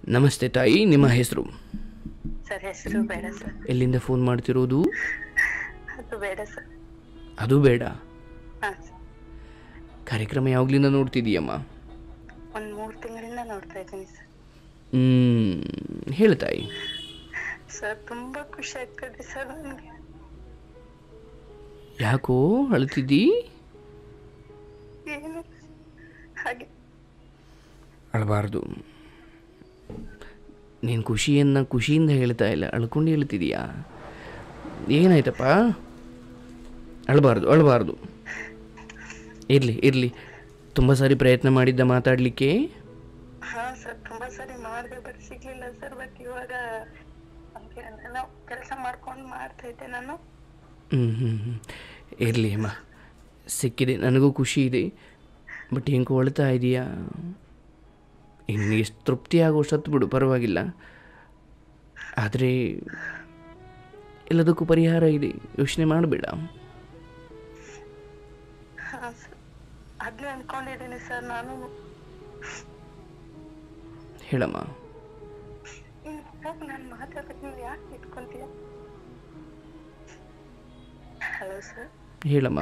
ನಮಸ್ತೆ ತಾಯಿ ನಿಮ್ಮ ಹೆಸರು ಸರ್ ಹೆಸರು ಬೇಡ ಸರ್ ಎಲ್ಲಿಂದ ಫೋನ್ ಮಾಡ್ತಿರೋದು ಅದು ಬೇಡ ಸರ್ ಅದು ಬೇಡ ಹಾಂ ಸರ್ ಕಾರ್ಯಕ್ರಮ ಯಾವಾಗಲಿಂದ ನೋಡ್ತಿದೀಯಮ್ಮ ಒಂದು ಮೂರು ತಿಂಗಳಿಂದ ನೋಡ್ತಾ ಇದ್ದೀನಿ ಸರ್ ಹ್ಮ್, ಹೇಳು ತಾಯಿ ಸರ್ ತುಂಬ ಖುಷಿ ಆಗ್ತದೆ ಸರ್ ನನಗೆ ಯಾಕೋ ಅಳ್ತಿದ್ದಿ ಏನು ಹಾಗೆ ಅಳಬಾರ್ದು ನೀನು ಖುಷಿಯನ್ನು ಖುಷಿಯಿಂದ ಹೇಳ್ತಾ ಇಲ್ಲ ಅಳ್ಕೊಂಡು ಹೇಳ್ತಿದೀಯಾ ಏನಾಯ್ತಪ್ಪ ಅಳಬಾರ್ದು ಅಳಬಾರ್ದು ಇರಲಿ ಇರಲಿ ತುಂಬ ಸಾರಿ ಪ್ರಯತ್ನ ಮಾಡಿದ್ದ ಮಾತಾಡಲಿಕ್ಕೆ ಹಾಂ ಸರ್ ತುಂಬ ಸರಿ ಮಾಡಿದೆ ಬಟ್ ಸಿಗ್ಲಿಲ್ಲ ಸರ್ ಬಟ್ ಇವಾಗ ಹಂಗೆ ನಾನು ಕೆಲಸ ಮಾಡ್ಕೊಂಡು ಮಾಡ್ತಾ ಇದ್ದೆ ನಾನು ಹ್ಞೂ ಹ್ಞೂ ಹ್ಞೂ ಇರಲಿ ಅಮ್ಮ ಸಿಕ್ಕಿದೆ ನನಗೂ ಖುಷಿ ಇದೆ ಬಟ್ ಹೆಂಗೆ ಅಳ್ತಾ ಇದೆಯಾ ಈಗ ನಿನಗೆ ಎಷ್ಟು ತೃಪ್ತಿ ಆಗೋಷ್ಟು ಬಿಡು ಪರವಾಗಿಲ್ಲ ಆದರೆ ಎಲ್ಲದಕ್ಕೂ ಪರಿಹಾರ ಇದೆ ಯೋಚನೆ ಮಾಡಬೇಡ ಹಾಂ ಸರ್ ಅದನ್ನೇ ಅಂದ್ಕೊಂಡಿದ್ದೀನಿ ಸರ್ ನಾನು ಹೇಳಮ್ಮ ಇವಾಗ ನಾನು ಮಾತಾಡೋದು ನೀವು ಯಾಕೆ ಇಟ್ಕೊಂತೀಯ ಹಲೋ ಸರ್ ಹೇಳಮ್ಮ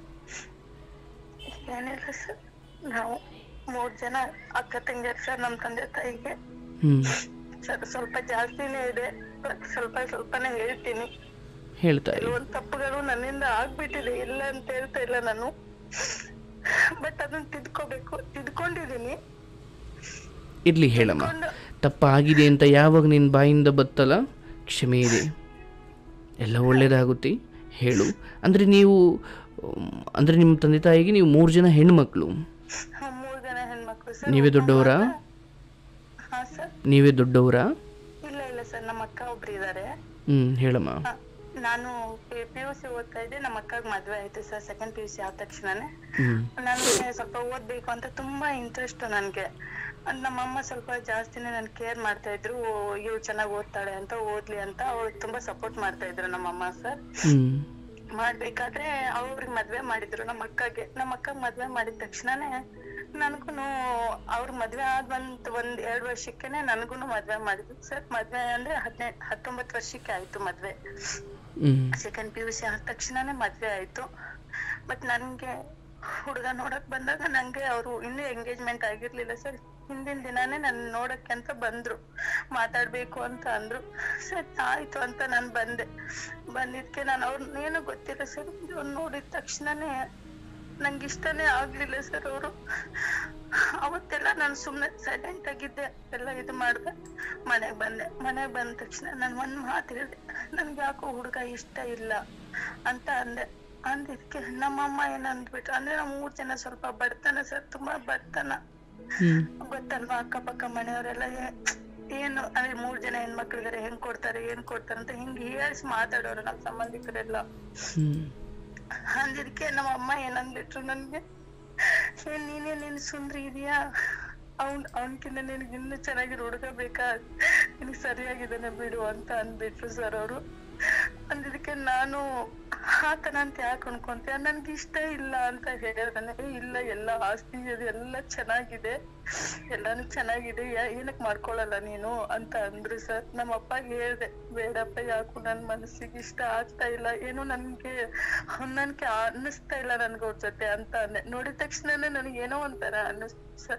ಏನಿಲ್ಲ ಸರ್ ನಾವು ಮೂರ್ ಜನ ಅಕ್ಕ ತಂಗಿಯರು ಸರ್ ನಮ್ಮ ತಂದೆ ತಾಯಿಗೆ ಹ್ಞೂ ಸರ್ ಸ್ವಲ್ಪ ಜಾಸ್ತಿನೇ ಇದೆ but ಸ್ವಲ್ಪ ಸ್ವಲ್ಪನೇ ಹೇಳ್ತೀನಿ ಹೇಳ್ತಾ ಇರು. ಕೆಲವೊಂದು ತಪ್ಪುಗಳು ನನ್ನಿಂದ ಆಗ್ಬಿಟ್ಟಿದೆ ಇಲ್ಲ ಅಂತ ಹೇಳ್ತಾ ಇಲ್ಲ ನಾನು ಬಟ್ ಅದನ್ನ ತಿದ್ಕೋಬೇಕು ತಿದ್ಕೊಂಡಿದೀನಿ ಇರ್ಲಿ ಹೇಳಮ್ಮ ತಿದ್ಕೊಂಡು ತಪ್ಪಾಗಿದೆ ಅಂತ ಯಾವಾಗ ನಿನ್ನ ಬಾಯಿಂದ ಬತ್ತಲ್ಲ ಕ್ಷಮೆ ಇದೆ ಎಲ್ಲ ಒಳ್ಳೆಯದಾಗುತ್ತೆ ಹೇಳು ಅಂದರೆ ನೀವು ಅಂದರೆ ನಿಮ್ಮ ತಂದೆ ತಾಯಿಗೆ ನೀವು ಮೂರು ಜನ ಹೆಣ್ಮಕ್ಳು ಹಾ, ಮೂರ್ ಜನ ಹೆಣ್ಮಕ್ಳು ಸರ್ ನೀವೇ ದೊಡ್ಡವರಾ ಹಾ ಸರ್ ನೀವೇ ದೊಡ್ಡವರಾ ಇಲ್ಲ ಇಲ್ಲ ಸರ್ ನಮ್ಮ ಅಕ್ಕ ಒಬ್ರು ಇದಾರೆ ಹ್ಞೂ ಹೇಳಮ್ಮ ಹ, ನಾನು ಪಿ ಯು ಸಿ ಓದ್ತಾ ಇದ್ದೆ ನಮ್ಮ ಅಕ್ಕಗ್ ಮದ್ವೆ ಆಯ್ತು sir second P U C ಆದ ತಕ್ಷಣನೇ ಹ್ಞೂ ನನಗೆ ಸ್ವಲ್ಪ ಓದ್ಬೇಕು ಅಂತ ತುಂಬಾ ಇಂಟ್ರೆಸ್ಟ್ ನನ್ಗೆ ಅದ್ ನಮ್ಮಮ್ಮ ಸ್ವಲ್ಪ ಜಾಸ್ತಿನೇ ನನ್ ಕೇರ್ ಮಾಡ್ತಾ ಇದ್ರು ಇವ್ಳು ಚೆನ್ನಾಗಿ ಓದ್ತಾಳೆ ಅಂತ ಓದ್ಲಿ ಅಂತ ಅವ್ಳು ತುಂಬಾ ಸಪೋರ್ಟ್ ಮಾಡ್ತಾ ಇದ್ರು ನಮ್ಮಮ್ಮ ಸರ್ ಹ್ಞೂ ಮಾಡ್ಬೇಕಾದ್ರೆ ಅವ್ರಿಗೆ ಮದ್ವೆ ಮಾಡಿದ್ರು ನಮ್ಮ ಅಕ್ಕಗೆ ನಮ್ಮ ಅಕ್ಕಗ್ ಮದ್ವೆ ಮಾಡಿದ ತಕ್ಷಣನೇ ನನ್ಗೂನು ಅವ್ರ ಮದ್ವೆ ಆದ್ ಒಂದ್ ಒಂದ್ ಎರಡ್ ವರ್ಷಕ್ಕೆನೆ ನನ್ಗೂನು ಮದ್ವೆ ಮಾಡಿದ್ರು ಸರ್ ಮದ್ವೆ ಅಂದ್ರೆ ಹದಿನೈದು ಹತ್ತೊಂಬತ್ತು ವರ್ಷಕ್ಕೆ ಆಯ್ತು ಮದ್ವೆ ಹ್ಞೂ ಸೆಕೆಂಡ್ ಪಿ ಯು ಸಿ ಆದ ತಕ್ಷಣನೇ ಮದ್ವೆ ಆಯ್ತು ಬಟ್ ನನ್ಗೆ ಹುಡುಗ ನೋಡಕ್ ಬಂದಾಗ ನಂಗೆ ಅವರು ಇನ್ನೂ ಎಂಗೇಜ್ಮೆಂಟ್ ಆಗಿರ್ಲಿಲ್ಲ ಸರ್ ಹಿಂದಿನ ದಿನಾನೇ ನನ್ ನೋಡಕ್ಕೆ ಅಂತ ಬಂದ್ರು ಮಾತಾಡ್ಬೇಕು ಅಂತ ಅಂದ್ರು ಸರಿ ಆಯ್ತು ಅಂತ ನಾನ್ ಬಂದೆ ಬಂದಿದ್ಕೆ ನಾನು ಅವ್ರನ್ನ ಏನು ಗೊತ್ತಿಲ್ಲ ಸರ್ ಅವ್ರು ನೋಡಿದ ತಕ್ಷಣನೇ ನಂಗೆ ಇಷ್ಟನೇ ಆಗ್ಲಿಲ್ಲ ಸರ್ ಅವರು ಅವತ್ತೆಲ್ಲ ನಾನು ಸುಮ್ನೆ ಸೈಲೆಂಟ್ ಆಗಿದ್ದೆ ಎಲ್ಲ ಇದು ಮಾಡ್ದೆ ಮನೆಗ್ ಬಂದೆ ಮನೆಗ್ ಬಂದ ತಕ್ಷಣ ನಾನು ಒಂದ್ ಮಾತು ಹೇಳಿದೆ ನನ್ಗೆ ಯಾಕೋ ಹುಡುಗ ಇಷ್ಟ ಇಲ್ಲ ಅಂತ ಅಂದೆ ಅಂದಿದ್ಕೆ ನಮ್ಮಮ್ಮ ಏನ್ ಅಂದ್ಬಿಟ್ರು ಅಂದ್ರೆ ನಾವು ಮೂರ್ ಜನ ಸ್ವಲ್ಪ ಬಡತನ ಸರ್ ತುಂಬಾ ಬಡತನ ಹ್ಞೂ ಗೊತ್ತಲ್ವಾ ಅಕ್ಕಪಕ್ಕ ಮನೆಯವರೆಲ್ಲ ಏ- ಏನು ಅಂದ್ರೆ ಮೂರ್ ಜನ ಹೆಣ್ಮಕ್ಳಿದಾರೆ ಹೆಂಗ್ ಕೊಡ್ತಾರೆ ಏನ್ ಕೊಡ್ತಾರೆ ಅಂತ ಹಿಂಗ್ ಹೀಯಾಳಿಸಿ ಮಾತಾಡೋರು ನಮ್ ಸಂಬಂಧಿಕರೆಲ್ಲ ಹ್ಞೂ ಅಂದಿದ್ಕೆ ನಮ್ಮ ಅಮ್ಮ ಏನಂದ್ಬಿಟ್ರು ನನ್ಗೆ ಏನ್ ನೀನೇ ನೀನ್ ಸುಂದ್ರಿ ಇದೀಯಾ ಅವ್ನ್ ಅವನ್ಕಿಂತ ನಿನಗೆ ಇನ್ನೂ ಚೆನ್ನಾಗಿರೋ ಹುಡುಗ ಬೇಕಾ ನಿನಗೆ ಸರಿಯಾಗಿದ್ದಾನೆ ಬಿಡು ಅಂತ ಅಂದ್ಬಿಟ್ರು ಸರ್ ಅವರು ಅಂದಿದ್ದಕ್ಕೆ ನಾನು ಆತನ ಅಂತ ಯಾಕೆ ಅನ್ಕೊಂತೀಯ ನನ್ಗೆ ಇಷ್ಟ ಇಲ್ಲ ಅಂತ ಹೇಳಿದ್ರೆ ಇಲ್ಲ ಎಲ್ಲ ಆಸ್ತಿ ಅದು ಎಲ್ಲ ಚೆನ್ನಾಗಿದೆ ಎಲ್ಲಾನು ಚೆನ್ನಾಗಿದೆ ಯಾ- ಏನಕ್ ಮಾಡ್ಕೊಳಲ್ಲ ನೀನು ಅಂತ ಅಂದ್ರು ಸರ್ ನಮ್ಮ ಅಪ್ಪಗೆ ಹೇಳ್ದೆ ಬೇಡಪ್ಪ ಯಾಕೋ ನನ್ ಮನಸ್ಸಿಗೆ ಇಷ್ಟ ಆಗ್ತಾ ಇಲ್ಲ ಏನೋ ನನ್ಗೆ ಹೊಂದಾಣಿಕೆ ಅನ್ನಿಸ್ತಾ ಇಲ್ಲ ನನ್ಗೆ ಅವ್ರ ಜೊತೆ ಅಂತ ಅಂದೆ ನೋಡಿದ ತಕ್ಷಣನೇ ನನಗೆ ಏನೋ ಒಂಥರ ಅನ್ನಿಸ್ತು ಸರ್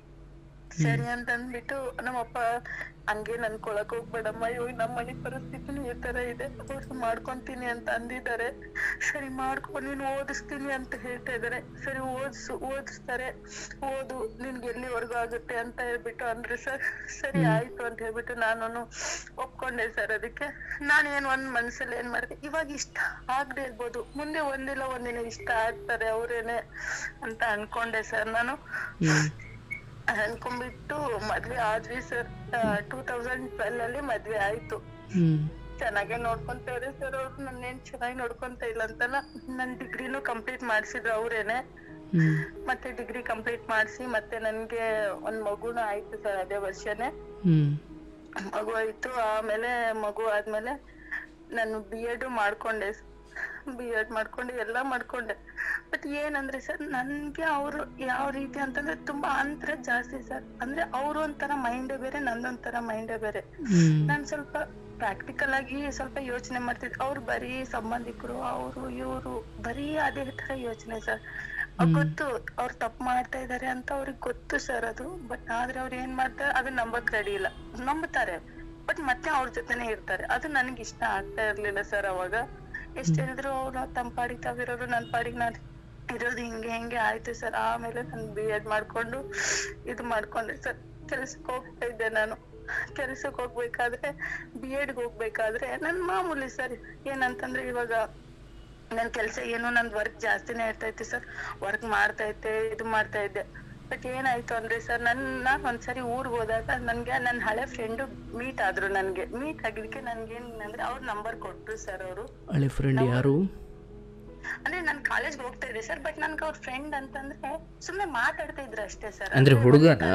ಸರಿ ಅಂತ ಅಂದ್ಬಿಟ್ಟು ನಮ್ಮಪ್ಪ ಹಂಗೇನ್ ಅನ್ಕೊಳಕ್ ಹೋಗ್ಬೇಡಮ್ಮ ಇವಾಗ ನಮ್ಮ ಮನೆ ಪರಿಸ್ಥಿತಿನೂ ಈ ತರ ಇದೆ ಅವ್ರು ಮಾಡ್ಕೊಂತೀನಿ ಅಂತ ಅಂದಿದ್ದಾರೆ ಸರಿ ಮಾಡ್ಕೊ ನೀನು ಓದಿಸ್ತೀನಿ ಅಂತ ಹೇಳ್ತಾ ಇದಾರೆ ಸರಿ ಓದಿಸು ಓದಿಸ್ತಾರೆ ಓದು ನಿನ್ಗೆ ಎಲ್ಲಿವರೆಗೂ ಆಗುತ್ತೆ ಅಂತ ಹೇಳ್ಬಿಟ್ಟು ಅಂದ್ರೆ ಸರ್ ಸರಿ ಆಯ್ತು ಅಂತ ಹೇಳ್ಬಿಟ್ಟು ನಾನು ಒಪ್ಕೊಂಡೆ ಸರ್ ಅದಕ್ಕೆ ನಾನು ಏನ್ ಒಂದ್ ಮನ್ಸಲ್ಲಿ ಏನ್ ಮಾಡಿದೆ ಇವಾಗ ಇಷ್ಟ ಆಗದೆ ಇರ್ಬೋದು ಮುಂದೆ ಒಂದಿಲ್ಲ ಒಂದಿನ ಇಷ್ಟ ಆಗ್ತಾರೆ ಅವ್ರೇನೆ ಅಂತ ಅನ್ಕೊಂಡೆ ಸರ್ ನಾನು ಹ್ಞೂ ಅನ್ಕೊಂಡ್ಬಿಟ್ಟು ಮದ್ವೆ ಆದ್ವಿ ಸರ್ ಟೂ ತೌಸಂಡ್ ಟ್ವೆಲ್ ಅಲ್ಲಿ ಮದ್ವೆ ಆಯ್ತು ಹ್ಞೂ ಚೆನ್ನಾಗೆ ನೋಡ್ಕೊಂತವ್ರೆ ಸರ್ ಅವ್ರು ನನ್ನೇನ್ ಚೆನ್ನಾಗಿ ನೋಡ್ಕೊಂತ ಇಲ್ಲ ಅಂತಲ್ಲ ನನ್ ಡಿಗ್ರಿನೂ ಕಂಪ್ಲೀಟ್ ಮಾಡ್ಸಿದ್ರು ಅವ್ರೇನೆ ಹ್ಞೂ ಮತ್ತೆ ಡಿಗ್ರಿ ಕಂಪ್ಲೀಟ್ ಮಾಡ್ಸಿ ಮತ್ತೆ ನನ್ಗೆ ಒಂದ್ ಮಗುನು ಆಯ್ತು ಸರ್ ಅದೇ ವರ್ಷನೇ ಹ್ಞೂ ಮಗು ಆಯ್ತು ಆಮೇಲೆ ಮಗು ಆದ್ಮೇಲೆ ನಾನು ಬಿ ಎಡ್ ಮಾಡ್ಕೊಂಡೆ ಬಿ ಎಡ್ ಮಾಡ್ಕೊಂಡು ಎಲ್ಲ ಮಾಡ್ಕೊಂಡೆ ಬಟ್ ಏನಂದ್ರೆ ಸರ್ ನನ್ಗೆ ಅವರು ಯಾವ ರೀತಿ ಅಂತಂದ್ರೆ ತುಂಬಾ ಅಂತರ ಜಾಸ್ತಿ ಸರ್ ಅಂದ್ರೆ ಅವ್ರು ಒಂಥರ ಮೈಂಡೇ ಬೇರೆ ನಂದೊಂಥರ ಮೈಂಡೇ ಬೇರೆ ಹ್ಮ್ ನಾನ್ ಸ್ವಲ್ಪ ಪ್ರಾಕ್ಟಿಕಲ್ ಆಗಿ ಸ್ವಲ್ಪ ಯೋಚನೆ ಮಾಡ್ತಿದ್ದೆ ಅವ್ರು ಬರೀ ಸಂಬಂಧಿಕರು ಅವರು ಇವರು ಬರೀ ಅದೇ ತರ ಯೋಚನೆ ಸರ್ ಗೊತ್ತು ಅವ್ರು ತಪ್ಪು ಮಾಡ್ತಾ ಇದಾರೆ ಅಂತ ಅವ್ರಿಗೆ ಗೊತ್ತು ಸರ್ ಅದು ಬಟ್ ಆದ್ರೆ ಅವ್ರು ಏನ್ ಮಾಡ್ತಾರೆ ಅದನ್ನ ನಂಬಕ್ ರೆಡಿ ಇಲ್ಲ ನಂಬುತ್ತಾರೆ ಬಟ್ ಮತ್ತೆ ಅವ್ರ ಜೊತೆನೆ ಇರ್ತಾರೆ ಅದು ನನಗೆ ಇಷ್ಟ ಆಗ್ತಾ ಇರ್ಲಿಲ್ಲ ಸರ್ ಅವಾಗ ಎಷ್ಟ್ ಹೇಳಿದ್ರು ಅವ್ರು ತಮ್ಮ ಪಾಡಿಗೆ ತಾವಿರೋರು ನನ್ ಪಾಡಿಗೆ ನಾನು ಇರೋದು ಹಿಂಗೆ ಹಿಂಗೆ ಆಯ್ತು ಸರ್ ಆಮೇಲೆ ನಾನು ಬಿ ಎಡ್ ಮಾಡ್ಕೊಂಡು ಇದು ಮಾಡ್ಕೊಂಡೆ ಸರ್ ಕೆಲ್ಸಕ್ಕೆ ಹೋಗ್ತಾ ಇದ್ದೆ ನಾನು ಕೆಲ್ಸಕ್ಕೆ ಹೋಗ್ಬೇಕಾದ್ರೆ ಬಿ ಎಡ್ಗೆ ಹೋಗ್ಬೇಕಾದ್ರೆ ನನ್ ಮಾಮೂಲಿ ಸರ್ ಏನಂತಂದ್ರೆ ಇವಾಗ ನನ್ ಕೆಲ್ಸ ಏನು ನನ್ ವರ್ಕ್ ಜಾಸ್ತಿನೇ ಇರ್ತಾ ಇತ್ತು ಸರ್ ವರ್ಕ್ ಮಾಡ್ತಾ ಇದ್ದೆ ಇದು ಮಾಡ್ತಾ ಇದ್ದೆ ಬಟ್ ಏನಾಯ್ತು ಅಂದ್ರೆ ಸರ್ ನನ್ ನಾನ್ ಒಂದ್ಸರಿ ಊರ್ಗ್ ಹೋದಾಗ ನನ್ಗೆ ನನ್ ಹಳೆ ಫ್ರೆಂಡ್ ಮೀಟ್ ಆದ್ರು ನನ್ಗೆ ಮೀಟ್ ಆಗಿದ್ದಕ್ಕೆ ನನ್ಗೇನ್ ಅಂದ್ರೆ ಅವ್ರ ನಂಬರ್ ಕೊಟ್ರು ಸರ್ ಅವರು ಹಳೆ ಫ್ರೆಂಡ್ ಯಾರು ಅಂದ್ರೆ ನಾನ್ ಕಾಲೇಜ್ ಹೋಗ್ತಾ ಇದ್ದೆ ಸರ್ ಬಟ್ ನನ್ಗೆ ಅವ್ರ ಫ್ರೆಂಡ್ ಅಂತಂದ್ರೆ ಸುಮ್ನೆ ಮಾತಾಡ್ತಾ ಇದ್ರು ಅಷ್ಟೇ ಸರ್ ಅಂದ್ರೆ ಹುಡುಗನಾ?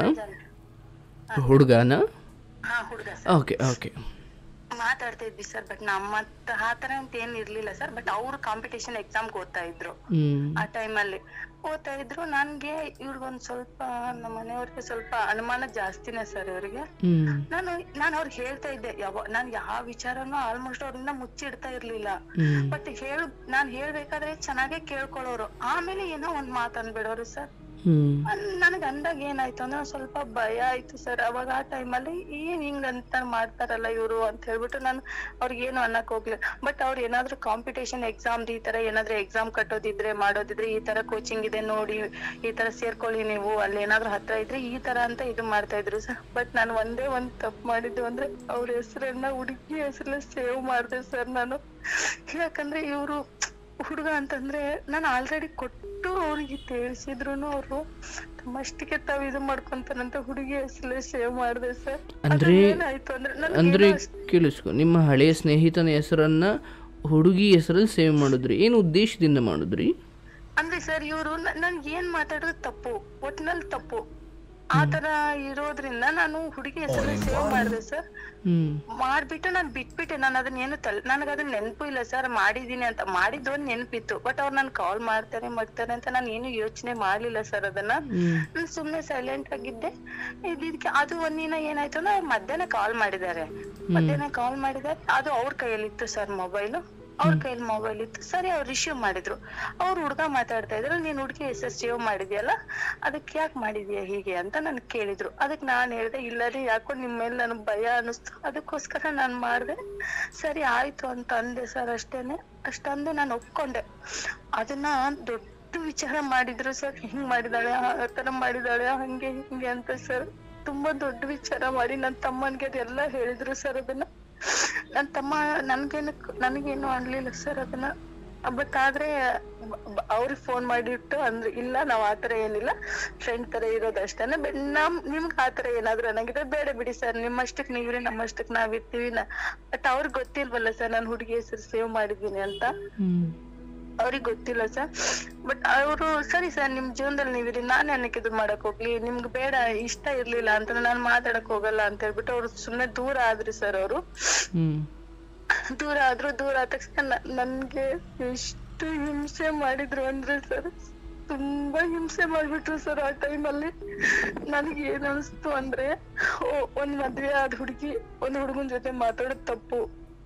ಹುಡುಗನ ಹಾ ಹುಡುಗ ಸರ್ ಓಕೆ ಓಕೆ ಮಾತಾಡ್ತಾ ಇದ್ವಿ ಸರ್ ಬಟ್ ನಮ್ಮತ್ತ ಆತರ ಅಂತ ಏನ್ ಇರ್ಲಿಲ್ಲ ಸರ್ ಬಟ್ ಅವ್ರು ಕಾಂಪಿಟೇಷನ್ ಎಕ್ಸಾಮ್ ಓದ್ತಾ ಇದ್ರು ಹ್ಮ್ ಆ ಟೈಮಲ್ಲಿ ಓದ್ತಾ ಇದ್ರು ನನ್ಗೆ ಇವ್ರಿಗೊಂದ್ ಸ್ವಲ್ಪ ನಮ್ಮ ಮನೆಯವ್ರಿಗೆ ಸ್ವಲ್ಪ ಅನುಮಾನ ಜಾಸ್ತಿನೇ ಸರ್ ಇವ್ರಿಗೆ ಹ್ಮ್ ನಾನು ನಾನು ಅವ್ರಿಗೆ ಹೇಳ್ತಾ ಇದ್ದೆ ಯಾವ ನಾನ್ ಯಾವ ವಿಚಾರನೂ ಆಲ್ಮೋಸ್ಟ್ ಅವ್ರಿಂದ ಮುಚ್ಚಿಡ್ತಾ ಇರ್ಲಿಲ್ಲ ಹ್ಮ್ ಬಟ್ ಹೇಳ್ ನಾನ್ ಹೇಳ್ಬೇಕಾದ್ರೆ ಚೆನ್ನಾಗೇ ಕೇಳ್ಕೊಳ್ಳೋರು ಆಮೇಲೆ ಏನೋ ಒಂದ್ ಮಾತ್ ಅನ್ಬಿಡೋರು ಸರ್ ಹ್ಮ್ ನನಗ್ ಅಂದಾಗ ಏನಾಯ್ತು ಅಂದ್ರೆ ಒಂದ್ ಸ್ವಲ್ಪ ಭಯ ಆಯ್ತು ಸರ್ ಅವಾಗ ಆ ಟೈಮಲ್ಲಿ ಏನ್ ಹಿಂಗ್ ಅಂತ ಮಾಡ್ತಾರಲ್ಲ ಇವ್ರು ಅಂತ ಹೇಳ್ಬಿಟ್ಟು ನಾನು ಅವ್ರಿಗೆ ಏನು ಅನ್ನಕ್ ಹೋಗ್ಲಿಲ್ಲ ಬಟ್ ಅವ್ರು ಏನಾದ್ರು ಕಾಂಪಿಟೇಷನ್ ಎಕ್ಸಾಮ್ ಈ ತರ ಏನಾದ್ರು ಎಕ್ಸಾಮ್ ಕಟ್ಟೋದಿದ್ರೆ ಮಾಡೋದಿದ್ರೆ ಈ ತರ ಕೋಚಿಂಗ್ ಇದೆ ನೋಡಿ ಈ ತರ ಸೇರ್ಕೊಳ್ಳಿ ನೀವು ಅಲ್ಲಿ ಏನಾದ್ರು ಹತ್ರ ಇದ್ರೆ ಈ ತರ ಅಂತ ಇದು ಮಾಡ್ತಾ ಇದ್ರು ಸರ್ ಬಟ್ ನಾನು ಒಂದೇ ಒಂದ್ ತಪ್ಪು ಮಾಡಿದ್ದು ಅಂದ್ರೆ ಅವ್ರ ಹೆಸರನ್ನ ಹುಡುಗಿ ಹೆಸರನ್ನ ಸೇವ್ ಮಾಡ್ದೆ ಸರ್ ನಾನು ಯಾಕಂದ್ರೆ ಇವ್ರು ಹುಡುಗ ಅಂತಂದ್ರೆ ನಾನು ಆಲ್ರೆಡಿ ಕೊಟ್ಟು ಅವ್ರಿಗೆ ತಿಳಿಸಿದ್ರು ಅವರು ತಮ್ಮಷ್ಟಕ್ಕೆ ತಾವ್ ಇದು ಮಾಡ್ಕೊಂತಾರಂತ ಹುಡುಗಿ ಹೆಸರಲ್ಲೇ ಸೇವ್ ಮಾಡಿದೆ ಸರ್ ಅಂದ್ರೆ ಏನಾಯ್ತು ಅಂದ್ರೆ ನನ್ಗೆ ಅಂದ್ರೆ ಏನೋ ಅಷ್ಟ್- ಕೇಳಿಸ್ಕೊ ನಿಮ್ಮ ಹಳೆಯ ಸ್ನೇಹಿತನ ಹೆಸರನ್ನ ಹುಡುಗಿ ಹೆಸರಲ್ಲಿ ಸೇವ್ ಮಾಡಿದ್ರಿ ಏನು ಉದ್ದೇಶದಿಂದ ಮಾಡಿದ್ರಿ ಅಂದ್ರೆ ಸರ್ ಇವ್ರು ನನ್ಗೆ ಏನ್ ಮಾತಾಡೋದು ತಪ್ಪು ಒಟ್ನಲ್ಲಿ ತಪ್ಪು ಆ ತರ ಇರೋದ್ರಿಂದ ನಾನು ಹುಡುಗಿ ಹೆಸರನ್ನ ಸೇವ್ ಮಾಡಿದೆ ಸರ್ ಹ್ಮ್ ಮಾಡ್ಬಿಟ್ಟು ನಾನ್ ಬಿಟ್ಬಿಟ್ಟೆ ನಾನು ಅದನ್ನ ಏನು ತಲ್ ನನಗೆ ಅದನ್ನ ನೆನಪು ಇಲ್ಲ ಸರ್ ಮಾಡಿದೀನಿ ಅಂತ ಮಾಡಿದ್ದು ಒಂದ್ ನೆನಪಿತ್ತು ಬಟ್ ಅವ್ರು ನನ್ ಕಾಲ್ ಮಾಡ್ತಾರೆ ಮಾಡ್ತಾರೆ ಅಂತ ನಾನು ಏನು ಯೋಚನೆ ಮಾಡ್ಲಿಲ್ಲ ಸರ್ ಅದನ್ನ ಹ್ಮ್ ನಾನ್ ಸುಮ್ನೆ ಸೈಲೆಂಟ್ ಆಗಿದ್ದೆ ಇದಕ್ಕೆ ಅದು ಒಂದಿನ ಏನಾಯ್ತು ಅಂದ್ರೆ ಅವ್ರು ಮಧ್ಯಾಹ್ನ ಕಾಲ್ ಮಾಡಿದ್ದಾರೆ ಮಧ್ಯಾಹ್ನ ಕಾಲ್ ಮಾಡಿದ್ದಾರೆ ಅದು ಅವ್ರ ಕೈಯಲ್ಲಿತ್ತು ಸರ್ ಮೊಬೈಲ್ ಅವ್ರ ಕೈಯಲ್ಲಿ ಮೊಬೈಲ್ ಇತ್ತು ಸರಿ ಅವ್ರು ರಿಸೀವ್ ಮಾಡಿದ್ರು ಅವ್ರು ಹುಡ್ಗ ಮಾತಾಡ್ತಾ ಇದ್ರು ನೀನ್ ಹುಡ್ಗಿ ಹೆಸರು ಸೇವ್ ಮಾಡಿದ್ಯಲ್ಲ ಅದಕ್ಕೆ ಯಾಕೆ ಮಾಡಿದ್ಯಾ ಹೀಗೆ ಅಂತ ನನ್ ಕೇಳಿದ್ರು ಅದಕ್ ನಾನ್ ಹೇಳ್ದೆ ಇಲ್ಲ ರೀ ಯಾಕೋ ನಿಮ್ ಮೇಲೆ ನನ್ಗ್ ಭಯ ಅನಿಸ್ತು ಅದಕ್ಕೋಸ್ಕರ ನಾನ್ ಮಾಡ್ದೆ ಸರಿ ಆಯ್ತು ಅಂತ ಅಂದೆ ಸರ್ ಅಷ್ಟೇನೆ ಅಷ್ಟಂದು ನಾನು ಒಪ್ಕೊಂಡೆ ಅದನ್ನ ದೊಡ್ಡ ವಿಚಾರ ಮಾಡಿದ್ರು ಸರ್ ಹಿಂಗ್ ಮಾಡಿದಾಳೆ ಆ ತರ ಮಾಡಿದಾಳೆ ಹಂಗೆ ಹಿಂಗೆ ಅಂತ ಸರ್ ತುಂಬಾ ದೊಡ್ಡ ವಿಚಾರ ಮಾಡಿ ನನ್ ತಮ್ಮನ್ಗೆ ಅದೆಲ್ಲ ಹೇಳಿದ್ರು ಸರ್ ಅದನ್ನ ನನ್ ತಮ್ಮ ನನ್ಗೇನು ನನಗೇನು ಅನ್ಲಿಲ್ಲ ಸರ್ ಅದನ್ನ ಬಟ್ ಆದ್ರೆ ಅವ್ರಿಗೆ ಫೋನ್ ಮಾಡಿಟ್ಟು ಅಂದ್ರೆ ಇಲ್ಲ ನಾವ್ ಆತರ ಏನಿಲ್ಲ ಫ್ರೆಂಡ್ ತರ ಇರೋದಷ್ಟೇನೆ ಬಟ್ ನಮ್ ನಿಮ್ಗ್ ಆತರ ಏನಾದ್ರು ಅನ್ನಂಗಿದ್ರೆ ಬೇಡ ಬಿಡಿ ಸರ್ ನಿಮ್ಮಷ್ಟಕ್ ನೀವ್ರಿ ನಮ್ಮಷ್ಟಕ್ ನಾವಿರ್ತೀವಿ ಬಟ್ ಅವ್ರಿಗೆ ಗೊತ್ತಿಲ್ವಲ್ಲ ಸರ್ ನಾನ್ ಹುಡುಗಿ ಹೆಸರು ಸೇವ್ ಮಾಡಿದೀನಿ ಅಂತ ಹ್ಮ್ ಅವ್ರಿಗೆ ಗೊತ್ತಿಲ್ಲ ಸರ್ ಬಟ್ ಅವರು ಸರಿ ಸರ್ ನಿಮ್ ಜೀವನದಲ್ಲಿ ನೀವಿರಿ ನಾನ್ ಏನಕ್ಕೆ ಇದು ಮಾಡಕ್ ಹೋಗ್ಲಿ ನಿಮ್ಗೆ ಬೇಡ ಇಷ್ಟ ಇರ್ಲಿಲ್ಲ ಅಂತ ನಾನ್ ಮಾತಾಡಕ್ ಹೋಗಲ್ಲ ಅಂತ ಹೇಳ್ಬಿಟ್ಟು ಅವ್ರು ಸುಮ್ನೆ ದೂರ ಆದ್ರಿ ಸರ್ ಅವರು ಹ್ಮ್ ದೂರ ಆದ್ರು ದೂರ ಆದ ತಕ್ಷಣ ನ- ನನ್ಗೆ ಎಷ್ಟು ಹಿಂಸೆ ಮಾಡಿದ್ರು ಅಂದ್ರೆ ಸರ್ ತುಂಬಾ ಹಿಂಸೆ ಮಾಡ್ಬಿಟ್ರು ಸರ್ ಆ ಟೈಮಲ್ಲಿ ನನಗೆ ಏನ್ ಅನ್ಸ್ತು ಅಂದ್ರೆ ಓ ಒಂದ್ ಮದ್ವೆ ಆದ ಹುಡುಗಿ ಒಂದ್ ಹುಡುಗನ್ ಜೊತೆ ಮಾತಾಡೋದ್ ತಪ್ಪು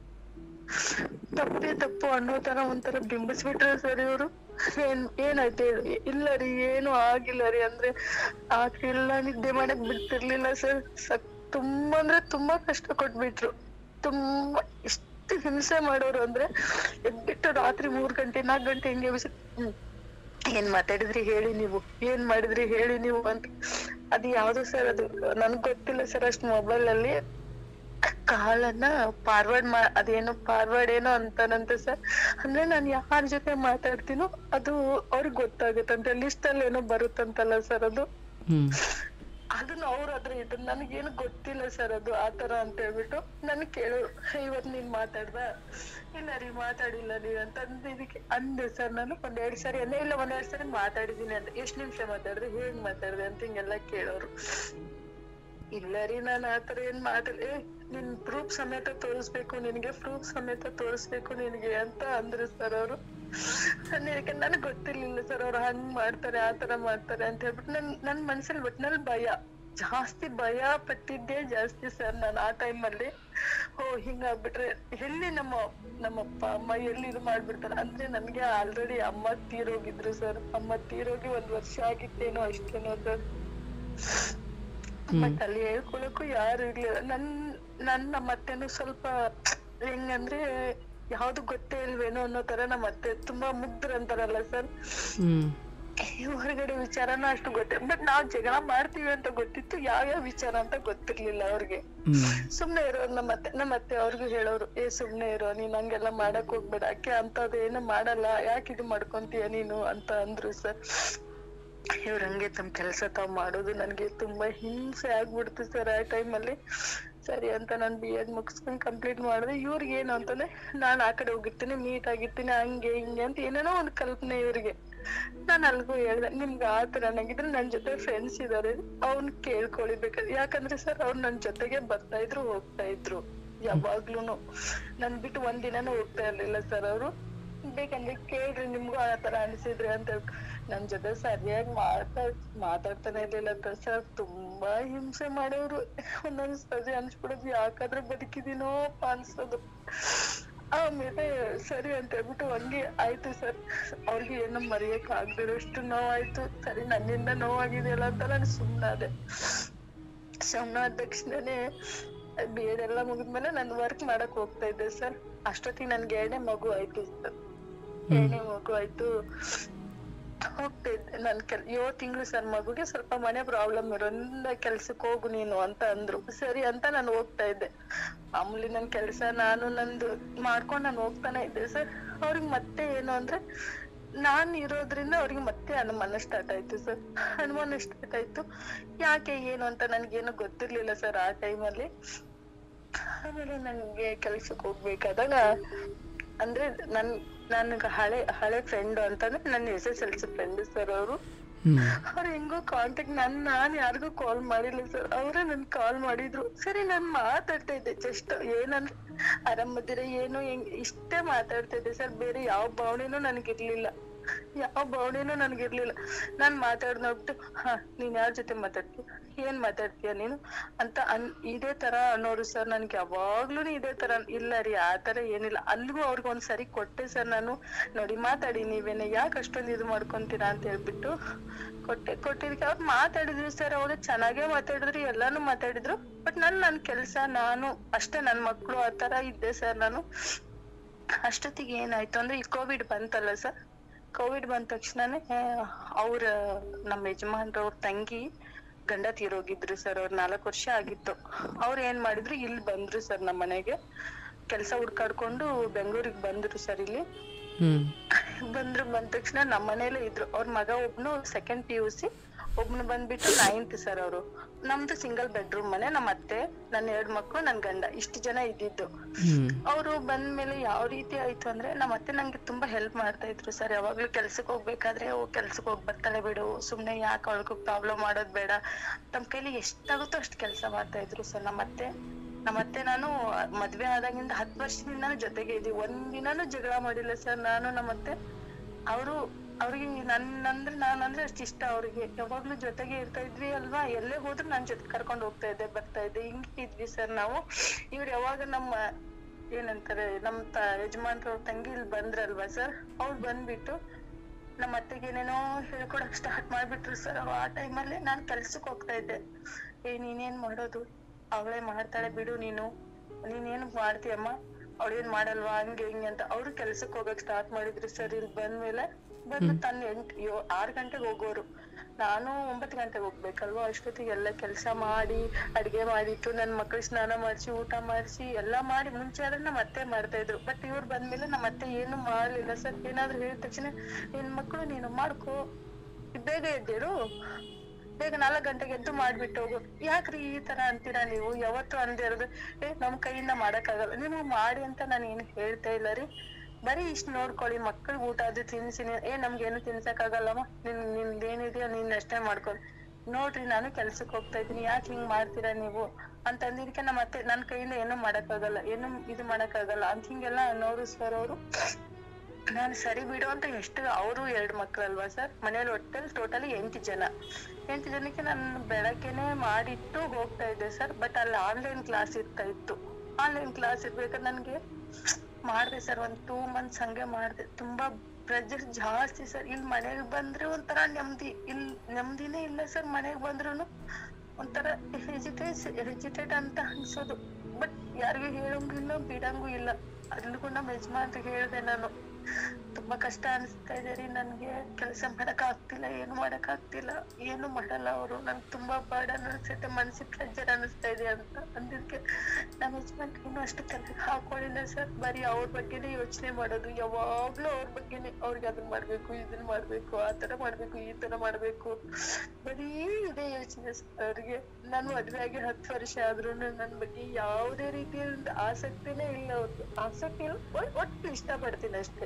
ತಪ್ಪೇ ತಪ್ಪು ಅನ್ನೋ ತರ ಒಂಥರ ಬಿಂಬಿಸ್ಬಿಟ್ರೆ ಸರ್ ಇವ್ರು ಏನ್ ಏನಾಯ್ತು ಹೇಳಿ ಇಲ್ಲ ರೀ ಏನು ಆಗಿಲ್ಲ ರೀ ಅಂದ್ರೆ ಆಕೆಲ್ಲ ನಿದ್ದೆ ಮಾಡಕ್ ಬಿಡ್ತಿರ್ಲಿಲ್ಲ ಸರ್ ಸಕ್ ತುಂಬಾ ಅಂದ್ರೆ ತುಂಬಾ ಕಷ್ಟ ಕೊಟ್ಬಿಟ್ರು ತುಂಬಾ ಎಷ್ಟು ಹಿಂಸೆ ಮಾಡೋರು ಅಂದ್ರೆ ಎದ್ಬಿಟ್ಟು ರಾತ್ರಿ ಮೂರ್ ಗಂಟೆ ನಾಲ್ಕ್ ಗಂಟೆ ಹಿಂಗೆ ಎಬ್ಬಿಸಿ, ಹ್ಮ್ ಏನ್ ಮಾತಾಡಿದ್ರಿ ಹೇಳಿ ನೀವು ಏನ್ ಮಾಡಿದ್ರಿ ಹೇಳಿ ನೀವು ಅಂತ ಅದು ಯಾವ್ದು ಸರ್ ಅದು ನನ್ಗ್ ಗೊತ್ತಿಲ್ಲ ಸರ್ ಅಷ್ಟ್ ಮೊಬೈಲ್ ಅಲ್ಲಿ ಕಾಲನ್ನ ಫಾರ್ವರ್ಡ್ ಮಾ ಅದೇನೋ ಫಾರ್ವರ್ಡ್ ಏನೋ ಅಂತಾನಂತೆ ಸರ್ ಅಂದ್ರೆ ನಾನ್ ಯಾರ ಜೊತೆ ಮಾತಾಡ್ತೀನೋ ಅದು ಅವ್ರಿಗೆ ಗೊತ್ತಾಗುತ್ತಂತೆ ಲಿಸ್ಟ್ ಅಲ್ಲಿ ಏನೋ ಬರುತ್ತಂತಲ್ಲ ಸರ್ ಅದು ಹ್ಮ್ ಅದನ್ನ ಅವ್ರ ಹತ್ರ ಇಟ್ಟು ನನಗೇನು ಗೊತ್ತಿಲ್ಲ ಸರ್ ಅದು ಆತರ ಅಂತ ಹೇಳ್ಬಿಟ್ಟು ನನ್ ಕೇಳು ಇವತ್ ನೀನ್ ಮಾತಾಡ್ದ ಇಲ್ಲ ರೀ ಮಾತಾಡಿಲ್ಲ ನೀವ್ ಅಂತ ಅಂದ್ ಇದಕ್ಕೆ ಅಂದೆ ಸರ್ ನಾನು ಒಂದ್ ಎರಡ್ ಸರಿ ಅಂದೆ ಇಲ್ಲ ಒಂದ್ ಎರಡ್ ಸರಿ ಮಾತಾಡಿದೀನಿ ಅಂತ ಎಷ್ಟ್ ನಿಮಿಷ ಮಾತಾಡ್ದೆ ಹೇಗ್ ಮಾತಾಡ್ದೆ ಅಂತ ಹಿಂಗೆಲ್ಲ ಕೇಳೋರು ಇಲ್ಲ ರೀ ನಾನ್ ಆತರ ಏನ್ ಮಾತಾಡಿ ನಿನ್ ಪ್ರೂಫ್ ಸಮೇತ ತೋರಿಸ್ಬೇಕು ನಿನ್ಗೆ ಪ್ರೂಫ್ ಸಮೇತ ತೋರಿಸ್ಬೇಕು ನಿನ್ಗೆ ಅಂತ ಅಂದ್ರು ಸರ್ ಅವರು ಯಾಕಂದ್ರೆ ನನಗೆ ಗೊತ್ತಿರ್ಲಿಲ್ಲ ಸರ್ ಅವ್ರು ಹಂಗ್ ಮಾಡ್ತಾರೆ ಆ ತರ ಮಾಡ್ತಾರೆ ಅಂತ ಹೇಳ್ಬಿಟ್ಟು ನನ್ ನನ್ ಮನ್ಸಲ್ಲಿ ಒಟ್ನಲ್ಲಿ ಭಯ ಜಾಸ್ತಿ ಭಯ ಪಟ್ಟಿದ್ದೆ ಜಾಸ್ತಿ ಸರ್ ನಾನು ಆ ಟೈಮಲ್ಲಿ ಓ ಹಿಂಗಾಗ್ಬಿಟ್ರೆ ಎಲ್ಲಿ ನಮ್ಮ ನಮ್ಮಪ್ಪ ಅಮ್ಮ ಎಲ್ಲಿ ಇದು ಮಾಡ್ಬಿಡ್ತಾರೆ ಅಂದ್ರೆ ನನ್ಗೆ ಆಲ್ರೆಡಿ ಅಮ್ಮ ತೀರೋಗಿದ್ರು ಸರ್ ಅಮ್ಮ ತೀರೋಗಿ ಒಂದ್ ವರ್ಷ ಆಗಿತ್ತೇನೋ ಅಷ್ಟೇನೋ ಸರ್ ಬಟ್ ಅಲ್ಲಿ ಹೇಳ್ಕೊಳಕ್ಕೂ ಯಾರು ಇರ್ಲಿಲ್ಲ ನನ್ ನನ್ನ ಮತ್ತೆನು ಸ್ವಲ್ಪ ಹೆಂಗಂದ್ರೆ ಯಾವ್ದು ಗೊತ್ತೇ ಇಲ್ವೇನೋ ಅನ್ನೋ ತರ ನಮ್ಮ ಅತ್ತೆ ತುಂಬಾ ಮುಗ್ಧರು ಅಂತಾರಲ್ಲ ಸರ್ ಹ್ಮ್ ಹೊರಗಡೆ ವಿಚಾರನ ಅಷ್ಟು ಗೊತ್ತೇ ಬಟ್ ನಾವ್ ಜಗಳ ಮಾಡ್ತೀವಿ ಅಂತ ಗೊತ್ತಿತ್ತು ಯಾವ್ಯಾವ ವಿಚಾರ ಅಂತ ಗೊತ್ತಿರ್ಲಿಲ್ಲ ಅವ್ರಿಗೆ ಹ್ಮ್ ಸುಮ್ನೆ ಇರೋ ನಮ್ಮ ಅತ್ತೆ ನಮ್ಮ ಅತ್ತೆ ಅವ್ರಿಗೂ ಹೇಳೋರು ಏ ಸುಮ್ನೆ ಇರೋ ನೀನ್ ಹಂಗೆಲ್ಲ ಮಾಡಕ್ ಹೋಗ್ಬೇಡ ಅಕ್ಕೆ ಅಂತದೇನು ಮಾಡಲ್ಲ ಯಾಕೆ ಇದು ಮಾಡ್ಕೊಂತೀಯ ನೀನು ಅಂತ ಅಂದ್ರು ಸರ್ ಇವ್ರ ಹಂಗೆ ತಮ್ಮ ಕೆಲ್ಸ ತಾವ್ ಮಾಡೋದು ನನ್ಗೆ ತುಂಬಾ ಹಿಂಸೆ ಆಗ್ಬಿಡ್ತು ಸರ್ ಆ ಟೈಮಲ್ಲಿ ಸರಿ ಅಂತ ನಾನ್ ಬಿ ಎಡ್ ಮುಗಿಸ್ಕೊಂಡ್ ಕಂಪ್ಲೀಟ್ ಮಾಡಿದೆ ಇವ್ರಿಗೆ ಏನು ಅಂತಂದ್ರೆ ನಾನ್ ಆ ಕಡೆ ಹೋಗಿರ್ತೀನಿ ನೀಟ್ ಆಗಿರ್ತೀನಿ ಹಂಗೆ ಹಿಂಗೆ ಅಂತ ಏನೇನೋ ಒಂದ್ ಕಲ್ಪನೆ ಇವ್ರಿಗೆ ನಾನ್ ಅಲ್ಗೂ ಹೇಳ್ದೆ ನಿಮ್ಗೆ ಆ ತರ ನಂಗಿದ್ರೆ ನನ್ ಜೊತೆ ಫ್ರೆಂಡ್ಸ್ ಇದಾರೆ ಅವ್ನ್ ಕೇಳ್ಕೊಳ್ಳಿ ಬೇಕಾದ್ರೆ ಯಾಕಂದ್ರೆ ಸರ್ ಅವ್ರು ನನ್ ಜೊತೆಗೆ ಬರ್ತಾ ಇದ್ರು ಹೋಗ್ತಾ ಇದ್ರು ಯಾವಾಗ್ಲೂನು ನನ್ ಬಿಟ್ಟು ಒಂದ್ ದಿನಾನು ಹೋಗ್ತಾ ಇರ್ಲಿಲ್ಲ ಸರ್ ಅವರು ಬೇಕಂದ್ರೆ ಕೇಳ್ರಿ ನಿಮ್ಗೂ ಆ ತರ ಅನ್ಸಿದ್ರಿ ಅಂತ ಹೇಳ್- ನನ್ ಜೊತೆ ಸರಿಯಾಗಿ ಮಾತಾ ಮಾತಾಡ್ತಾನೆ ಇರ್ಲಿಲ್ಲ ಸರ್ ತುಂಬಾ ಹಿಂಸೆ ಮಾಡೋರು ಒಂದೊಂದ್ ಸರಿ ಅನ್ಸ್ಬಿಡೋದು ಯಾಕಾದ್ರೆ ಬದುಕಿದೀನೋಪ್ಪ ಅನ್ಸೋದು ಆಮೇಲೆ ಸರಿ ಅಂತ ಹೇಳ್ಬಿಟ್ಟು ಹಂಗೆ ಆಯ್ತು ಸರ್ ಅವ್ರಿಗೆ ಏನು ಮರೆಯಕ್ ಆಗ್ದಿರೋಷ್ಟು ನೋವಾಯ್ತು ಸರಿ ನನ್ನಿಂದ ನೋವಾಗಿದೆಯಲ್ಲ ಅಂತ ನಾನು ಸುಮ್ನಾದೆ ಸುಮ್ನಾದ ತಕ್ಷಣನೇ ಬಿ ಎಡ್ ಎಲ್ಲ ಮುಗಿದ್ಮೇಲೆ ನಾನು ವರ್ಕ್ ಮಾಡಕ್ ಹೋಗ್ತಾ ಇದ್ದೆ ಸರ್ ಅಷ್ಟೊತ್ತಿಗೆ ನನ್ಗೆ ಎರಡನೇ ಮಗು ಆಯ್ತು ಸರ್ ಎರಡನೇ ಮಗು ಆಯ್ತು ಹೋಗ್ತಾ ಇದ್ದೆ ನನ್ ಕೆಲ್ ಏಳು ತಿಂಗಳು ಸರ್ ಮಗುಗೆ ಸ್ವಲ್ಪ ಮನೆ ಪ್ರಾಬ್ಲಮ್ ಇರೋದ್ರಿಂದ ಕೆಲ್ಸಕ್ಕೆ ಹೋಗು ನೀನು ಅಂತ ಅಂದ್ರು ಸರಿ ಅಂತ ನಾನು ಹೋಗ್ತಾ ಇದ್ದೆ ಮಾಮೂಲಿ ನನ್ ಕೆಲ್ಸ ನಾನು ನಂದು ಮಾಡ್ಕೊಂಡ್ ನಾನು ಹೋಗ್ತಾನೆ ಇದ್ದೆ ಸರ್ ಅವ್ರಿಗೆ ಮತ್ತೆ ಏನು ಅಂದ್ರೆ ನಾನ್ ಇರೋದ್ರಿಂದ ಅವ್ರಿಗೆ ಮತ್ತೆ ಅನುಮಾನ ಸ್ಟಾರ್ಟ್ ಆಯ್ತು ಸರ್ ಅನುಮಾನ ಸ್ಟಾರ್ಟ್ ಆಯ್ತು ಯಾಕೆ ಏನು ಅಂತ ನನ್ಗೇನು ಗೊತ್ತಿರ್ಲಿಲ್ಲ ಸರ್ ಆ ಟೈಮಲ್ಲಿ ಆಮೇಲೆ ನನ್ಗೆ ಕೆಲ್ಸಕ್ಕೆ ಹೋಗ್ಬೇಕಾದಾಗ ಅಂದ್ರೆ ನನ್ ನನ್ಗ ಹಳೆ ಹಳೆ ಫ್ರೆಂಡ್ ಅಂತಂದ್ರೆ ನನ್ನ S S L C friend sir ಅವರು ಹ್ಮ್ ಅವ್ರು ಹೆಂಗೋ ಕಾಂಟ್ಯಾಕ್ಟ್ ನನ್ ನಾನ್ ಯಾರಿಗೂ ಕಾಲ್ ಮಾಡಿಲ್ಲ ಸರ್ ಅವರೇ ನನ್ ಕಾಲ್ ಮಾಡಿದ್ರು ಸರಿ ನಾನ್ ಮಾತಾಡ್ತಾ ಇದ್ದೆ ಜಸ್ಟ್ ಏನಂದ್ರೆ ಆರಾಮದಿರ ಏನು ಹೆಂಗ್ ಇಷ್ಟೇ ಮಾತಾಡ್ತಾ ಇದ್ದೆ ಸರ್ ಬೇರೆ ಯಾವ ಭಾವನೆನೂ ನನ್ಗಿರ್ಲಿಲ್ಲ ಯಾವ ಭಾವನೆನೂ ನನ್ಗಿರ್ಲಿಲ್ಲ ನಾನ್ ಮಾತಾಡ್ ನೋಡ್ಬಿಟ್ಟು ಹಾ ನೀನ್ ಯಾರ ಜೊತೆ ಮಾತಾಡ್ತೀಯ ಏನ್ ಮಾತಾಡ್ತೀಯ ನೀನು ಅಂತ ಅನ್ ಇದೇ ತರ ಅನ್ನೋರು ಸರ್ ನನ್ಗೆ ಯಾವಾಗ್ಲೂ ಇದೇ ತರ ಇಲ್ಲ ರೀ ಆ ತರ ಏನಿಲ್ಲ ಅಲ್ಲಿಗೂ ಅವ್ರಿಗೆ ಒಂದ್ ಸರಿ ಕೊಟ್ಟೆ ಸರ್ ನಾನು ನೋಡಿ ಮಾತಾಡಿ ನೀವೇನೆ ಯಾಕೆ ಅಷ್ಟೊಂದು ಇದು ಮಾಡ್ಕೊಂತೀರಾ ಅಂತ ಹೇಳ್ಬಿಟ್ಟು ಕೊಟ್ಟೆ ಕೊಟ್ಟಿದ್ದಕ್ಕೆ ಅವ್ರು ಮಾತಾಡಿದ್ರು ಸರ್ ಅವಾಗ ಚೆನ್ನಾಗೇ ಮಾತಾಡಿದ್ರು ಎಲ್ಲಾನು ಮಾತಾಡಿದ್ರು ಬಟ್ ನನ್ ನನ್ ಕೆಲ್ಸ ನಾನು ಅಷ್ಟೇ ನನ್ ಮಕ್ಳು ಆ ತರ ಇದ್ದೆ ಸರ್ ನಾನು ಅಷ್ಟೊತ್ತಿಗೆ ಏನಾಯ್ತು ಅಂದ್ರೆ ಈ ಕೋವಿಡ್ ಬಂತಲ್ಲ ಸರ್ ಕೋವಿಡ್ ಬಂದ ತಕ್ಷಣನೇ ಅವ್ರ ನಮ್ಮ ಯಜಮಾನ್ರವ್ರ ತಂಗಿ ಗಂಡ ತೀರೋಗಿದ್ರು ಸರ್ ಅವ್ರ ನಾಲ್ಕು ವರ್ಷ ಆಗಿತ್ತು ಅವ್ರ ಏನ್ ಮಾಡಿದ್ರು ಇಲ್ಲಿ ಬಂದ್ರು ಸರ್ ನಮ್ಮ ಮನೆಗೆ ಕೆಲ್ಸ ಹುಡ್ಕಾಡ್ಕೊಂಡು ಬೆಂಗಳೂರಿಗೆ ಬಂದ್ರು ಸರ್ ಇಲ್ಲಿ ಹ್ಮ್ ಬಂದ್ರು ಬಂದ ತಕ್ಷಣ ನಮ್ಮ ಮನೇಲೆ ಇದ್ರು ಅವ್ರ ಮಗ ಒಬ್ನು ಸೆಕೆಂಡ್ ಪಿ ಯು ಸಿ ಒಬ್ನು ಬಂದ್ಬಿಟ್ಟು ನೈನ್ತ್ ಸರ್ ಅವರು ನಮ್ದು ಸಿಂಗಲ್ ಬೆಡ್ರೂಮ್ ಮನೆ ನಮ್ಮ ಅತ್ತೆ ನನ್ನ ಎರಡ್ ಮಕ್ಳು ನನ್ ಗಂಡ ಇಷ್ಟು ಜನ ಇದ್ದಿದ್ದು ಹ್ಮ್ ಅವರು ಬಂದ್ಮೇಲೆ ಯಾವ ರೀತಿ ಆಯ್ತು ಅಂದ್ರೆ ನಮ್ಮ ಅತ್ತೆ ನಂಗೆ ತುಂಬಾ ಹೆಲ್ಪ್ ಮಾಡ್ತಾ ಇದ್ರು ಸರ್ ಯಾವಾಗ್ಲೂ ಕೆಲ್ಸಕ್ಕೆ ಹೋಗ್ಬೇಕಾದ್ರೆ ಓ ಕೆಲ್ಸಕ್ಕೆ ಹೋಗ್ ಬರ್ತಾಳೆ ಬಿಡು ಸುಮ್ನೆ ಯಾಕೆ ಅವಳಿಗೂ ಪ್ರಾಬ್ಲಮ್ ಮಾಡೋದ್ ಬೇಡ ತಮ್ಮ ಕೈಲಿ ಎಷ್ಟಾಗುತ್ತೋ ಅಷ್ಟು ಕೆಲಸ ಮಾಡ್ತಾ ಇದ್ರು ಸರ್ ನಮ್ಮ ಅತ್ತೆ ನಮ್ಮ ಅತ್ತೆ ನಾನು ಮದ್ವೆ ಆದಾಗಿಂದ ಹತ್ತು ವರ್ಷದಿಂದಾನು ಜೊತೆಗೆ ಇದೀವಿ ಒಂದಿನಾನು ಜಗಳ ಮಾಡಿಲ್ಲ ಸರ್ ನಾನು ನಮ್ಮ ಅತ್ತೆ ಅವರು ಅವ್ರಿಗೆ ನನ್ನಂದ್ರೆ ನಾನಂದ್ರೆ ಅಷ್ಟ್ ಇಷ್ಟ ಅವ್ರಿಗೆ ಯಾವಾಗ್ಲೂ ಜೊತೆಗೆ ಇರ್ತಾ ಇದ್ವಿ ಅಲ್ವಾ ಎಲ್ಲೇ ಹೋದ್ರು ನಾನ್ ಜೊತೆ ಕರ್ಕೊಂಡ್ ಹೋಗ್ತಾ ಇದ್ದೆ ಬರ್ತಾ ಇದ್ದೆ ಹಿಂಗ್ ಇದ್ವಿ ಸರ್ ನಾವು ಇವ್ರು ಯಾವಾಗ ನಮ್ಮ ಏನಂತಾರೆ ನಮ್ ತ ಯಜಮಾನ್ರವ್ರ ತಂಗಿ ಇಲ್ಲಿ ಬಂದ್ರಲ್ವಾ ಸರ್ ಅವ್ರು ಬಂದ್ಬಿಟ್ಟು ನಮ್ಮ ಅತ್ತೆಗೆ ಏನೇನೋ ಹೇಳ್ಕೊಡಕ್ ಸ್ಟಾರ್ಟ್ ಮಾಡ್ಬಿಟ್ರು ಸರ್ ಆ ಟೈಮಲ್ಲಿ ನಾನ್ ಕೆಲ್ಸಕ್ ಹೋಗ್ತಾ ಇದ್ದೆ ಏ ನೀನೇನ್ ಮಾಡೋದು ಅವಳೇ ಮಾಡ್ತಾಳೆ ಬಿಡು ನೀನು ನೀನೇನು ಮಾಡ್ತೀಯಮ್ಮ ಅವಳೇನ್ ಮಾಡಲ್ವಾ ಹಂಗೆ ಹಿಂಗೆ ಅಂತ ಅವ್ರು ಕೆಲ್ಸಕ್ ಹೋಗಕ್ ಸ್ಟಾರ್ಟ್ ಮಾಡಿದ್ರು ಸರ್ ಇಲ್ಲಿ ಬಂದ್ಮೇಲೆ ಬಂದು ತನ್ನ ಎಂಟ್ ಯೋ ಆರ್ ಗಂಟೆಗೆ ಹೋಗೋರು ನಾನು ಒಂಬತ್ತು ಗಂಟೆಗೆ ಹೋಗ್ಬೇಕಲ್ವಾ ಅಷ್ಟೊತ್ತಿಗೆ ಎಲ್ಲ ಕೆಲಸ ಮಾಡಿ ಅಡ್ಗೆ ಮಾಡಿಟ್ಟು ನನ್ ಮಕ್ಳಿಗೆ ಸ್ನಾನ ಮಾಡಿಸಿ ಊಟ ಮಾಡಿಸಿ ಎಲ್ಲಾ ಮಾಡಿ ಮುಂಚೆ ಆದ್ರೆ ನಮ್ಮ ಅತ್ತೆ ಮಾಡ್ತಾ ಇದ್ರು ಬಟ್ ಇವ್ರು ಬಂದ್ಮೇಲೆ ನಮ್ಮ ಅತ್ತೆ ಏನು ಮಾಡ್ಲಿಲ್ಲ ಸರ್ ಏನಾದ್ರು ಹೇಳಿದ ತಕ್ಷಣ ನಿನ್ ಮಕ್ಳು ನೀನು ಮಾಡ್ಕೋ ಬೇಗ ಎದ್ದೇಳು ಬೇಗ ನಾಲ್ಕ್ ಗಂಟೆಗೆ ಎದ್ದು ಮಾಡ್ಬಿಟ್ಟು ಹೋಗು ಯಾಕ್ರಿ ಈ ತರ ಅಂತೀರಾ ನೀವು ಯಾವತ್ತು ಅಂದೇ ಇರೋದು ಏ ನಮ್ ಕೈಯಿಂದ ಮಾಡಕ್ಕಾಗಲ್ಲ ನೀವು ಮಾಡಿ ಅಂತ ನಾನು ಏನು ಹೇಳ್ತಾ ಇಲ್ಲ ರೀ ಬರೀ ಇಷ್ಟ ನೋಡ್ಕೊಳ್ಳಿ ಮಕ್ಳಿಗೆ ಊಟ ಅದು ತಿನ್ಸಿ ನೀ- ಏ ನಮ್ಗೇನು ತಿನ್ಸಕ್ ಆಗಲ್ಲಮ್ಮ ನಿನ್ ನಿಮ್ದು ಏನಿದೆಯೋ ನೀನ್ ಅಷ್ಟೇ ಮಾಡ್ಕೊ ನೋಡ್ರಿ ನಾನು ಕೆಲ್ಸಕ್ ಹೋಗ್ತಾ ಇದೀನಿ ಯಾಕೆ ಹಿಂಗ್ ಮಾಡ್ತೀರಾ ನೀವು ಅಂತ ಅಂದಿದ್ದಕ್ಕೆ ನಮ್ಮ ಅತ್ತೆ ನನ್ ಕೈಯಿಂದ ಏನು ಮಾಡಕ್ಕಾಗಲ್ಲ ಏನು ಇದು ಮಾಡಕ್ಕಾಗಲ್ಲ ಅಂತ ಹಿಂಗೆಲ್ಲ ಅನ್ನೋರು ಸರ್ ಅವರು ನಾನು ಸರಿ ಬಿಡು ಅಂತ ಎಷ್ಟು ಅವರು ಎರಡು ಮಕ್ಕಳಲ್ವಾ ಸರ್ ಮನೇಲಿ ಒಟ್ಟಲ್ಲಿ ಟೋಟಲಿ ಎಂಟು ಜನ ಎಂಟು ಜನಕ್ಕೆ ನಾನು ಬೆಳಗ್ಗೆನೆ ಮಾಡಿಟ್ಟು ಹೋಗ್ತಾ ಇದ್ದೆ ಸರ್ ಬಟ್ ಅಲ್ಲಿ ಆನ್ಲೈನ್ ಕ್ಲಾಸ್ ಇರ್ತಾ ಇತ್ತು ಆನ್ಲೈನ್ ಕ್ಲಾಸ್ ಇರ್ಬೇಕಾದ್ರೆ ನನಗೆ ಮಾಡಿದೆ ಸರ್ ಒಂದು ಟೂ ಮಂತ್ಸ್ ಹಂಗೆ ಮಾಡಿದೆ ತುಂಬಾ ಪ್ರೆಜರ್ ಜಾಸ್ತಿ ಸರ್ ಇಲ್ಲಿ ಮನೆಗೆ ಬಂದ್ರೆ ಒಂಥರ ನೆಮ್ಮದಿ ಇಲ್ಲಿ ನೆಮ್ಮದಿನೇ ಇಲ್ಲ ಸರ್ ಮನೆಗೆ ಬಂದ್ರು ಒಂಥರ ಹೆಜಿಟೇಟ್ ಹೆಜಿಟೇಟ್ ಅಂತ ಅನ್ಸೋದು ಬಟ್ ಯಾರಿಗೂ ಹೇಳಂಗಿಲ್ಲ ಬಿಡಂಗೂ ಇಲ್ಲ ಅಲ್ಲಿಗೂ ನಮ್ಮ ಯಜಮಾನ್ರಿಗೆ ಹೇಳ್ದೆ ನಾನು ತುಂಬಾ ಕಷ್ಟ ಅನಿಸ್ತಾ ಇದೆ ರೀ ನನ್ಗೆ ಕೆಲಸ ಮಾಡಕ್ ಆಗ್ತಿಲ್ಲ ಏನು ಮಾಡಕ್ ಆಗ್ತಿಲ್ಲ ಏನು ಮಾಡಲ್ಲ ಅವರು ನನ್ಗೆ ತುಂಬಾ ಬರ್ಡನ್ ಅನ್ಸುತ್ತೆ ಮನ್ಸಿಗೆ ಪ್ರೆಜರ್ ಅನಿಸ್ತಾ ಇದೆ ಅಂತ ಅಂದಿದ್ಕೆ ನಮ್ಮ ಯಜಮಾನ್ ಇನ್ನು ಅಷ್ಟು ಕೆಲಸ ಹಾಕೊಳ್ಳಿಲ್ಲ ಸರ್ ಬರೀ ಅವ್ರ ಬಗ್ಗೆನೇ ಯೋಚನೆ ಮಾಡೋದು ಯಾವಾಗ್ಲೂ ಅವ್ರ ಬಗ್ಗೆನೆ ಅವ್ರಿಗೆ ಅದನ್ನ ಮಾಡ್ಬೇಕು ಇದನ್ನ ಮಾಡ್ಬೇಕು ಆ ತರ ಮಾಡ್ಬೇಕು ಈ ತರ ಮಾಡ್ಬೇಕು ಬರೀ ಇದೇ ಯೋಚನೆ ಸರ್ ಅವ್ರಿಗೆ ನಾನು ಮದ್ವೆ ಆಗಿ ಹತ್ತು ವರ್ಷ ಆದ್ರೂ ನನ್ ಬಗ್ಗೆ ಯಾವುದೇ ರೀತಿಯಿಂದ ಆಸಕ್ತಿನೇ ಇಲ್ಲ ಅವ್ರಿಗೆ ಆಸಕ್ತಿ ಇಲ್ಲ ಒಟ್- ಒಟ್ಟು ಇಷ್ಟಪಡ್ತೀನಿ ಅಷ್ಟೇ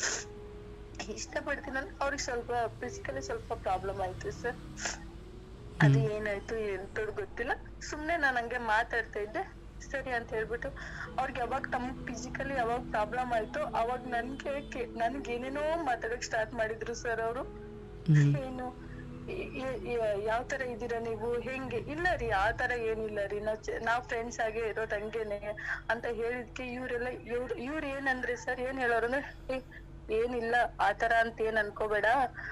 ಇಷ್ಟಪಡ್ತೀನಿ ಅಂದ್ರೆ ಅವ್ರಿಗೆ ಸ್ವಲ್ಪ ಫಿಸಿಕಲಿ ಸ್ವಲ್ಪ ಪ್ರಾಬ್ಲಮ್ ಆಯ್ತು ಸರ್ ಅದು ಏನಾಯ್ತು ಎಂತದ್ ಗೊತ್ತಿಲ್ಲ ಸುಮ್ನೆ ನಾನು ಹಂಗೆ ಮಾತಾಡ್ತಾ ಇದ್ದೆ ಸರಿ ಅಂತ ಹೇಳ್ಬಿಟ್ಟು ಅವ್ರಿಗೆ ಯಾವಾಗ ತಮ್ಮ ಫಿಸಿಕಲಿ ಯಾವಾಗ ಪ್ರಾಬ್ಲಮ್ ಆಯ್ತು ಅವಾಗ ನನ್ಗೆ ಕೇ- ನನ್ಗೆ ಏನೇನೋ ಮಾತಾಡಕ್ ಸ್ಟಾರ್ಟ್ ಮಾಡಿದ್ರು ಸರ್ ಅವರು ಹ್ಮ್ ಏನು ಯಾವ ತರ ಇದೀರಾ ನೀವು ಹೆಂಗೆ ಇಲ್ಲ ರೀ ಆ ತರ ಏನಿಲ್ಲ ರೀ ನಾವ್ ಚೆ- ನಾವ್ ಫ್ರೆಂಡ್ಸ್ ಆಗೇ ಇರೋದ್ ಹಂಗೇನೆ ಅಂತ ಹೇಳಿದ್ಕೆ ಇವ್ರೆಲ್ಲ ಇವ್ರ ಇವ್ರ ಏನಂದ್ರೆ ಸರ್ ಏನ್ ಹೇಳೋರು ಅಂದ್ರೆ "ಏ, ಏನಿಲ್ಲ ಆ ತರ ಅಂತ ಏನ್ ಅನ್ಕೋಬೇಡ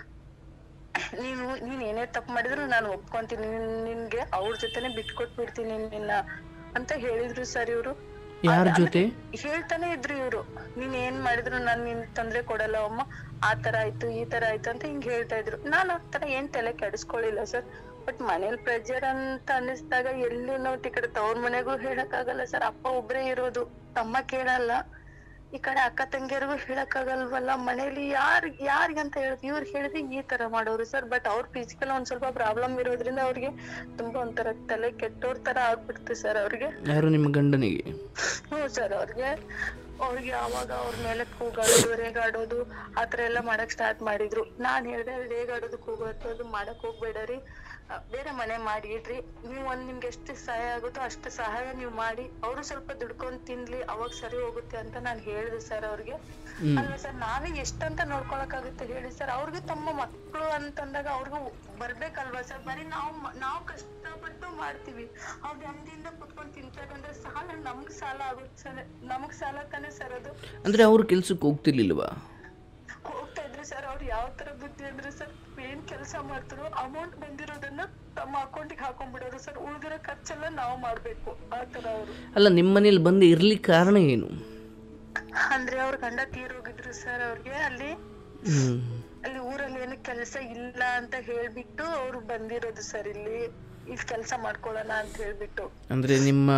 ನೀನು ನೀನ್ ಏನೇ ತಪ್ಪು ಮಾಡಿದ್ರು ನಾನು ಒಪ್ಕೊಂತೀನಿ ನಿನ್- ನಿನ್ಗೆ ಅವ್ರ ಜೊತೆನೆ ಬಿಟ್ಕೊಟ್ಬಿಡ್ತೀನಿ ನಿನ್ನ ಅಂತ ಹೇಳಿದ್ರು ಸರ್ ಇವ್ರು ಯಾರ ಜೊತೆ ಹೇಳ್ತಾನೆ ಇದ್ರು ಇವ್ರು ನೀನ್ ಏನ್ ಮಾಡಿದ್ರು ನಾನ್ ನಿನ್ ತೊಂದ್ರೆ ಕೊಡಲ್ಲ ಅಮ್ಮ ಆ ತರ ಆಯ್ತು ಈ ತರ ಆಯ್ತು ಅಂತ ಹಿಂಗ್ ಹೇಳ್ತಾ ಇದ್ರು ನಾನ್ ಆ ತರ ಏನ್ ತಲೆ ಕೆಡಿಸ್ಕೊಳ್ಳಿಲ್ಲ ಸರ್ ಬಟ್ ಮನೇಲಿ ಪ್ರೆಜರ್ ಅಂತ ಅನ್ನಿಸ್ದಾಗ ಎಲ್ಲಿ ನಾವು ಈ ಕಡೆ ತವ್ರ ಮನೆಗೂ ಹೇಳಕ್ ಆಗಲ್ಲ ಸರ್ ಅಪ್ಪ ಒಬ್ರೇ ಇರೋದು ತಮ್ಮ ಕೇಳಲ್ಲ ಈ ಕಡೆ ಅಕ್ಕ ತಂಗಿಯರಿಗೂ ಹೇಳಕ್ ಆಗಲ್ವಲ್ಲ ಮನೇಲಿ ಯಾರ್ ಯಾರಿಗಂತ ಹೇಳುದು ಇವ್ರು ಹೇಳಿದ್ರೆ ಈ ತರ ಮಾಡೋರು ಸರ್ ಬಟ್ ಅವ್ರ ಫಿಸಿಕಲ್ ಒಂದ್ ಸ್ವಲ್ಪ ಪ್ರಾಬ್ಲಮ್ ಇರೋದ್ರಿಂದ ಅವ್ರಿಗೆ ತುಂಬಾ ಒಂಥರ ತಲೆ ಕೆಟ್ಟೋರ್ ತರ ಆಗ್ಬಿಡ್ತು ಸರ್ ಅವ್ರಿಗೆ ಯಾರು ನಿಮ್ಮ ಗಂಡನಿಗೆ ಹ್ಞೂ ಸರ್ ಅವ್ರಿಗೆ ಅವ್ರಿಗೆ ಅವಾಗ ಅವ್ರ ಮೇಲೆ ಕೂಗಾಡೋದು ರೇಗಾಡೋದು ಆತರ ಎಲ್ಲ ಮಾಡಕ್ ಸ್ಟಾರ್ಟ್ ಮಾಡಿದ್ರು ನಾನ್ ಹೇಳ್ದೆ ರೇಗಾಡೋದು ಕೂಗಾಡೋದು ಮಾಡಕ್ ಹೋಗ್ಬೇಡರಿ ಆ, ಬೇರೆ ಮನೆ ಮಾಡಿ ಇಡ್ರಿ ನೀವು ಒಂದ್ ನಿಮ್ಗೆ ಎಷ್ಟು ಸಹಾಯ ಆಗುತ್ತೋ ಅಷ್ಟು ಸಹಾಯ ನೀವು ಮಾಡಿ ಅವರು ಸ್ವಲ್ಪ ದುಡ್ಕೊಂಡ್ ತಿನ್ಲಿ ಅವಾಗ ಸರಿ ಹೋಗುತ್ತೆ ಅಂತ ನಾನ್ ಹೇಳ್ದೆ ಸರ್ ಅವ್ರಿಗೆ ಹ್ಮ್ ಅಲ್ವಾ ಸರ್ ನಾವೇ ಎಷ್ಟಂತ ನೋಡ್ಕೊಳಕ್ಕಾಗುತ್ತೆ ಹೇಳಿ ಸರ್ ಅವ್ರಿಗೆ ತಮ್ಮ ಮಕ್ಕಳು ಅಂತಂದಾಗ ಅವ್ರಿಗೂ ಬರ್ಬೇಕಲ್ವಾ ಸರ್ ಬರೀ ನಾವು ಮ- ನಾವು ಕಷ್ಟಪಟ್ಟು ಮಾಡ್ತೀವಿ ಅವ್ರು ನೆಮ್ಮದಿಯಿಂದ ಕುತ್ಕೊಂಡ್ ತಿಂತಾರೆ ಅಂದ್ರೆ ಸಾಲ ನಮ್ಗ್ ಸಾಲ ಆಗುತ್ತೆ ಸರ್ ನಮಗ್ ಸಾಲ ತಾನೇ ಸರ್ ಅದು ಅಂದರೆ ಅವ್ರು ಕೆಲ್ಸಕ್ಕೆ ಹೋಗ್ತಿರ್ಲಿಲ್ವಾ ಹೋಗ್ತಾ ಇದ್ರು ಸರ್ ಅವ್ರು ಯಾವ ತರ ಬುದ್ಧಿ ಅಂದ್ರೆ ಸರ್ ಏನ್ ಕೆಲಸ ಮಾಡ್ತಾರೋ ಅಮೌಂಟ್ ಬಂದಿರೋದನ್ನ ತಮ್ಮ ಅಕೌಂಟಿಗೆ ಹಾಕೊಂಡ್ಬಿಡೋರು ಸರ್ ಉಳಿದಿರೋ ಖರ್ಚೆಲ್ಲ ನಾವು ಮಾಡ್ಬೇಕು ಆ ತರ ಅವರು ಅಲ್ಲ ನಿಮ್ಮ ಮನೇಲಿ ಬಂದು ಇರ್ಲಿಕ್ಕೆ ಕಾರಣ ಏನು ಅಂದ್ರೆ ಅವ್ರ ಗಂಡ ತೀರೋಗಿದ್ರು ಸರ್ ಅವ್ರಿಗೆ ಅಲ್ಲಿ ಹ್ಞೂ ಅಲ್ಲಿ ಊರಲ್ಲಿ ಏನು ಕೆಲಸ ಇಲ್ಲ ಅಂತ ಹೇಳ್ಬಿಟ್ಟು ಅವ್ರು ಬಂದಿರೋದು ಸರ್ ಇಲ್ಲಿ ಇಲ್ಲಿ ಕೆಲಸ ಮಾಡ್ಕೊಳ್ಳೋಣ ಅಂತ ಹೇಳ್ಬಿಟ್ಟು ಅಂದರೆ ನಿಮ್ಮ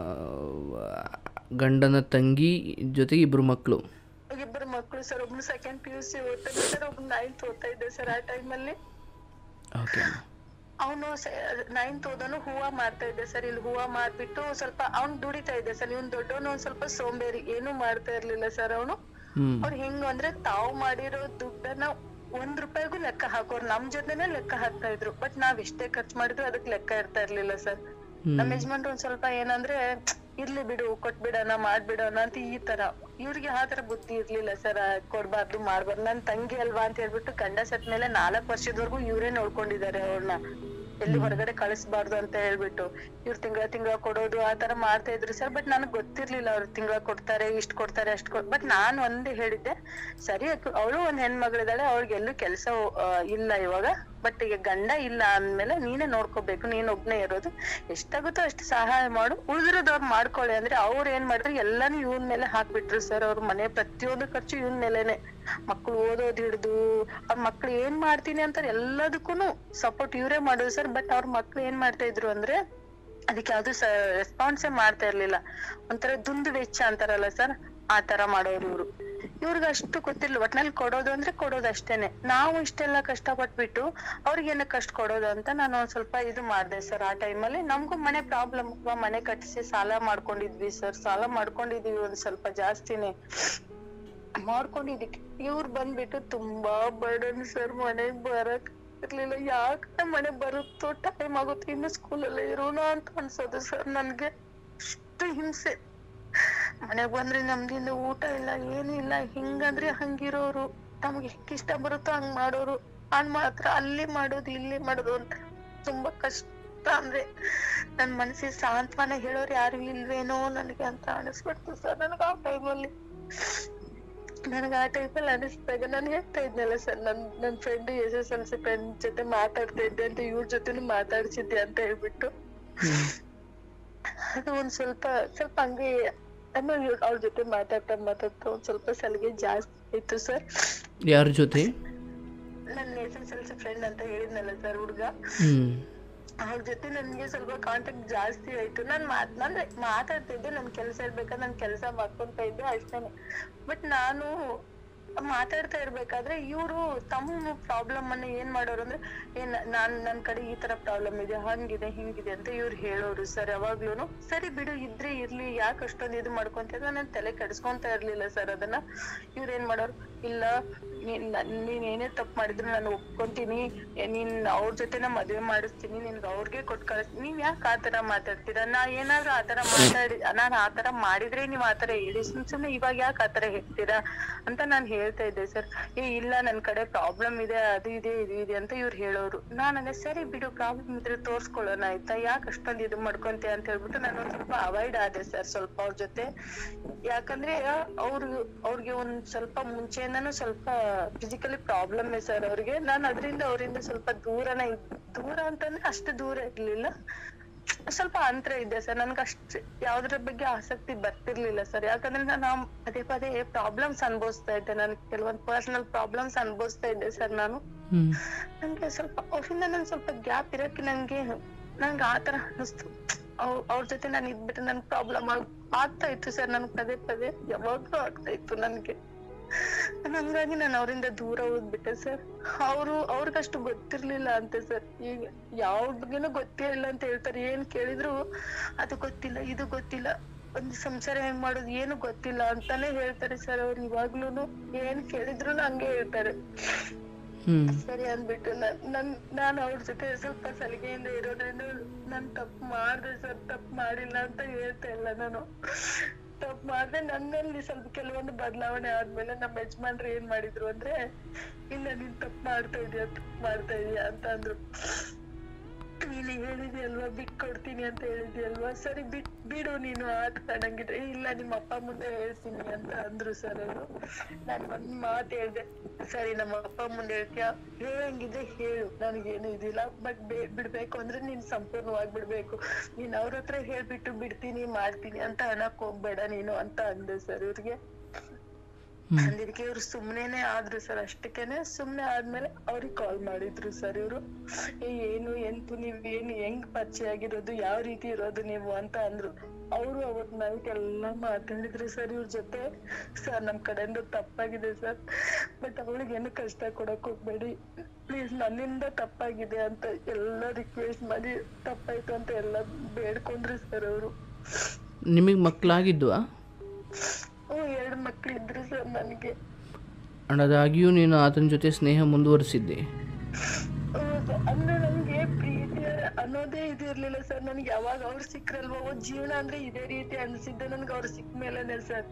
ಆ, ಗಂಡನ ತಂಗಿ ಜೊತೆಗೆ ಇಬ್ಬರು ಮಕ್ಕಳು ಇಬ್ಬರು ಮಕ್ಕಳು ಸರ್ ಒಬ್ನು ಸೆಕೆಂಡ್ ಪಿ ಯು ಸಿ ಓದ್ತಾ ಇದ್ದ ಸರ್ ಒಬ್ನು ನೈನ್ತ್ ಓದ್ತಾ ಇದ್ದೆ ಸರ್ ಆ ಟೈಮಲ್ಲಿ ಓಕೆ ಅವನು ನೈನ್ತ್ ಓದೋನು ಹೂವ ಮಾರ್ತಾ ಇದ್ದೆ ಸರ್ ಇಲ್ಲಿ ಹೂವ ಮಾರ್ಬಿಟ್ಟು ಸ್ವಲ್ಪ ಅವ್ನ್ ದುಡಿತಾ ಇದ್ದೆ ಸರ್ ಇವ್ನ್ ದೊಡ್ಡವನು ಒಂದ್ ಸ್ವಲ್ಪ ಸೋಂಬೇರಿ ಏನು ಮಾಡ್ತಾ ಇರ್ಲಿಲ್ಲ ಸರ್ ಅವನು ಹ್ಞೂ ಅವ್ರು ಹೆಂಗ್ ಅಂದ್ರೆ ತಾವು ಮಾಡಿರೋ ದುಡ್ಡನ್ನ ಒಂದ್ ರೂಪಾಯಿಗೂ ಲೆಕ್ಕ ಹಾಕೋರು ನಮ್ ಜೊತೆನೆ ಲೆಕ್ಕ ಹಾಕ್ತಾ ಇದ್ರು ಬಟ್ ನಾವ್ ಎಷ್ಟೇ ಖರ್ಚು ಮಾಡಿದ್ರು ಅದಕ್ ಲೆಕ್ಕ ಇರ್ತಾ ಇರ್ಲಿಲ್ಲ ಸರ್ ನಮ್ ಯಜಮಾನ್ರು ಒಂದ್ ಸ್ವಲ್ಪ ಏನಂದ್ರೆ ಇರ್ಲಿ ಬಿಡು ಕೊಟ್ಬಿಡೋಣ ಮಾಡ್ಬಿಡೋಣ ಅಂತ ಈ ತರ ಇವ್ರಿಗೆ ಆ ತರ ಬುದ್ಧಿ ಇರ್ಲಿಲ್ಲ ಸರ್ ಕೊಡ್ಬಾರ್ದು ಮಾಡ್ಬಾರ್ದು ನನ್ ತಂಗಿ ಅಲ್ವಾ ಅಂತ ಹೇಳ್ಬಿಟ್ಟು ಗಂಡ ಸತ್ ಮೇಲೆ ನಾಲ್ಕ್ ವರ್ಷದವರೆಗೂ ಇವ್ರೇ ನೋಡ್ಕೊಂಡಿದ್ದಾರೆ ಅವ್ರನ್ನ ಎಲ್ಲಿ ಹೊರಗಡೆ ಕಳಿಸ್ಬಾರ್ದು ಅಂತ ಹೇಳ್ಬಿಟ್ಟು ಇವ್ರು ತಿಂಗಳ ತಿಂಗಳ ಕೊಡೋದು ಆ ತರ ಮಾಡ್ತಾ ಇದ್ರು ಸರ್ ಬಟ್ ನನಗ್ ಗೊತ್ತಿರ್ಲಿಲ್ಲ ಅವ್ರು ತಿಂಗಳ ಕೊಡ್ತಾರೆ ಇಷ್ಟ್ ಕೊಡ್ತಾರೆ ಅಷ್ಟ್ ಕೊಡ್ ಬಟ್ ನಾನ್ ಒಂದೇ ಹೇಳಿದ್ದೆ ಸರಿ ಅವಳು ಒಂದ್ ಹೆಣ್ಮಗಳಿದಾಳೆ ಅವ್ರಿಗೆ ಎಲ್ಲೂ ಕೆಲ್ಸ ಆ, ಇಲ್ಲ ಇವಾಗ ಬಟ್ ಈಗ ಗಂಡ ಇಲ್ಲ ಅಂದ್ಮೇಲೆ ನೀನೇ ನೋಡ್ಕೋಬೇಕು ನೀನ್ ಒಬ್ನೇ ಇರೋದು ಎಷ್ಟಾಗುತ್ತೋ ಅಷ್ಟು ಸಹಾಯ ಮಾಡು ಉಳಿದಿರೋದು ಅವ್ರು ಮಾಡ್ಕೊಳ್ಳಿ ಅಂದ್ರೆ ಅವ್ರು ಏನ್ ಮಾಡಿದ್ರು ಎಲ್ಲಾನು ಇವನ್ ಮೇಲೆ ಹಾಕ್ಬಿಟ್ರು ಸರ್ ಅವ್ರ ಮನೆ ಪ್ರತಿಯೊಂದು ಖರ್ಚು ಇವನ್ ಮೇಲೆನೆ ಮಕ್ಳು ಓದೋದ್ ಹಿಡ್ದು ಅವ್ರ ಮಕ್ಳು ಏನ್ ಮಾಡ್ತೀನಿ ಅಂತಾರೆ ಎಲ್ಲದಕ್ಕೂನು ಸಪೋರ್ಟ್ ಇವ್ರೇ ಮಾಡೋದು ಸರ್ ಬಟ್ ಅವ್ರ ಮಕ್ಳು ಏನ್ ಮಾಡ್ತಾ ಇದ್ರು ಅಂದ್ರೆ ಅದಕ್ಕೆ ಯಾವ್ದು ರೆಸ್ಪಾನ್ಸೇ ಮಾಡ್ತಾ ಇರ್ಲಿಲ್ಲ ಒಂಥರ ದುಂದು ವೆಚ್ಚ ಅಂತಾರಲ್ಲ ಸರ್ ಆ ತರ ಮಾಡೋರು ಇವ್ರು ಇವ್ರಿಗೆ ಅಷ್ಟು ಗೊತ್ತಿಲ್ಲ ಒಟ್ನಲ್ಲಿ ಕೊಡೋದು ಅಂದ್ರೆ ಕೊಡೋದು ಅಷ್ಟೇನೆ ನಾವು ಇಷ್ಟೆಲ್ಲ ಕಷ್ಟಪಟ್ಬಿಟ್ಟು ಅವ್ರಿಗೆ ಏನಕ್ಕೆ ಅಷ್ಟು ಕೊಡೋದು ಅಂತ ನಾನು ಒಂದ್ ಸ್ವಲ್ಪ ಇದು ಮಾಡ್ದೆ ಸರ್ ಆ ಟೈಮಲ್ಲಿ ನಮ್ಗೂ ಮನೆ ಪ್ರಾಬ್ಲಮ್ ಮನೆ ಕಟ್ಟಿಸಿ ಸಾಲ ಮಾಡ್ಕೊಂಡಿದ್ವಿ ಸರ್ ಸಾಲ ಮಾಡ್ಕೊಂಡಿದೀವಿ ಒಂದ್ ಸ್ವಲ್ಪ ಜಾಸ್ತಿನೇ ಮಾಡ್ಕೊಂಡಿದ್ದಕ್ಕೆ ಇವ್ರು ಬಂದ್ಬಿಟ್ಟು ತುಂಬಾ ಬರ್ಡನ್ ಸರ್ ಮನೆಗ್ ಬರಕ್ ಇರ್ಲಿಲ್ಲ ಯಾಕೆ ಮನೆ ಬರುತ್ತೋ ಟೈಮ್ ಆಗುತ್ತೆ ಇನ್ನು ಸ್ಕೂಲಲ್ಲೇ ಇರೋಣ ಅಂತ ಅನ್ಸೋದು ಸರ್ ನನ್ಗೆ ಅಷ್ಟು ಹಿಂಸೆ ಮನೆಗ್ ಬಂದ್ರೆ ನಮ್ದಿಂದ ಊಟ ಇಲ್ಲ ಏನು ಇಲ್ಲ ಹಿಂಗಂದ್ರೆ ಹಂಗಿರೋರು ನಮ್ಗೆ ಹೆಂಗ್ ಇಷ್ಟ ಬರುತ್ತೋ ಹಂಗ್ ಮಾಡೋರು ನಾನ್ ಮಾತ್ರ ಅಲ್ಲಿ ಮಾಡೋದು ಇಲ್ಲಿ ಮಾಡೋದು ಅಂತ ತುಂಬಾ ಕಷ್ಟ ಅಂದ್ರೆ ನನ್ ಮನಸ್ಸಿಗೆ ಸಾಂತ್ವನ ಹೇಳೋರು ಯಾರು ಇಲ್ವೇನೋ ನನಗೆ ಅಂತ ಅನಿಸ್ಬಿಡ್ತು ಸರ್ ನನಗೆ ಆ ಟೈಮಲ್ಲಿ ನನಗೆ ಆ ಟೈಮಲ್ಲಿ ಅನಿಸ್ದಾಗ ನಾನು ಹೇಳ್ತಾ ಇದ್ನಲ್ಲ ಸರ್ ನನ್ ನನ್ friend S S L C friend ಜೊತೆ ಮಾತಾಡ್ತಾ ಇದ್ದೆ ಅಂತ ಇವ್ರ ಜೊತೆನೂ ಮಾತಾಡ್ಸಿದ್ದೆ ಅಂತ ಹೇಳ್ಬಿಟ್ಟು ಹ್ಮ್. ಅದು ಒಂದ್ ಸ್ವಲ್ಪ ಸ್ವಲ್ಪ ಹಂಗೆ ಆಮೇಲೆ ಅವ್ರ ಜೊತೆ ಮಾತಾಡ್ತಾ ಮಾತಾಡ್ತಾ ಒಂದ್ ಸ್ವಲ್ಪ ಸಲಿಗೆ ಜಾಸ್ತಿ ಇತ್ತು ಸರ್ ಯಾರ ಜೊತೆ ನನ್ನ S S L C friend ಅಂತ ಹೇಳಿದ್ನಲ್ಲ ಸರ್ ಹುಡ್ಗ ಹ್ಞೂ ಅವ್ರ ಜೊತೆ ನನ್ಗೆ ಸ್ವಲ್ಪ ಕಾಂಟ್ಯಾಕ್ಟ್ ಜಾಸ್ತಿ ಆಯ್ತು ನಾನ್ ಮಾತ್ ಅಂದ್ರೆ ಮಾತಾಡ್ತಿದ್ದೆ ನನ್ ಕೆಲ್ಸ ಇರ್ಬೇಕಾದ್ರೆ ನನ್ ಕೆಲ್ಸ ಮಾಡ್ಕೊಂತ ಇದ್ದೆ ಅಷ್ಟೇನೆ ಬಟ್ ನಾನು ಮಾತಾಡ್ತಾ ಇರ್ಬೇಕಾದ್ರೆ ಇವ್ರು ತಮ್ಮ ಪ್ರಾಬ್ಲಮ್ ಅನ್ನ ಏನ್ ಮಾಡೋರು ಅಂದ್ರೆ ಏನ್ ನಾನ್ ನನ್ ಕಡೆ ಈ ತರ ಪ್ರಾಬ್ಲಮ್ ಇದೆ ಹಂಗಿದೆ ಹಿಂಗಿದೆ ಅಂತ ಇವ್ರು ಹೇಳೋರು ಸರ್ ಯಾವಾಗ್ಲೂನು ಸರಿ ಬಿಡು ಇದ್ರೆ ಇರ್ಲಿ ಯಾಕೆ ಅಷ್ಟೊಂದು ಇದು ಮಾಡ್ಕೊಂತ ನಾನು ತಲೆ ಕೆಡ್ಸ್ಕೊಂತ ಇರ್ಲಿಲ್ಲ ಸರ್ ಅದನ್ನ ಇವ್ರ ಏನ್ ಮಾಡೋರು ಇಲ್ಲ ನೀನ್ ನನ್- ನೀನ್ ಏನೇ ತಪ್ಪು ಮಾಡಿದ್ರು ನಾನು ಒಪ್ಕೊಂತೀನಿ ಏ, ನೀನ್ ಅವ್ರ ಜೊತೆನ ಮದ್ವೆ ಮಾಡಿಸ್ತೀನಿ ನಿನ್ಗೆ ಅವ್ರಿಗೆ ಕೊಟ್ ಕಳಿಸ್ತೀನಿ ನೀವ್ ಯಾಕೆ ಆತರ ಮಾತಾಡ್ತೀರಾ ನಾ ಏನಾದ್ರೂ ಆತರ ಮಾತಾಡಿ ನಾನ್ ಆತರ ಮಾಡಿದ್ರೆ ನೀವ್ ಆತರ ಹೇಳಿ ಸುಮ್ ಸುಮ್ನೆ ಇವಾಗ ಯಾಕೆ ಆತರ ಹೇಳ್ತೀರಾ ಅಂತ ನಾನ್ ಹೇಳ್ತಾ ಇದ್ದೆ ಸರ್ ಏ ಇಲ್ಲ ನನ್ ಕಡೆ ಪ್ರಾಬ್ಲಮ್ ಇದೆ ಅದು ಇದೆ ಇದು ಇದೆ ಅಂತ ಇವ್ರು ಹೇಳೋರು ನಾನು ಅಂದೆ ಸರಿ ಬಿಡು ಪ್ರಾಬ್ಲಮ್ ಇದ್ರೆ ತೋರ್ಸ್ಕೊಳ್ಳೋಣ ಆಯ್ತಾ ಯಾಕೆ ಅಷ್ಟೊಂದು ಇದು ಮಾಡ್ಕೊಂತೀಯ ಅಂತ ಹೇಳ್ಬಿಟ್ಟು ನಾನು ಒಂದ್ ಸ್ವಲ್ಪ ಅವಾಯ್ಡ್ ಆದೆ ಸರ್ ಸ್ವಲ್ಪ ಅವ್ರ ಜೊತೆ ಯಾಕಂದ್ರೆ ಅವ್ರು ಅವ್ರಿಗೆ ಒಂದ್ ಸ್ವಲ್ಪ ಮುಂಚೆಯಿಂದಾನು ಸ್ವಲ್ಪ ಫಿಸಿಕಲಿ ಪ್ರಾಬ್ಲಮ್ ಇದೆ ಸರ್ ಅವ್ರಿಗೆ ನಾನು ಅದರಿಂದ ಅವರಿಂದ ಸ್ವಲ್ಪ ದೂರನ ಇದ್ ದೂರ ಅಂತಂದ್ರೆ ಅಷ್ಟು ದೂರ ಇರ್ಲಿಲ್ಲ ಸ್ವಲ್ಪ ಅಂತರ ಇದೆ ಸರ್ ನನ್ಗೆ ಅಷ್ಟು ಯಾವ್ದ್ರ ಬಗ್ಗೆ ಆಸಕ್ತಿ ಬರ್ತಿರ್ಲಿಲ್ಲ ಸರ್ ಯಾಕಂದ್ರೆ ನಾನು ಪದೇ ಪದೇ ಪ್ರಾಬ್ಲಮ್ಸ್ ಅನ್ಭವಿಸ್ತಾ ಇದ್ದೆ ನಾನು ಕೆಲವೊಂದ್ ಪರ್ಸನಲ್ ಪ್ರಾಬ್ಲಮ್ಸ್ ಅನ್ಭವಿಸ್ತಾ ಇದ್ದೆ ಸರ್ ನಾನು ಹ್ಞೂ ನಂಗೆ ಸ್ವಲ್ಪ ಅವ್ರಿಂದ ನನ್ ಸ್ವಲ್ಪ ಗ್ಯಾಪ್ ಇರಕ್ಕೆ ನಂಗೆ ನಂಗೆ ಆತರ ಅನಿಸ್ತು ಅವ್ ಅವ್ರ ಜೊತೆ ನಾನು ಇದ್ಬಿಟ್ಟು ನನ್ ಪ್ರಾಬ್ಲಮ್ ಆಗ್ತಾ ಇತ್ತು ಸರ್ ನನ್ ಪದೇ ಪದೇ ಯಾವಾಗ್ಲೂ ಆಗ್ತಾ ಇತ್ತು ನನ್ಗೆ ನಾನ್ ಹಂಗಾಗಿ ನಾನು ಅವರಿಂದ ದೂರ ಹೋಗ್ಬಿಟ್ಟೆ ಸರ್ ಅವರು ಅವ್ರಿಗಷ್ಟು ಗೊತ್ತಿರ್ಲಿಲ್ಲ ಅಂತೆ ಸರ್ ಈಗ ಯಾವ ಬಗ್ಗೆನೂ ಗೊತ್ತೇ ಇಲ್ಲ ಅಂತ ಹೇಳ್ತಾರೆ ಏನ್ ಕೇಳಿದ್ರು ಅದು ಗೊತ್ತಿಲ್ಲ ಇದು ಗೊತ್ತಿಲ್ಲ ಒಂದು ಸಂಸಾರ ಹೆಂಗ್ ಮಾಡೋದು ಏನು ಗೊತ್ತಿಲ್ಲ ಅಂತಾನೆ ಹೇಳ್ತಾರೆ ಸರ್ ಅವ್ರು ಇವಾಗ್ಲೂನು ಏನ್ ಕೇಳಿದ್ರು ಹಂಗೆ ಹೇಳ್ತಾರೆ ಹ್ಞೂ ಸರಿ ಅಂದ್ಬಿಟ್ಟು ನನ್ ನನ್ ನಾನು ಅವ್ರ ಜೊತೆ ಸ್ವಲ್ಪ ಸಲಿಗೆಯಿಂದ ಇರೋದ್ರಿಂದ ನಾನ್ ತಪ್ಪು ಮಾಡ್ದೆ ಸರ್ ತಪ್ಪು ಮಾಡಿಲ್ಲ ಅಂತ ಹೇಳ್ತಾ ಇಲ್ಲ ನಾನು ತಪ್ಪು ಮಾಡ್ದೆ ನನ್ನಲ್ಲಿ ಸ್ವಲ್ಪ ಕೆಲವೊಂದು ಬದಲಾವಣೆ ಆದ್ಮೇಲೆ ನಮ್ಮ ಯಜಮಾನ್ರು ಏನ್ ಮಾಡಿದ್ರು ಅಂದ್ರೆ ಇಲ್ಲ ನೀನ್ ತಪ್ಪು ಮಾಡ್ತಾ ಇದೀಯ ತಪ್ಪು ಮಾಡ್ತಾ ಇದೀಯ ಅಂತ ಅಂದ್ರು ನೀನು ಹೇಳಿದ್ಯಲ್ವಾ ಬಿಟ್ ಕೊಡ್ತೀನಿ ಅಂತ ಹೇಳಿದ್ಯಲ್ವಾ ಸರಿ ಬಿಟ್ ಬಿಡು ನೀನು ಆಟ ಆಡಂಗಿದ್ರೆ ಇಲ್ಲ ನಿಮ್ಮ ಅಪ್ಪ ಮುಂದೆ ಹೇಳ್ತೀನಿ ಅಂತ ಅಂದ್ರು ಸರ್ ಅವರು ನಾನು ಒಂದ್ ಮಾತು ಹೇಳ್ದೆ ಸರಿ ನಮ್ಮ ಅಪ್ಪ ಮುಂದೆ ಹೇಳ್ತೀಯ ಹೇಳಂಗಿದ್ರೆ ಹೇಳು ನನಗೇನು ಇದಿಲ್ಲ ಬಟ್ ಬಿಡ್ಬೇಕು ಅಂದ್ರೆ ನೀನ್ ಸಂಪೂರ್ಣವಾಗಿ ಬಿಡ್ಬೇಕು ನೀನ್ ಅವ್ರ ಹತ್ರ ಹೇಳ್ಬಿಟ್ಟು ಬಿಡ್ತೀನಿ ಮಾಡ್ತೀನಿ ಅಂತ ಅನ್ನಕ್ ಹೋಗ್ಬೇಡ ನೀನು ಅಂತ ಅಂದೆ ಸರ್ ಇವ್ರಿಗೆ ಹ್ಞೂ ಅಂದಿದ್ದಕ್ಕೆ ಇವ್ರು ಸುಮ್ನೆನೆ ಆದ್ರು ಸರ್ ಅಷ್ಟಕ್ಕೇನೆ ಸುಮ್ನೆ ಆದ್ಮೇಲೆ ಅವ್ರಿಗೆ ಕಾಲ್ ಮಾಡಿದ್ರು ಸರ್ ಇವ್ರು ಏ ಏನು ಎಂತು ನೀವ್ ಏನು ಹೆಂಗ್ ಪರಿಚಯ ಆಗಿರೋದು ಯಾವ ರೀತಿ ಇರೋದು ನೀವು ಅಂತ ಅಂದ್ರು ಅವ್ರು ಅವತ್ ನೈಟ್ ಎಲ್ಲ ಮಾತಾಡಿದ್ರು ಸರ್ ಇವ್ರ ಜೊತೆ ಸರ್ ನಮ್ ಕಡೆಯಿಂದ ತಪ್ಪಾಗಿದೆ ಸರ್ ಬಟ್ ಅವಳಿಗೆ ಏನು ಕಷ್ಟ ಕೊಡಕ್ ಹೋಗ್ಬೇಡಿ ಪ್ಲೀಸ್ ನನ್ನಿಂದ ತಪ್ಪಾಗಿದೆ ಅಂತ ಎಲ್ಲ ರಿಕ್ವೆಸ್ಟ್ ಮಾಡಿ ತಪ್ಪಾಯ್ತು ಅಂತ ಎಲ್ಲ ಬೇಡ್ಕೊಂಡ್ರು ಸರ್ ಅವರು ನಿಮಗೆ ಮಕ್ಕಳಾಗಿದ್ವಾ ಹ್ಮ್ ಎರಡ್ ಮಕ್ಳು ಇದ್ರು ಸರ್ ನನಗೆ ಅದಾಗಿಯೂ ನೀನು ಆತನ ಜೊತೆ ಸ್ನೇಹ ಮುಂದುವರಿಸಿದ್ದೆ ಹೌದು. ಅಂದ್ರೆ ನನ್ಗೆ ಪ್ರೀತಿ ಅನ್ನೋದೇ ಇದು ಇರ್ಲಿಲ್ಲ ಸರ್ ನನ್ಗೆ ಯಾವಾಗ ಅವ್ರು ಸಿಕ್ರಲ್ವಾ ಓ ಜೀವನ ಅಂದ್ರೆ ಇದೇ ರೀತಿ ಅನ್ಸಿದ್ದೆ ನನ್ಗೆ ಅವ್ರು ಸಿಕ್ಕ ಮೇಲೆನೆ ಸರ್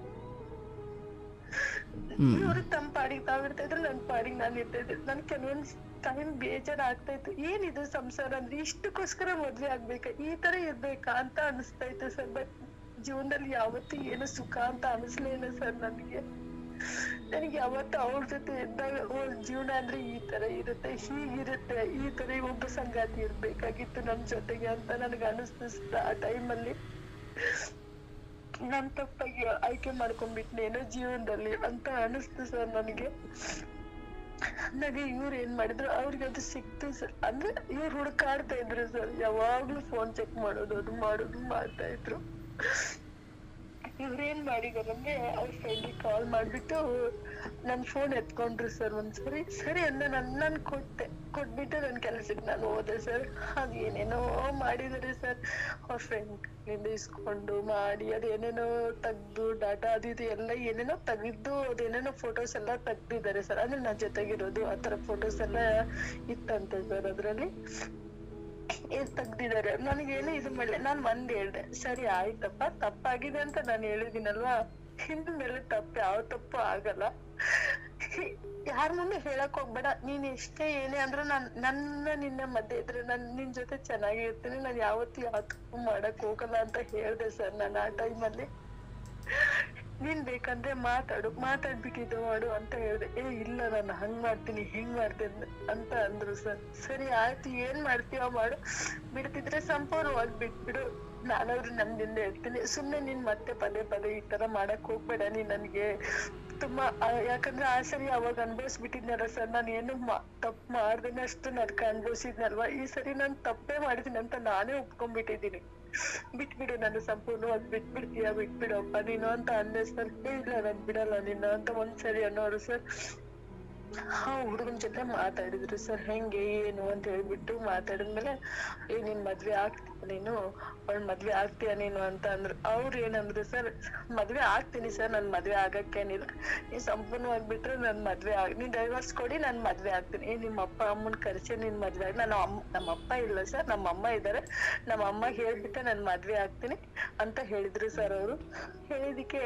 ಹ್ಮ್. ಇವ್ರು ತಮ್ಮ ಪಾಡಿಗೆ ತಾವಿರ್ತಾ ಇದ್ರು ನನ್ ಪಾಡಿಗೆ ನಾನ್ ಇರ್ತಾ ಇದ್ದೆ ನನ್ ಕೆಲವೊಂದ್ ಟೈಮ್ ಬೇಜಾರ್ ಆಗ್ತಾ ಇತ್ತು ಏನಿದು ಸಂಸಾರ ಅಂದ್ರೆ ಇಷ್ಟಕ್ಕೋಸ್ಕರ ಮದ್ವೆ ಆಗ್ಬೇಕಾ ಈ ತರ ಇರ್ಬೇಕಾ ಅಂತ ಅನಿಸ್ತಾ ಇತ್ತು ಸರ್ ಬಟ್ ಜೀವನದಲ್ಲಿ ಯಾವತ್ತೂ ಏನು ಸುಖ ಅಂತ ಅನಿಸ್ಲೇ ಇಲ್ಲ ಸರ್ ನನಗೆ ನನಗೆ ಯಾವತ್ತು ಅವ್ರ ಜೊತೆ ಇದ್ದಾಗ ಓ ಜೀವನ ಅಂದ್ರೆ ಈ ತರ ಇರುತ್ತೆ ಹೀಗಿರುತ್ತೆ ಈ ತರ ಒಬ್ಬ ಸಂಗಾತಿ ಇರ್ಬೇಕಾಗಿತ್ತು ನಮ್ ಜೊತೆಗೆ ಅಂತ ನನಗೆ ಅನಿಸ್ತು sir ಆ ಟೈಮಲ್ಲಿ ನಾನ್ ತಪ್ಪಾಗಿ ಆಯ್ಕೆ ಮಾಡ್ಕೊಂಡ್ಬಿಟ್ನೇನೋ ಜೀವನದಲ್ಲಿ ಅಂತ ಅನಿಸ್ತು ಸರ್ ನನಗೆ ನನಗೆ ಇವ್ರು ಏನ್ ಮಾಡಿದ್ರು ಅವ್ರಿಗೆ ಅದು ಸಿಕ್ತು ಸರ್ ಅಂದ್ರೆ ಇವ್ರು ಹುಡುಕಾಡ್ತಾ ಇದ್ರು ಸರ್ ಯಾವಾಗ್ಲೂ ಫೋನ್ ಚೆಕ್ ಮಾಡೋದು ಅದು ಮಾಡೋದು ಮಾಡ್ತಾ ಇದ್ರು ಇವ್ರೇನ್ ಮಾಡಿದಾರೆ ಅಂದ್ರೆ ಅವ್ರ ಫ್ರೆಂಡಿಗೆ ಕಾಲ್ ಮಾಡ್ಬಿಟ್ಟು ನನ್ ಫೋನ್ ಎತ್ಕೊಂಡ್ರು ಸರ್ ಒಂದ್ಸರಿ ಸರಿ ಅಂದ ನನ್ ನಾನ್ ಕೊಟ್ಟೆ ಕೊಟ್ಬಿಟ್ಟು ನನ್ ಕೆಲ್ಸಕ್ಕೆ ನಾನು ಹೋದೆ ಸರ್ ಅದ್ ಏನೇನೋ ಮಾಡಿದಾರೆ ಸರ್ ಅವ್ರ ಫ್ರೆಂಡ್ ನಿಂದ ಇಸ್ಕೊಂಡು ಮಾಡಿ ಅದೇನೇನೋ ತೆಗ್ದು ಡಾಟಾ ಅದು ಇದು ಎಲ್ಲ ಏನೇನೋ ತೆಗ್ದು ಅದೇನೇನೋ ಫೋಟೋಸ್ ಎಲ್ಲ ತೆಗ್ದಿದ್ದಾರೆ ಸರ್ ಅಂದ್ರೆ ನನ್ ಜೊತೆಗಿರೋದು ಆತರ ಫೋಟೋಸ್ ಎಲ್ಲ ಇತ್ತಂತೆ ಸರ್ ಅದ್ರಲ್ಲಿ ಏನ್ ತೆಗ್ದಿದ್ದಾರೆ ನನಗೇನು ಇದು ಮಾಡಲಿ ನಾನ್ ಒಂದ್ ಹೇಳ್ದೆ ಸರಿ ಆಯ್ತಪ್ಪ ತಪ್ಪಾಗಿದೆ ಅಂತ ನಾನು ಹೇಳಿದಿನಲ್ವಾ ಇನ್ ಮೇಲೆ ತಪ್ಪು ಯಾವ ತಪ್ಪು ಆಗಲ್ಲ ಯಾರ ಮುಂದೆ ಹೇಳಕ್ ಹೋಗ್ಬೇಡ ನೀನ್ ಎಷ್ಟೇ ಏನೇ ಅಂದ್ರೂ ನಾನ್ ನನ್ನ ನಿನ್ನ ಮಧ್ಯೆ ಇದ್ರೆ ನಾನ್ ನಿನ್ ಜೊತೆ ಚೆನ್ನಾಗಿರ್ತೀನಿ ನಾನ್ ಯಾವತ್ತೂ ಯಾವ ತಪ್ಪು ಮಾಡಕ್ ಹೋಗಲ್ಲ ಅಂತ ಹೇಳ್ದೆ ಸರ್ ನಾನು ಆ ಟೈಮಲ್ಲಿ ನೀನ್ ಬೇಕಂದ್ರೆ ಮಾತಾಡು ಮಾತಾಡ್ಬಿಟ್ಟಿದ್ದು ಮಾಡು ಅಂತ ಹೇಳ್ದೆ ಏ ಇಲ್ಲ ನಾನು ಹಂಗ್ ಮಾಡ್ತೀನಿ ಹಿಂಗ್ ಮಾಡ್ತೀನಿ ಅಂತ ಅಂದ್ರು ಸರ್ ಸರಿ ಆಯ್ತು ಏನ್ ಮಾಡ್ತೀವ ಮಾಡು ಬಿಡ್ತಿದ್ರೆ ಸಂಪೂರ್ಣವಾಗಿ ಬಿಟ್ಬಿಡು ನಾನಾದ್ರೂ ನಮ್ದಿಂದ ಹೇಳ್ತೀನಿ ಸುಮ್ನೆ ನೀನ್ ಮತ್ತೆ ಪದೇ ಪದೇ ಈ ತರ ಮಾಡಕ್ ಹೋಗ್ಬೇಡ ನೀನ್ ನನ್ಗೆ ತುಂಬಾ ಆ, ಯಾಕಂದ್ರೆ ಆ ಸರಿ ಅವಾಗ ಅನ್ಭವಿಸ್ಬಿಟ್ಟಿದ್ನಲ್ಲ ಸರ್ ನಾನು ಏನು ತಪ್ಪು ಮಾಡ್ದೇನೆ ಅಷ್ಟು ನಡ್ಕ ಅನ್ಭವಿಸಿದ್ನಲ್ವಾ ಈ ಸರಿ ನಾನ್ ತಪ್ಪೇ ಮಾಡಿದೀನಿ ಅಂತ ನಾನೇ ಒಪ್ಕೊಂಡ್ಬಿಟ್ಟಿದೀನಿ ಬಿಟ್ಬಿಡು ನಾನು ಸಂಪೂರ್ಣವಾಗಿ ಬಿಟ್ಬಿಡ್ತೀಯ ಬಿಟ್ಬಿಡಪ್ಪ ನೀನು ಅಂತ ಅಂದೆ ಸರ್ ಇಲ್ಲ ನಾನ್ ಬಿಡಲ್ಲ ನಿನ್ನ ಅಂತ ಒಂದ್ಸರಿ ಅನ್ನೋರು ಸರ್ ಹಾ ಹುಡುಗನ್ ಜೊತೆ ಮಾತಾಡಿದ್ರು ಸರ್ ಹೆಂಗೆ ಏನು ಅಂತ ಹೇಳ್ಬಿಟ್ಟು ಮಾತಾಡಿದ್ಮೇಲೆ ಏ ನಿನ್ ಮದ್ವೆ ಆಗ್ತೀಯ ನೀನು ಅವಳ ಮದ್ವೆ ಆಗ್ತೀಯ ನೀನು ಅಂತ ಅಂದ್ರು ಅವ್ರು ಏನಂದ್ರು ಸರ್ ಮದ್ವೆ ಆಗ್ತೀನಿ ಸರ್ ನನ್ ಮದ್ವೆ ಆಗಕ್ಕೇನಿಲ್ಲ ನೀವ್ ಸಂಪೂರ್ಣವಾಗಿ ಬಿಟ್ರೆ ನನ್ ಮದ್ವೆ ಆಗ್ ನೀನ್ ಡೈವರ್ಸ್ ಕೊಡಿ ನಾನ್ ಮದ್ವೆ ಆಗ್ತೀನಿ ಏ ನಿಮ್ಮ ಅಪ್ಪ ಅಮ್ಮನ್ ಕರ್ಸಿ ನಿನ್ ಮದ್ವೆ ಆಗಿ ನಾನು ಅಮ್ಮ ನಮ್ಮ ಅಪ್ಪ ಇಲ್ಲ ಸರ್ ನಮ್ಮ ಅಮ್ಮ ಇದಾರೆ ನಮ್ಮ ಅಮ್ಮ ಹೇಳ್ಬಿಟ್ಟೆ ನಾನ್ ಮದ್ವೆ ಆಗ್ತೀನಿ ಅಂತ ಹೇಳಿದ್ರು ಸರ್ ಅವರು ಹೇಳಿದಕ್ಕೆ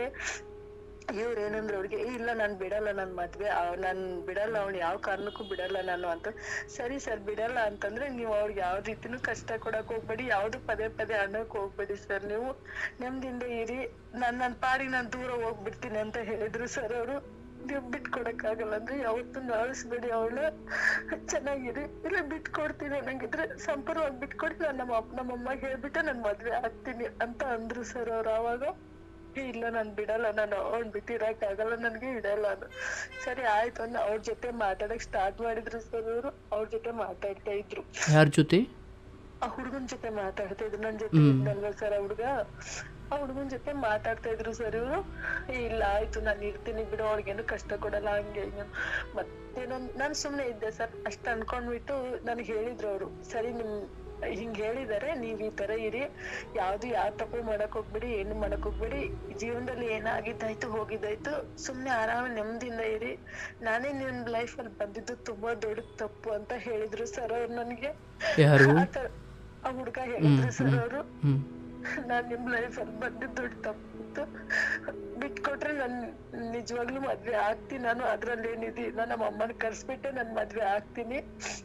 ಇವ್ರ ಏನಂದ್ರು ಅವ್ರಿಗೆ "ಏ, ಇಲ್ಲ ನಾನ್ ಬಿಡಲ್ಲ ನನ್ ಮದ್ವೆ ಅವ್- ನಾನ್ ಬಿಡಲ್ಲ ಅವ್ನ ಯಾವ ಕಾರಣಕ್ಕೂ ಬಿಡಲ್ಲ ನಾನು ಅಂತ ಸರಿ ಸರ್ ಬಿಡಲ್ಲ ಅಂತಂದ್ರೆ ನೀವು ಅವ್ರಿಗೆ ಯಾವ ರೀತಿನೂ ಕಷ್ಟ ಕೊಡಕ್ ಹೋಗ್ಬೇಡಿ ಯಾವ್ದು ಪದೇ ಪದೇ ಅನ್ನಕ್ ಹೋಗ್ಬೇಡಿ ಸರ್ ನೀವು ನೆಮ್ಮದಿಯಿಂದ ಇರಿ ನಾನ್ ನನ್ ಪಾಡಿಗೆ ನಾನ್ ದೂರ ಹೋಗ್ಬಿಡ್ತೀನಿ ಅಂತ ಹೇಳಿದ್ರು ಸರ್ ಅವರು ನೀವು ಬಿಟ್ಕೊಡಕ್ ಆಗಲ್ಲ ಅಂದ್ರೆ ಯಾವತ್ತೂ ನಾಳಿಸ್ಬೇಡಿ ಅವಳ ಚೆನ್ನಾಗಿರಿ ಇಲ್ಲ ಬಿಟ್ಕೊಡ್ತೀನಿ ನಂಗಿದ್ರೆ ಸಂಪೂರ್ಣವಾಗಿ ಬಿಟ್ಕೊಡಿ ನಾನು ನಮ್ಮ ಅಪ್ಪ ನಮ್ಮಮ್ಮ ಹೇಳ್ಬಿಟ್ಟು ನಾನ್ ಮದ್ವೆ ಆಗ್ತೀನಿ ಅಂತ ಅಂದ್ರು ಸರ್ ಅವ್ರು ಆವಾಗ ಏ ಇಲ್ಲ ನಾನ್ ಬಿಡಲ್ಲ ನಾನು ಅವ್ನ್ ಬಿಟ್ಟಿರಕ್ ಆಗಲ್ಲ ನನ್ಗೆ ಇಡಲ್ಲ ಅದು ಸರಿ ಆಯ್ತು ಅಂದ್ ಅವ್ರ ಜೊತೆ ಮಾತಾಡಕ್ ಸ್ಟಾರ್ಟ್ ಮಾಡಿದ್ರು ಸರ್ ಅವರು ಅವ್ರ ಜೊತೆ ಮಾತಾಡ್ತಾ ಇದ್ರು ಯಾರ ಜೊತೆ ಆ ಹುಡುಗನ್ ಜೊತೆ ಮಾತಾಡ್ತಾ ಇದ್ರು ನನ್ ಜೊತೆ ಇದ್ನಲ್ವಾ ಸರ್ ಆ ಹುಡ್ಗ ಆ ಹುಡುಗನ್ ಜೊತೆ ಮಾತಾಡ್ತಾ ಇದ್ರು ಸರ್ ಇವ್ರು ಏ ಇಲ್ಲ ಆಯ್ತು ನಾನ್ ಇರ್ತೀನಿ ಬಿಡು ಅವ್ರಿಗೇನು ಕಷ್ಟ ಕೊಡಲ್ಲ ಹಂಗೆ ಹಿಂಗೆ ಮತ್ತೆ ನಾನ್ ನಾನ್ ಸುಮ್ನೆ ಇದ್ದೆ ಸರ್ ಅಷ್ಟ್ ಅನ್ಕೊಂಡ್ಬಿಟ್ಟು ನನ್ಗೆ ಹೇಳಿದ್ರು ಅವ್ರು ಸರಿ ನಿಮ್ ಹಿಂಗ್ ಹೇಳಿದಾರೆ ನೀವ್ ಈ ತರ ಇರಿ ಯಾವ್ದು ಯಾವ ತಪ್ಪು ಮಾಡಕ್ ಹೋಗ್ಬೇಡಿ ಏನು ಮಾಡಕ್ ಹೋಗ್ಬೇಡಿ ಜೀವನದಲ್ಲಿ ಏನಾಗಿದ್ದಾಯ್ತು ಹೋಗಿದ್ದಾಯ್ತು ಸುಮ್ನೆ ಆರಾಮ ನೆಮ್ಮದಿಯಿಂದ ಇರಿ ನಾನೇ ನಿಮ್ ಲೈಫ್ ಅಲ್ಲಿ ಬಂದಿದ್ದು ತುಂಬಾ ದೊಡ್ಡ ತಪ್ಪು ಅಂತ ಹೇಳಿದ್ರು ಸರ್ ಅವ್ರು ನನ್ಗೆ ಯಾರು ಆತರ ಆ ಹುಡ್ಗ ಹೇಳಿದ್ರು ಸರ್ ಅವರು ಹ್ಞೂ ನಾನ್ ನಿಮ್ ಲೈಫ್ ಅಲ್ಲಿ ಬಂದಿದ್ದು ದೊಡ್ಡ ತಪ್ಪಿತ್ತು ಬಿಟ್ಕೊಟ್ರೆ ನನ್ ನಿಜವಾಗ್ಲೂ ಮದ್ವೆ ಆಗ್ತೀನಿ ನಾನು ಅದ್ರಲ್ಲಿ ಏನಿದೆ ನಾನು ನಮ್ಮ ಅಮ್ಮನ ಕರ್ಸ್ಬಿಟ್ಟೆ ನಾನ್ ಮದ್ವೆ ಆಗ್ತೀನಿ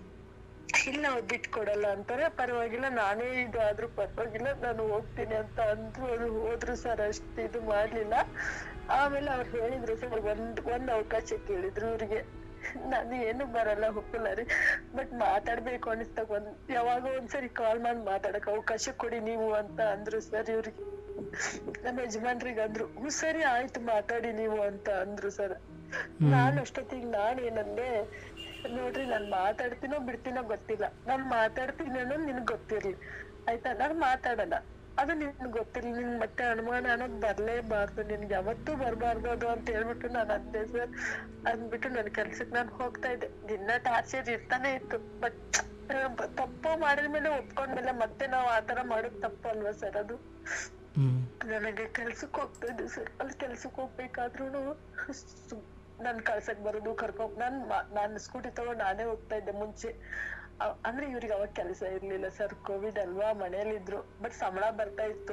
ಇಲ್ಲ ಅವ್ರು ಬಿಟ್ಕೊಡಲ್ಲ ಅಂತಾರೆ ಪರವಾಗಿಲ್ಲ ನಾನೇ ಇದು ಆದ್ರೂ ಪರವಾಗಿಲ್ಲ ನಾನು ಹೋಗ್ತೀನಿ ಅಂತ ಅಂದ್ರು ಅವ್ರು ಹೋದ್ರು ಸರ್ ಅಷ್ಟು ಇದು ಮಾಡ್ಲಿಲ್ಲ ಆಮೇಲೆ ಅವ್ರು ಹೇಳಿದ್ರು ಸರ್ ಒಂದ್ ಒಂದ್ ಅವಕಾಶ ಕೇಳಿದ್ರು ಇವ್ರಿಗೆ ನಾನು ಏನು ಬರಲ್ಲ ಒಪ್ಪಲ್ಲ ರೀ ಬಟ್ ಮಾತಾಡ್ಬೇಕು ಅನಿಸ್ದಾಗ ಒಂದ್ ಯಾವಾಗ ಒಂದ್ಸರಿ ಕಾಲ್ ಮಾಡಿ ಮಾತಾಡಕ್ ಅವಕಾಶ ಕೊಡಿ ನೀವು ಅಂತ ಅಂದ್ರು ಸರ್ ಇವ್ರಿಗೆ ನಮ್ಮ ಯಜಮಾನ್ರಿಗೆ ಅಂದ್ರು ಹ್ಞೂ ಸರಿ ಆಯ್ತು ಮಾತಾಡಿ ನೀವು ಅಂತ ಅಂದ್ರು ಸರ್ ನಾನ್ ಅಷ್ಟೊತ್ತಿಗೆ ನಾನ್ ಏನಂದೆ ನೋಡ್ರಿ ನಾನ್ ಮಾತಾಡ್ತೀನೋ ಬಿಡ್ತೀನೋ ಗೊತ್ತಿಲ್ಲ ನಾನ್ ಮಾತಾಡ್ತೀನಿ ಅನ್ನೋದು ನಿನ್ಗ್ ಗೊತ್ತಿರ್ಲಿ ಆಯ್ತಾ ನಾನ್ ಮಾತಾಡಲ್ಲ ಅದು ನಿನ್ಗ್ ಗೊತ್ತಿರ್ಲಿ ನಿನ್ ಮತ್ತೆ ಅನುಮಾನ ಅನ್ನೋದ್ ಬರ್ಲೇಬಾರ್ದು ನಿನ್ಗೆ ಯಾವತ್ತೂ ಬರ್ಬಾರ್ದು ಅದು ಅಂತ ಹೇಳ್ಬಿಟ್ಟು ನಾನ್ ಅಂದೆ ಸರ್ ಅಂದ್ಬಿಟ್ಟು ನನ್ ಕೆಲ್ಸಕ್ ನಾನ್ ಹೋಗ್ತಾ ಇದ್ದೆ ದಿನ ಟಾರ್ಚರ್ ಇರ್ತಾನೆ ಇತ್ತು ಬಟ್ ತಪ್ಪು ಮಾಡಿದ್ಮೇಲೆ ಒಪ್ಕೊಂಡ್ಮೇಲೆ ಮತ್ತೆ ನಾವ್ ಆತರ ಮಾಡೋದ್ ತಪ್ಪು ಅಲ್ವಾ ಸರ್ ಅದು ಹ್ಞೂ ನನಗೆ ಕೆಲ್ಸಕ್ ಹೋಗ್ತಾ ಇದ್ದೆ ಸರ್ ಅಲ್ಲಿ ಕೆಲ್ಸಕ್ ಹೋಗ್ಬೇಕಾದ್ರೂನು ಸು- ನಾನ್ ಕಳ್ಸಕ್ ಬರೋದು ಕರ್ಕೊಂಡ್ ನಾನ್ ಮಾ- ನಾನ್ ಸ್ಕೂಟಿ ತಗೊಂಡ್ ನಾನೇ ಹೋಗ್ತಾ ಇದ್ದೆ ಮುಂಚೆ ಅ- ಅಂದ್ರೆ ಇವ್ರಿಗೆ ಅವಾಗ ಕೆಲಸ ಇರ್ಲಿಲ್ಲ ಸರ್ ಕೋವಿಡ್ ಅಲ್ವಾ ಮನೇಲಿದ್ರು ಬಟ್ ಸಂಬಳ ಬರ್ತಾ ಇತ್ತು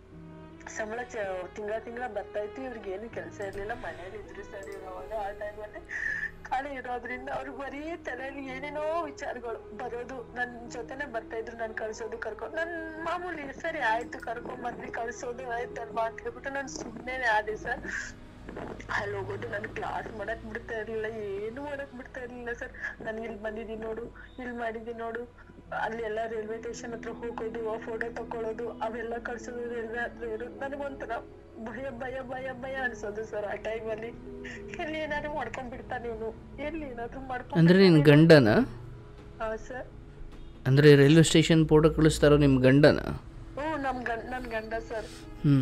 ಸಂಬಳ ತಿಂಗಳ ತಿಂಗಳ ಬರ್ತಾ ಇತ್ತು ಇವ್ರಿಗೆ ಏನು ಕೆಲಸ ಇರ್ಲಿಲ್ಲ ಮನೇಲಿ ಇದ್ರು ಸರ್ ಇವ್ರು ಅವಾಗ ಆ ಟೈಮಲ್ಲಿ ಖಾಲಿ ಇರೋದ್ರಿಂದ ಅವ್ರಿಗೆ ಬರೀ ತಲೆಯಲ್ಲಿ ಏನೇನೋ ವಿಚಾರಗಳು ಬರೋದು ನನ್ ಜೊತೆನೆ ಬರ್ತಾ ಇದ್ರು ನಾನ್ ಕಳ್ಸೋದು ಕರ್ಕೊಂಡ್ ನನ್ ಮಾಮೂಲಿ ಸರಿ ಆಯ್ತು ಕರ್ಕೊಂಡ್ ಬಂದ್ವಿ ಕಳ್ಸೋದು ಆಯ್ತಲ್ವಾ ಅಂತ ಹೇಳ್ಬಿಟ್ಟು ನಾನ್ ಸುಮ್ನೆ ಆದೆ ಸರ್ ಅಲ್ಲಿ ಹೋಗೋದು ನನ್ ಕ್ಲಾಸ್ ಮಾಡಕ್ ಬಿಡ್ತಾ ಇರ್ಲಿಲ್ಲ ಏನು ಮಾಡಕ್ ಬಿಡ್ತಾ ಇರ್ಲಿಲ್ಲ ಸರ್ ನಾನು ಇಲ್ಲಿ ಬಂದಿದ್ದೀನಿ ನೋಡು ಇಲ್ಲಿ ಮಾಡಿದೀನಿ ನೋಡು ಅಲ್ಲಿ ಎಲ್ಲ ರೈಲ್ವೆ ಸ್ಟೇಷನ್ ಹತ್ರ ಹೋಗೋದು ಆ ಫೋಟೋ ತಕೊಳ್ಳೋದು ಅವೆಲ್ಲ ಕಳ್ಸೋದು ರೈಲ್ವೆ ಹತ್ರ ಇರೋದು ನನಗೊಂಥರ ಭಯ ಭಯ ಭಯ ಭಯ ಅನ್ಸೋದು ಸರ್ ಆ ಟೈಮಲ್ಲಿ ಎಲ್ಲಿ ಏನಾದ್ರು ಮಾಡ್ಕೊಂಡ್ ಬಿಡ್ತಾನೆ ಇವನು ಎಲ್ಲಿ ಏನಾದ್ರು ಮಾಡ್ಕೊಂಡ್ ಅಂದರೆ ನಿನ್ನ ಗಂಡನ ಹಾ ಸರ್ ಅಂದರೆ ರೈಲ್ವೆ ಸ್ಟೇಷನ್ ಫೋಟೋ ಕಳಿಸ್ತಾರೋ ನಿಮ್ಮ ಗಂಡನ ಹ್ಞೂ ನಮ್ ಗಂಡ ನನ್ ಗಂಡ ಸರ್ ಹ್ಞೂ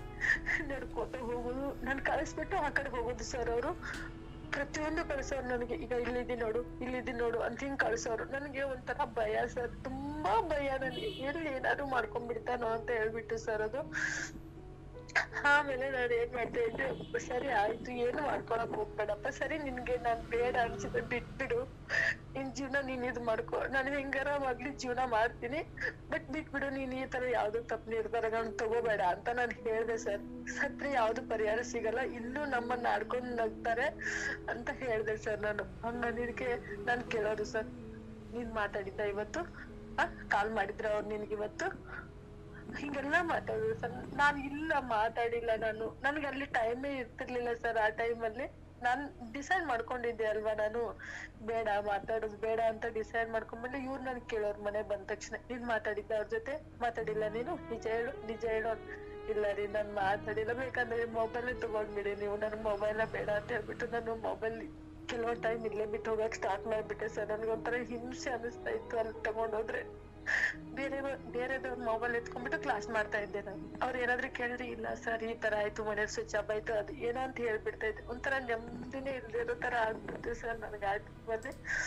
ನಡ್ಕೋತ ಹೋಗೋದು ನಾನ್ ಕಳಿಸ್ಬಿಟ್ಟು ಆ ಕಡೆ ಹೋಗೋದು ಸರ್ ಅವರು ಪ್ರತಿಯೊಂದು ಕಳ್ಸೋರು ನನಗೆ ಈಗ ಇಲ್ಲಿದಿ ನೋಡು ಇಲ್ಲಿದಿ ನೋಡು ಅಂತ ಹಿಂಗ್ ಕಳ್ಸೋರು ನನಗೆ ಒಂಥರ ಭಯ ಸರ್ ತುಂಬಾ ಭಯ ನನಗೆ ಎಲ್ಲಿ ಏನಾದ್ರು ಮಾಡ್ಕೊಂಡ್ಬಿಡ್ತಾನೋ ಅಂತ ಹೇಳ್ಬಿಟ್ಟು ಸರ್ ಅದು ಆಮೇಲೆ ನಾನು ಏನ್ ಮಾಡ್ತಾ ಇದ್ದೆ ಸರಿ ಆಯ್ತು ಏನು ಮಾಡ್ಕೊಳಕ್ ಹೋಗ್ಬೇಡಪ್ಪ ಸರಿ ನಿನ್ಗೆ ನಾನ್ ಬೇಡ ಅನ್ಸಿದ್ರೆ ಬಿಟ್ಬಿಡು ನಿನ್ ಜೀವನ ನೀನ್ ಇದ್ ಮಾಡ್ಕೊ ನಾನು ಹೆಂಗಾರ ಆಗ್ಲಿ ಜೀವನ ಮಾಡ್ತೀನಿ ಬಟ್ ಬಿಟ್ಬಿಡು ನೀನ್ ಈ ತರ ಯಾವ್ದು ತಪ್ಪು ನಿರ್ಧಾರಗಳನ್ನ ತಗೋಬೇಡ ಅಂತ ನಾನು ಹೇಳ್ದೆ ಸರ್ ಸತ್ರೆ ಯಾವ್ದು ಪರಿಹಾರ ಸಿಗಲ್ಲ ಇಲ್ಲೂ ನಮ್ಮನ್ನ ಆಡ್ಕೊಂಡ್ ನಗ್ತಾರೆ ಅಂತ ಹೇಳ್ದೆ ಸರ್ ನಾನು ಹಂಗಂದಿದ್ಕೆ ನಾನ್ ಕೇಳೋದು ಸರ್ ನೀನ್ ಮಾತಾಡಿದ್ದ ಇವತ್ತು ಆ ಕಾಲ್ ಮಾಡಿದ್ರ ಅವ್ರು ನಿನ್ಗೆ ಇವತ್ತು ಹಿಂಗೆಲ್ಲ ಮಾತಾಡೋದು ಸರ್ ನಾನ್ ಇಲ್ಲ ಮಾತಾಡಿಲ್ಲ ನಾನು ನನ್ಗೆ ಅಲ್ಲಿ ಟೈಮೇ ಇರ್ತಿರ್ಲಿಲ್ಲ ಸರ್ ಆ ಟೈಮಲ್ಲಿ ನಾನ್ ಡಿಸೈಡ್ ಮಾಡ್ಕೊಂಡಿದ್ದೆ ಅಲ್ವಾ ನಾನು ಬೇಡ ಮಾತಾಡೋದು ಬೇಡ ಅಂತ ಡಿಸೈಡ್ ಮಾಡ್ಕೊಂಡ್ಮೇಲೆ ಇವ್ರು ನನ್ ಕೇಳೋರ್ ಮನೆ ಬಂದ ತಕ್ಷಣ ನೀನ್ ಮಾತಾಡಿದ್ದ ಅವ್ರ ಜೊತೆ ಮಾತಾಡಿಲ್ಲ ನೀನು ನಿಜ ಹೇಳು ನಿಜ ಹೇಳು ಅಂತ. ಇಲ್ಲ ರೀ ನಾನ್ ಮಾತಾಡಿಲ್ಲ ಬೇಕಂದ್ರೆ ಮೊಬೈಲ್ ತಗೊಂಡ್ಬಿಡಿ ನೀವು ನನ್ ಮೊಬೈಲ್ ಬೇಡ ಅಂತ ಹೇಳ್ಬಿಟ್ಟು ನಾನು ಮೊಬೈಲ್ ಕೆಲವೊಂದ್ ಟೈಮ್ ಇಲ್ಲೇ ಬಿಟ್ಟು ಹೋಗಕ್ ಸ್ಟಾರ್ಟ್ ಮಾಡ್ಬಿಟ್ಟೆ ಸರ್ ನನ್ಗೊಂಥರ ಹಿಂಸೆ ಅನಿಸ್ತಾ ಇತ್ತು ಅಲ್ಲಿ ತಗೊಂಡೋದ್ರೆ ಬೇರೆ ಬೇರೆದವ್ರ ಮೊಬೈಲ್ ಎತ್ಕೊಂಡ್ಬಿಟ್ಟು ಕ್ಲಾಸ್ ಮಾಡ್ತಾ ಇದ್ದೆ ನಾನು ಅವ್ರು ಏನಾದ್ರು ಕೇಳಿದ್ರೆ ಇಲ್ಲ ಸರ್ ಈ ತರ ಆಯ್ತು ಮನೆ ಸ್ವಿಚ್ ಆಫ್ ಆಯ್ತು ಅದು ಏನೋ ಅಂತ ಹೇಳ್ಬಿಡ್ತಾ ಇದ್ದೆ ಒಂಥರ ನೆಮ್ಮದಿನೇ ಇಲ್ದೇ ಇರೋ ತರ ಆಗ್ಬಿಡ್ತು ಸರ್ ನನಗೆ ಆಯ್ತು ಬಂದೆ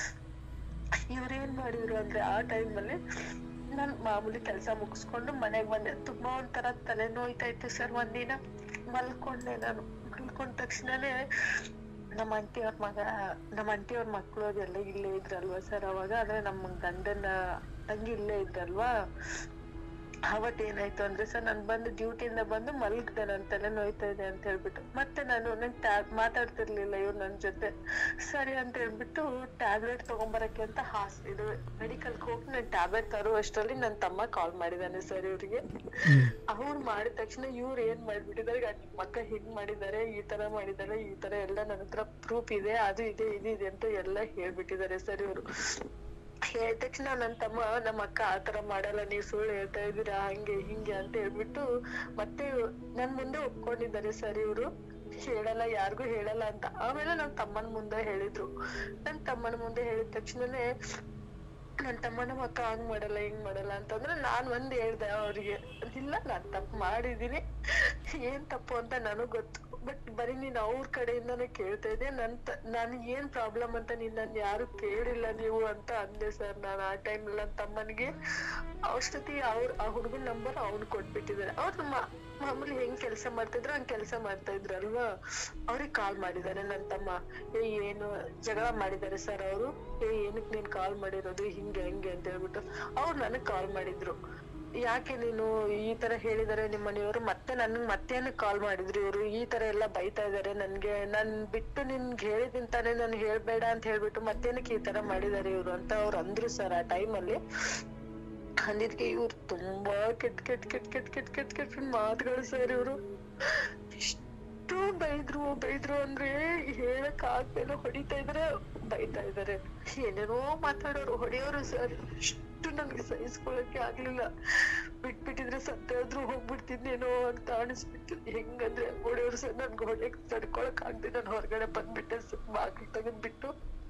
ಇವ್ರೇನ್ ಮಾಡಿದ್ರು ಅಂದ್ರೆ ಆ ಟೈಮ್ ಅಲ್ಲಿ ನಾನ್ ಮಾಮೂಲಿ ಕೆಲಸ ಮುಗಿಸ್ಕೊಂಡು ಮನೆಗ್ ಬಂದೆ ತುಂಬಾ ಒಂಥರ ತಲೆ ನೋಯ್ತಾ ಇತ್ತು ಸರ್ ಒಂದಿನ ಮಲ್ಕೊಂಡೆ ನಾನು ಮಲ್ಕೊಂಡ ತಕ್ಷಣನೇ ನಮ್ಮ ಆಂಟಿ ಅವ್ರ ಮಗ ನಮ್ಮ ಆಂಟಿ ಅವ್ರ ಮಕ್ಳು ಅದೆಲ್ಲ ಇಲ್ಲೇ ಇದ್ರಲ್ವಾ ಸರ್ ಅವಾಗ ಆದ್ರೆ ನಮ್ಮ ಗಂಡನ ತಂಗಿ ಇಲ್ಲೇ ಇದ್ರಲ್ವಾ ಅವತ್ ಏನಾಯ್ತು ಅಂದ್ರೆ ಸರ್ ನಾನ್ ಬಂದು ಡ್ಯೂಟಿಯಿಂದ ಬಂದು ಮಲಗ್ದೆ ನನ್ ತಲೆ ನೋಯ್ತಾ ಇದೆ ಅಂತ ಹೇಳ್ಬಿಟ್ಟು ಮತ್ತೆ ನಾನು ನನ್ ಟ್ಯಾಬ್ ಮಾತಾಡ್ತಿರ್ಲಿಲ್ಲ ಇವ್ರು ನನ್ ಜೊತೆ ಸರಿ ಅಂತ ಹೇಳ್ಬಿಟ್ಟು ಟ್ಯಾಬ್ಲೆಟ್ ತಗೊಂಬರಕ್ಕೆ ಅಂತ ಹಾಸ್ ಇದು ಮೆಡಿಕಲ್ ಹೋಗಿ ನನ್ ಟ್ಯಾಬ್ಲೆಟ್ ತರೋ ಅಷ್ಟರಲ್ಲಿ ನನ್ ತಮ್ಮ ಕಾಲ್ ಮಾಡಿದಾನೆ ಸರ್ ಇವ್ರಿಗೆ ಅವ್ರು ಮಾಡಿದ ತಕ್ಷಣ ಇವ್ರು ಏನ್ ಮಾಡ್ಬಿಟ್ಟಿದ್ದಾರೆ ನಿಮ್ ಮಕ್ಕ ಹಿಂಗ್ ಮಾಡಿದ್ದಾರೆ ಈ ತರ ಮಾಡಿದ್ದಾರೆ ಈ ತರ ಎಲ್ಲ ನನ್ನ ಹತ್ರ ಪ್ರೂಫ್ ಇದೆ ಅದು ಇದೆ ಇದು ಇದೆ ಅಂತ ಎಲ್ಲ ಹೇಳ್ಬಿಟ್ಟಿದ್ದಾರೆ ಸರ್ ಇವ್ರು ಹೇಳಿದ ತಕ್ಷಣ ನನ್ ತಮ್ಮ ನಮ್ಮ ಅಕ್ಕ ಆತರ ಮಾಡಲ್ಲ ನೀವ್ ಸುಳ್ಳು ಹೇಳ್ತಾ ಇದೀರಾ ಹಂಗೆ ಹಿಂಗೆ ಅಂತ ಹೇಳ್ಬಿಟ್ಟು ಮತ್ತೆ ನನ್ ಮುಂದೆ ಒಪ್ಕೊಂಡಿದ್ದಾರೆ ಸರ್ ಇವ್ರು ಹೇಳಲ್ಲ ಯಾರಿಗೂ ಹೇಳಲ್ಲ ಅಂತ ಆಮೇಲೆ ನನ್ ತಮ್ಮನ್ ಮುಂದೆ ಹೇಳಿದ್ರು ನನ್ ತಮ್ಮನ ಮುಂದೆ ಹೇಳಿದ ತಕ್ಷಣನೇ ನನ್ ತಮ್ಮನ ಮಕ್ಕ ಹಂಗ್ ಮಾಡಲ್ಲ ಹಿಂಗ್ ಮಾಡಲ್ಲ ಅಂತಂದ್ರೆ ನಾನ್ ಒಂದ್ ಹೇಳ್ದೆ ಅವ್ರಿಗೆ ಇಲ್ಲ ನಾನ್ ತಪ್ಪು ಮಾಡಿದೀನಿ ಏನ್ ತಪ್ಪು ಅಂತ ನನಗ್ ಗೊತ್ತು ಬಟ್ ಬರೀ ನೀನ್ ಅವ್ರ ಕಡೆಯಿಂದಾನೇ ಕೇಳ್ತಾ ಇದ್ದೆ ನನ್ ತ- ನಾನ್ ಏನ್ ಪ್ರಾಬ್ಲಮ್ ಅಂತ ನೀನ್ ನನ್ ಯಾರು ಕೇಳಿಲ್ಲ ನೀವು ಅಂತ ಅಂದೆ ಸರ್ ನಾನ್ ಆ ಟೈಮ್ ನನ್ ತಮ್ಮನಿಗೆ ಔಷಧಿ ಅವ್ರ ಆ ಹುಡುಗನ್ ನಂಬರ್ ಅವ್ನ್ ಕೊಟ್ಬಿಟ್ಟಿದ್ದಾರೆ ಅವ್ರು ಮಾ- ಮಾಮೂಲಿ ಹೆಂಗ್ ಕೆಲ್ಸ ಮಾಡ್ತಿದ್ರು ಹಂಗ್ ಕೆಲ್ಸ ಮಾಡ್ತಾ ಇದ್ರಲ್ವಾ ಅವ್ರಿಗೆ ಕಾಲ್ ಮಾಡಿದಾರೆ ನನ್ ತಮ್ಮ ಏ ಏನು ಜಗಳ ಮಾಡಿದಾರೆ ಸರ್ ಅವರು ಏ ಏನಕ್ ನೀನ್ ಕಾಲ್ ಮಾಡಿರೋದು ಹಿಂಗೆ ಹಂಗೆ ಅಂತ ಹೇಳ್ಬಿಟ್ಟು ಅವ್ರು ನನಗ್ ಕಾಲ್ ಮಾಡಿದ್ರು ಯಾಕೆ ನೀನು ಈ ತರ ಹೇಳಿದಾರೆ ನಿಮ್ ಮನೆಯವರು ಮತ್ತೆ ನನ್ಗ್ ಮತ್ತೇನು ಕಾಲ್ ಮಾಡಿದ್ರು ಇವ್ರು ಈ ತರ ಎಲ್ಲ ಬೈತಾ ಇದಾರೆ ನನ್ಗೆ ನಾನ್ ಬಿಟ್ಟು ನಿನ್ಗೆ ಹೇಳಿದಿನ್ ತಾನೇ ನನ್ ಹೇಳ್ಬೇಡ ಅಂತ ಹೇಳ್ಬಿಟ್ಟು ಮತ್ತೇನಕ್ಕೆ ಈ ತರ ಮಾಡಿದಾರೆ ಇವ್ರು ಅಂತ ಅವ್ರು ಅಂದ್ರು ಸರ್ ಆ time ಅಲ್ಲಿ ಅಂದಿದ್ಕೆ ಇವ್ರು ತುಂಬಾ ಕೆಟ್ಟ ಕೆಟ್ಟ ಕೆಟ್ಟ ಕೆಟ್ಟ ಕೆಟ್ಟ ಕೆಟ್ಟ ಕೆಟ್ಟ ಮಾತುಗಳು ಸರ್ ಇವ್ರು ಎಷ್ಟು ಬೈದ್ರು ಬೈದ್ರು ಅಂದ್ರೆ ಹೇಳಕ್ ಆಗ್ದೇನೆ ಹೊಡಿತಾ ಇದಾರೆ ಬೈತಾ ಇದಾರೆ ಏನೇನೋ ಮಾತಾಡೋರು ಹೊಡೆಯೋರು ಸರ್ ಇಷ್ಟು ನನ್ಗೆ ಸಹಿಸ್ಕೊಳಕ್ಕೆ ಆಗ್ಲಿಲ್ಲ ಬಿಟ್ಬಿಟ್ಟಿದ್ರೆ ಸತ್ತೋದ್ರು ಹೋಗ್ಬಿಡ್ತಿದ್ನೇನೋ ಅಂತ ಅನಿಸ್ಬಿಟ್ಟು ಹೆಂಗಂದ್ರೆ ಹೊಡೆಯೋರು ಸರ್ ನನ್ಗೆ ಹೊಡೆಯಕ್ ತಡ್ಕೊಳಕ್ ಆಗ್ದೆ ನಾನು ಹೊರಗಡೆ ಬಂದ್ಬಿಟ್ಟೆ ಸರ್ ಬಾಗಿಲು ತೆಗೆದ್ಬಿಟ್ಟು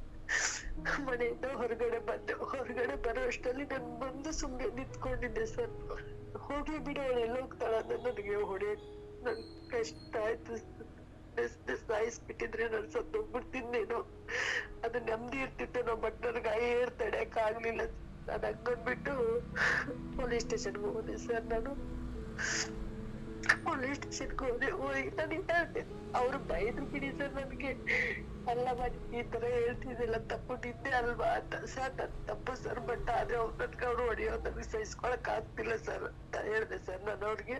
ಮನೆಯಿಂದ ಹೊರಗಡೆ ಬಂದೆ ಹೊರಗಡೆ ಬರೋ ಅಷ್ಟರಲ್ಲಿ ನಾನು ಬಂದು ಸುಮ್ನೆ ನಿಂತ್ಕೊಂಡಿದ್ದೆ ಸರ್ ಹೋಗಿ ಬಿಡು ಅವಳು ಎಲ್ಲ ಹೋಗ್ತಾಳ ಅಂತ ನನಗೆ ಹೊಡೆಯಕ್ ನನ್ ಕಷ್ಟ ಆಯ್ತು ಸಾಯಿಸ್ಬಿಟ್ಟಿದ್ರೆ ನಾನು ಸತ್ತೋಗ್ಬಿಡ್ತಿದ್ದೇನೋ ಅದು ನೆಮ್ಮದಿ ಇರ್ತಿತ್ತೇನೋ ಬಟ್ ನನಗೆ ಏರ್ ತಡೆಯಕ್ ಆಗ್ಲಿಲ್ಲ ನಾನು ಹಂಗಂದ್ಬಿಟ್ಟು ಪೊಲೀಸ್ ಸ್ಟೇಷನ್ಗೆ ಹೋದೆ ಸರ್ ನಾನು ಪೊಲೀಸ್ ಸ್ಟೇಷನ್ಗೆ ಹೋದೆ ಹೋಗಿ ನಾನು ಹೇಳ್ದೆ ಅವ್ರು ಬೈದ್ರು ಬಿಡಿ ಸರ್ ನನ್ಗೆ ಅಲ್ಲ ಮಾಡಿ ಈ ತರ ಹೇಳ್ತಿದ್ದಿಲ್ಲ ತಪ್ಪು ನಿಂದೆ ಅಲ್ವಾ ಅಂತ ಸರ್ ನನ್ ತಪ್ಪು ಸರ್ ಬಟ್ ಆದ್ರೆ ಅವ್ರು ನನ್ಗೆ ಅವ್ರು ಹೊಡೆಯೋದು ನನಗೆ ಸಹಿಸ್ಕೊಳಕ್ ಆಗ್ತಿಲ್ಲ ಸರ್ ಅಂತ ಹೇಳ್ದೆ ಸರ್ ನಾನು ಅವ್ರಿಗೆ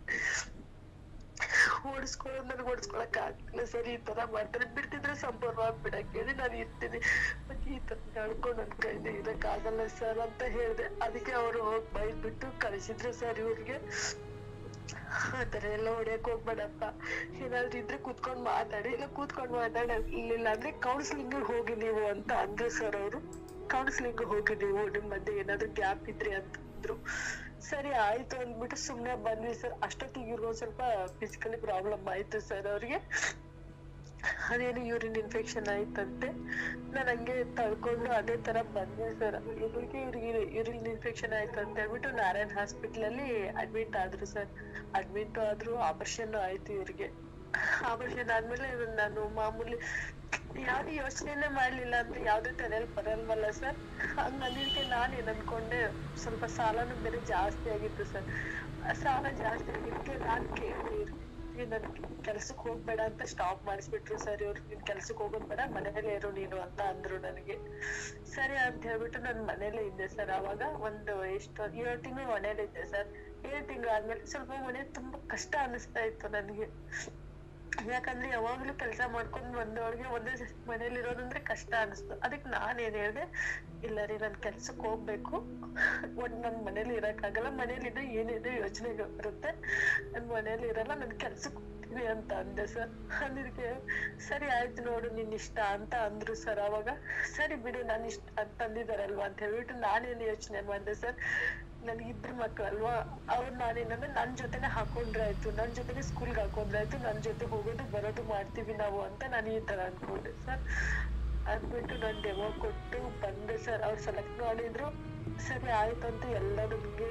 ಓಡಿಸ್ಕೊಳ್ಳೋದು ನನಗೆ ಓಡಿಸ್ಕೊಳಕ್ ಆಗ್ತಿಲ್ಲ ಸರ್ ಈ ತರ ಮಾಡ್ತಾರೆ ಬಿಡ್ತಿದ್ರೆ ಸಂಪೂರ್ಣವಾಗಿ ಬಿಡಕ್ ಹೇಳಿ ನಾನು ಇರ್ತೀನಿ ಮತ್ತೆ ಈ ತರ ನಡ್ಕೊಂಡು ನನ್ ಕೈಲಿ ಇರಕ್ ಆಗಲ್ಲ ಸರ್ ಅಂತ ಹೇಳ್ದೆ ಅದಕ್ಕೆ ಅವ್ರು ಹೋಗಿ ಬೈದ್ಬಿಟ್ಟು ಕಳಿಸಿದ್ರು ಸರ್ ಇವ್ರಿಗೆ ಆತರ ಎಲ್ಲ ಹೊಡಿಯಕ್ ಹೋಗ್ಬೇಡಪ್ಪ ಏನಾದ್ರು ಇದ್ರೆ ಕೂತ್ಕೊಂಡ್ ಮಾತಾಡಿ ಇಲ್ಲ ಕೂತ್ಕೊಂಡ್ ಮಾತಾಡಲಿಲ್ಲ ಅಂದ್ರೆ ಕೌನ್ಸಿಲಿಂಗ್ ಹೋಗಿ ನೀವು ಅಂತ ಅಂದ್ರು ಸರ್ ಅವರು ಕೌನ್ಸಿಲಿಂಗ್ ಹೋಗಿ ನೀವು ನಿಮ್ ಮಧ್ಯೆ ಏನಾದ್ರು ಗ್ಯಾಪ್ ಇದ್ರಿ ಅಂತಂದ್ರು ಸರಿ ಆಯ್ತು ಅಂದ್ಬಿಟ್ಟು ಸುಮ್ನೆ ಬಂದ್ವಿ ಸರ್ ಅಷ್ಟೊತ್ತಿಗೆ ಇವ್ರಿಗೂ ಒಂದ್ ಸ್ವಲ್ಪ ಫಿಸಿಕಲಿ ಪ್ರಾಬ್ಲಮ್ ಆಯ್ತು ಸರ್ ಅವ್ರಿಗೆ ಅದೇನು ಯೂರಿನ್ ಇನ್ಫೆಕ್ಷನ್ ಆಯ್ತಂತೆ ನಾನ್ ಹಂಗೆ ತಳ್ಕೊಂಡು ಅದೇ ತರ ಬಂದೆ ಸರ್ ಇವ್ರಿಗೆ ಇವ್ರಿಗೆ ಯೂರಿನ್ ಇನ್ಫೆಕ್ಷನ್ ಆಯ್ತು ಅಂತ ಹೇಳ್ಬಿಟ್ಟು ನಾರಾಯಣ್ ಹಾಸ್ಪಿಟಲ್ ಅಲ್ಲಿ ಅಡ್ಮಿಟ್ ಆದ್ರು ಸರ್ ಅಡ್ಮಿಟ್ ಆದ್ರು ಆಪರೇಷನ್ ಆಯ್ತು ಇವ್ರಿಗೆ ಆಪರೇಷನ್ ಆದ್ಮೇಲೆ ನಾನು ಮಾಮೂಲಿ ಯಾವ್ದು ಯೋಚನೆನೇ ಮಾಡ್ಲಿಲ್ಲ ಅಂದ್ರೆ ಯಾವ್ದು ತಲೆಯಲ್ಲಿ ಬರಲ್ವಲ್ಲ ಸರ್ ಹಂಗಂದಿದ್ದಕ್ಕೆ ನಾನ್ ಏನ್ ಅನ್ಕೊಂಡೆ ಸ್ವಲ್ಪ ಸಾಲನು ಬೇರೆ ಜಾಸ್ತಿ ಆಗಿತ್ತು ಸರ್ ಸಾಲ ಜಾಸ್ತಿ ಆಗಿದ್ದಕ್ಕೆ ನಾನ್ ಕೇಳಿದೆ ನನ್ ಕೆಲ್ಸಕ್ ಹೋಗ್ಬೇಡ ಅಂತ ಸ್ಟಾಪ್ ಮಾಡಿಸ್ಬಿಟ್ರು ಸರ್ ಇವ್ರು ನೀನ್ ಕೆಲ್ಸಕ್ ಹೋಗೋದ್ ಬೇಡ ಮನೇಲೇ ಇರು ನೀನು ಅಂತ ಅಂದ್ರು ನನಗೆ ಸರಿ ಅಂತ ಹೇಳ್ಬಿಟ್ಟು ನಾನ್ ಮನೇಲೇ ಇದ್ದೆ ಸರ್ ಅವಾಗ ಒಂದು ಎಷ್ಟು ಏಳು ತಿಂಗಳು ಮನೇಲಿ ಇದ್ದೆ ಸರ್ ಏಳು ತಿಂಗಳು ಆದ್ಮೇಲೆ ಸ್ವಲ್ಪ ಮನೆ ತುಂಬಾ ಕಷ್ಟ ಅನಿಸ್ತಾ ಇತ್ತು ನನಗೆ ಯಾಕಂದ್ರೆ ಯಾವಾಗ್ಲೂ ಕೆಲಸ ಮಾಡ್ಕೊಂಡ್ ಬಂದವಳಿಗೆ ಒಂದೇ ಮನೇಲಿ ಇರೋದಂದ್ರೆ ಕಷ್ಟ ಅನಿಸ್ತು ಅದಕ್ಕೆ ನಾನ್ ಏನ್ ಹೇಳ್ದೆ ಇಲ್ಲ ರೀ ನನ್ ಕೆಲ್ಸಕ್ ಹೋಗ್ಬೇಕು ಒಂದ್ ನನ್ ಮನೇಲಿ ಇರಕ್ಕಾಗಲ್ಲ ಮನೇಲಿ ಇದ್ರೆ ಏನೇನೋ ಯೋಚನೆಗಳು ಬರುತ್ತೆ ನನ್ ಮನೇಲಿ ಇರಲ್ಲ ನನ್ ಕೆಲ್ಸಕ್ ಹೋಗ್ತೀನಿ ಅಂತ ಅಂದೆ ಸರ್ ಅಂದಿದ್ಕೆ ಸರಿ ಆಯ್ತು ನೋಡು ನಿನ್ ಇಷ್ಟ ಅಂತ ಅಂದ್ರು ಸರ್ ಅವಾಗ ಸರಿ ಬಿಡು ನಾನು ಇಷ್ಟ ಅಂತ ಅಂದಿದಾರಲ್ವಾ ಅಂತ ಹೇಳ್ಬಿಟ್ಟು ನಾನೇನು ಯೋಚನೆ ಮಾಡ್ದೆ ಸರ್ ನನ್ಗೆ ಇಬ್ರು ಮಕ್ಳಲ್ವಾ ಅವ್ರು ನಾನೇನಂದ್ರೆ ನನ್ ಜೊತೆನೆ ಹಾಕೊಂಡ್ರೆ ಆಯ್ತು ನನ್ ಜೊತೆನೆ ಸ್ಕೂಲ್ಗೆ ಹಾಕೊಂಡ್ರೆ ಆಯ್ತು ನನ್ ಜೊತೆ ಹೋಗೋದು ಬರೋದು ಮಾಡ್ತೀವಿ ನಾವು ಅಂತ ನಾನು ಈ ತರ ಅನ್ಕೊಂಡೆ ಸರ್ ಅದ್ಬಿಟ್ಟು ನಾನ್ ಡೆಮೋ ಕೊಟ್ಟು ಬಂದೆ ಸರ್ ಅವ್ರು ಸೆಲೆಕ್ಟ್ ಮಾಡಿದ್ರು ಸರಿ ಆಯ್ತು ಅಂತ ಎಲ್ಲ ನಮ್ಗೆ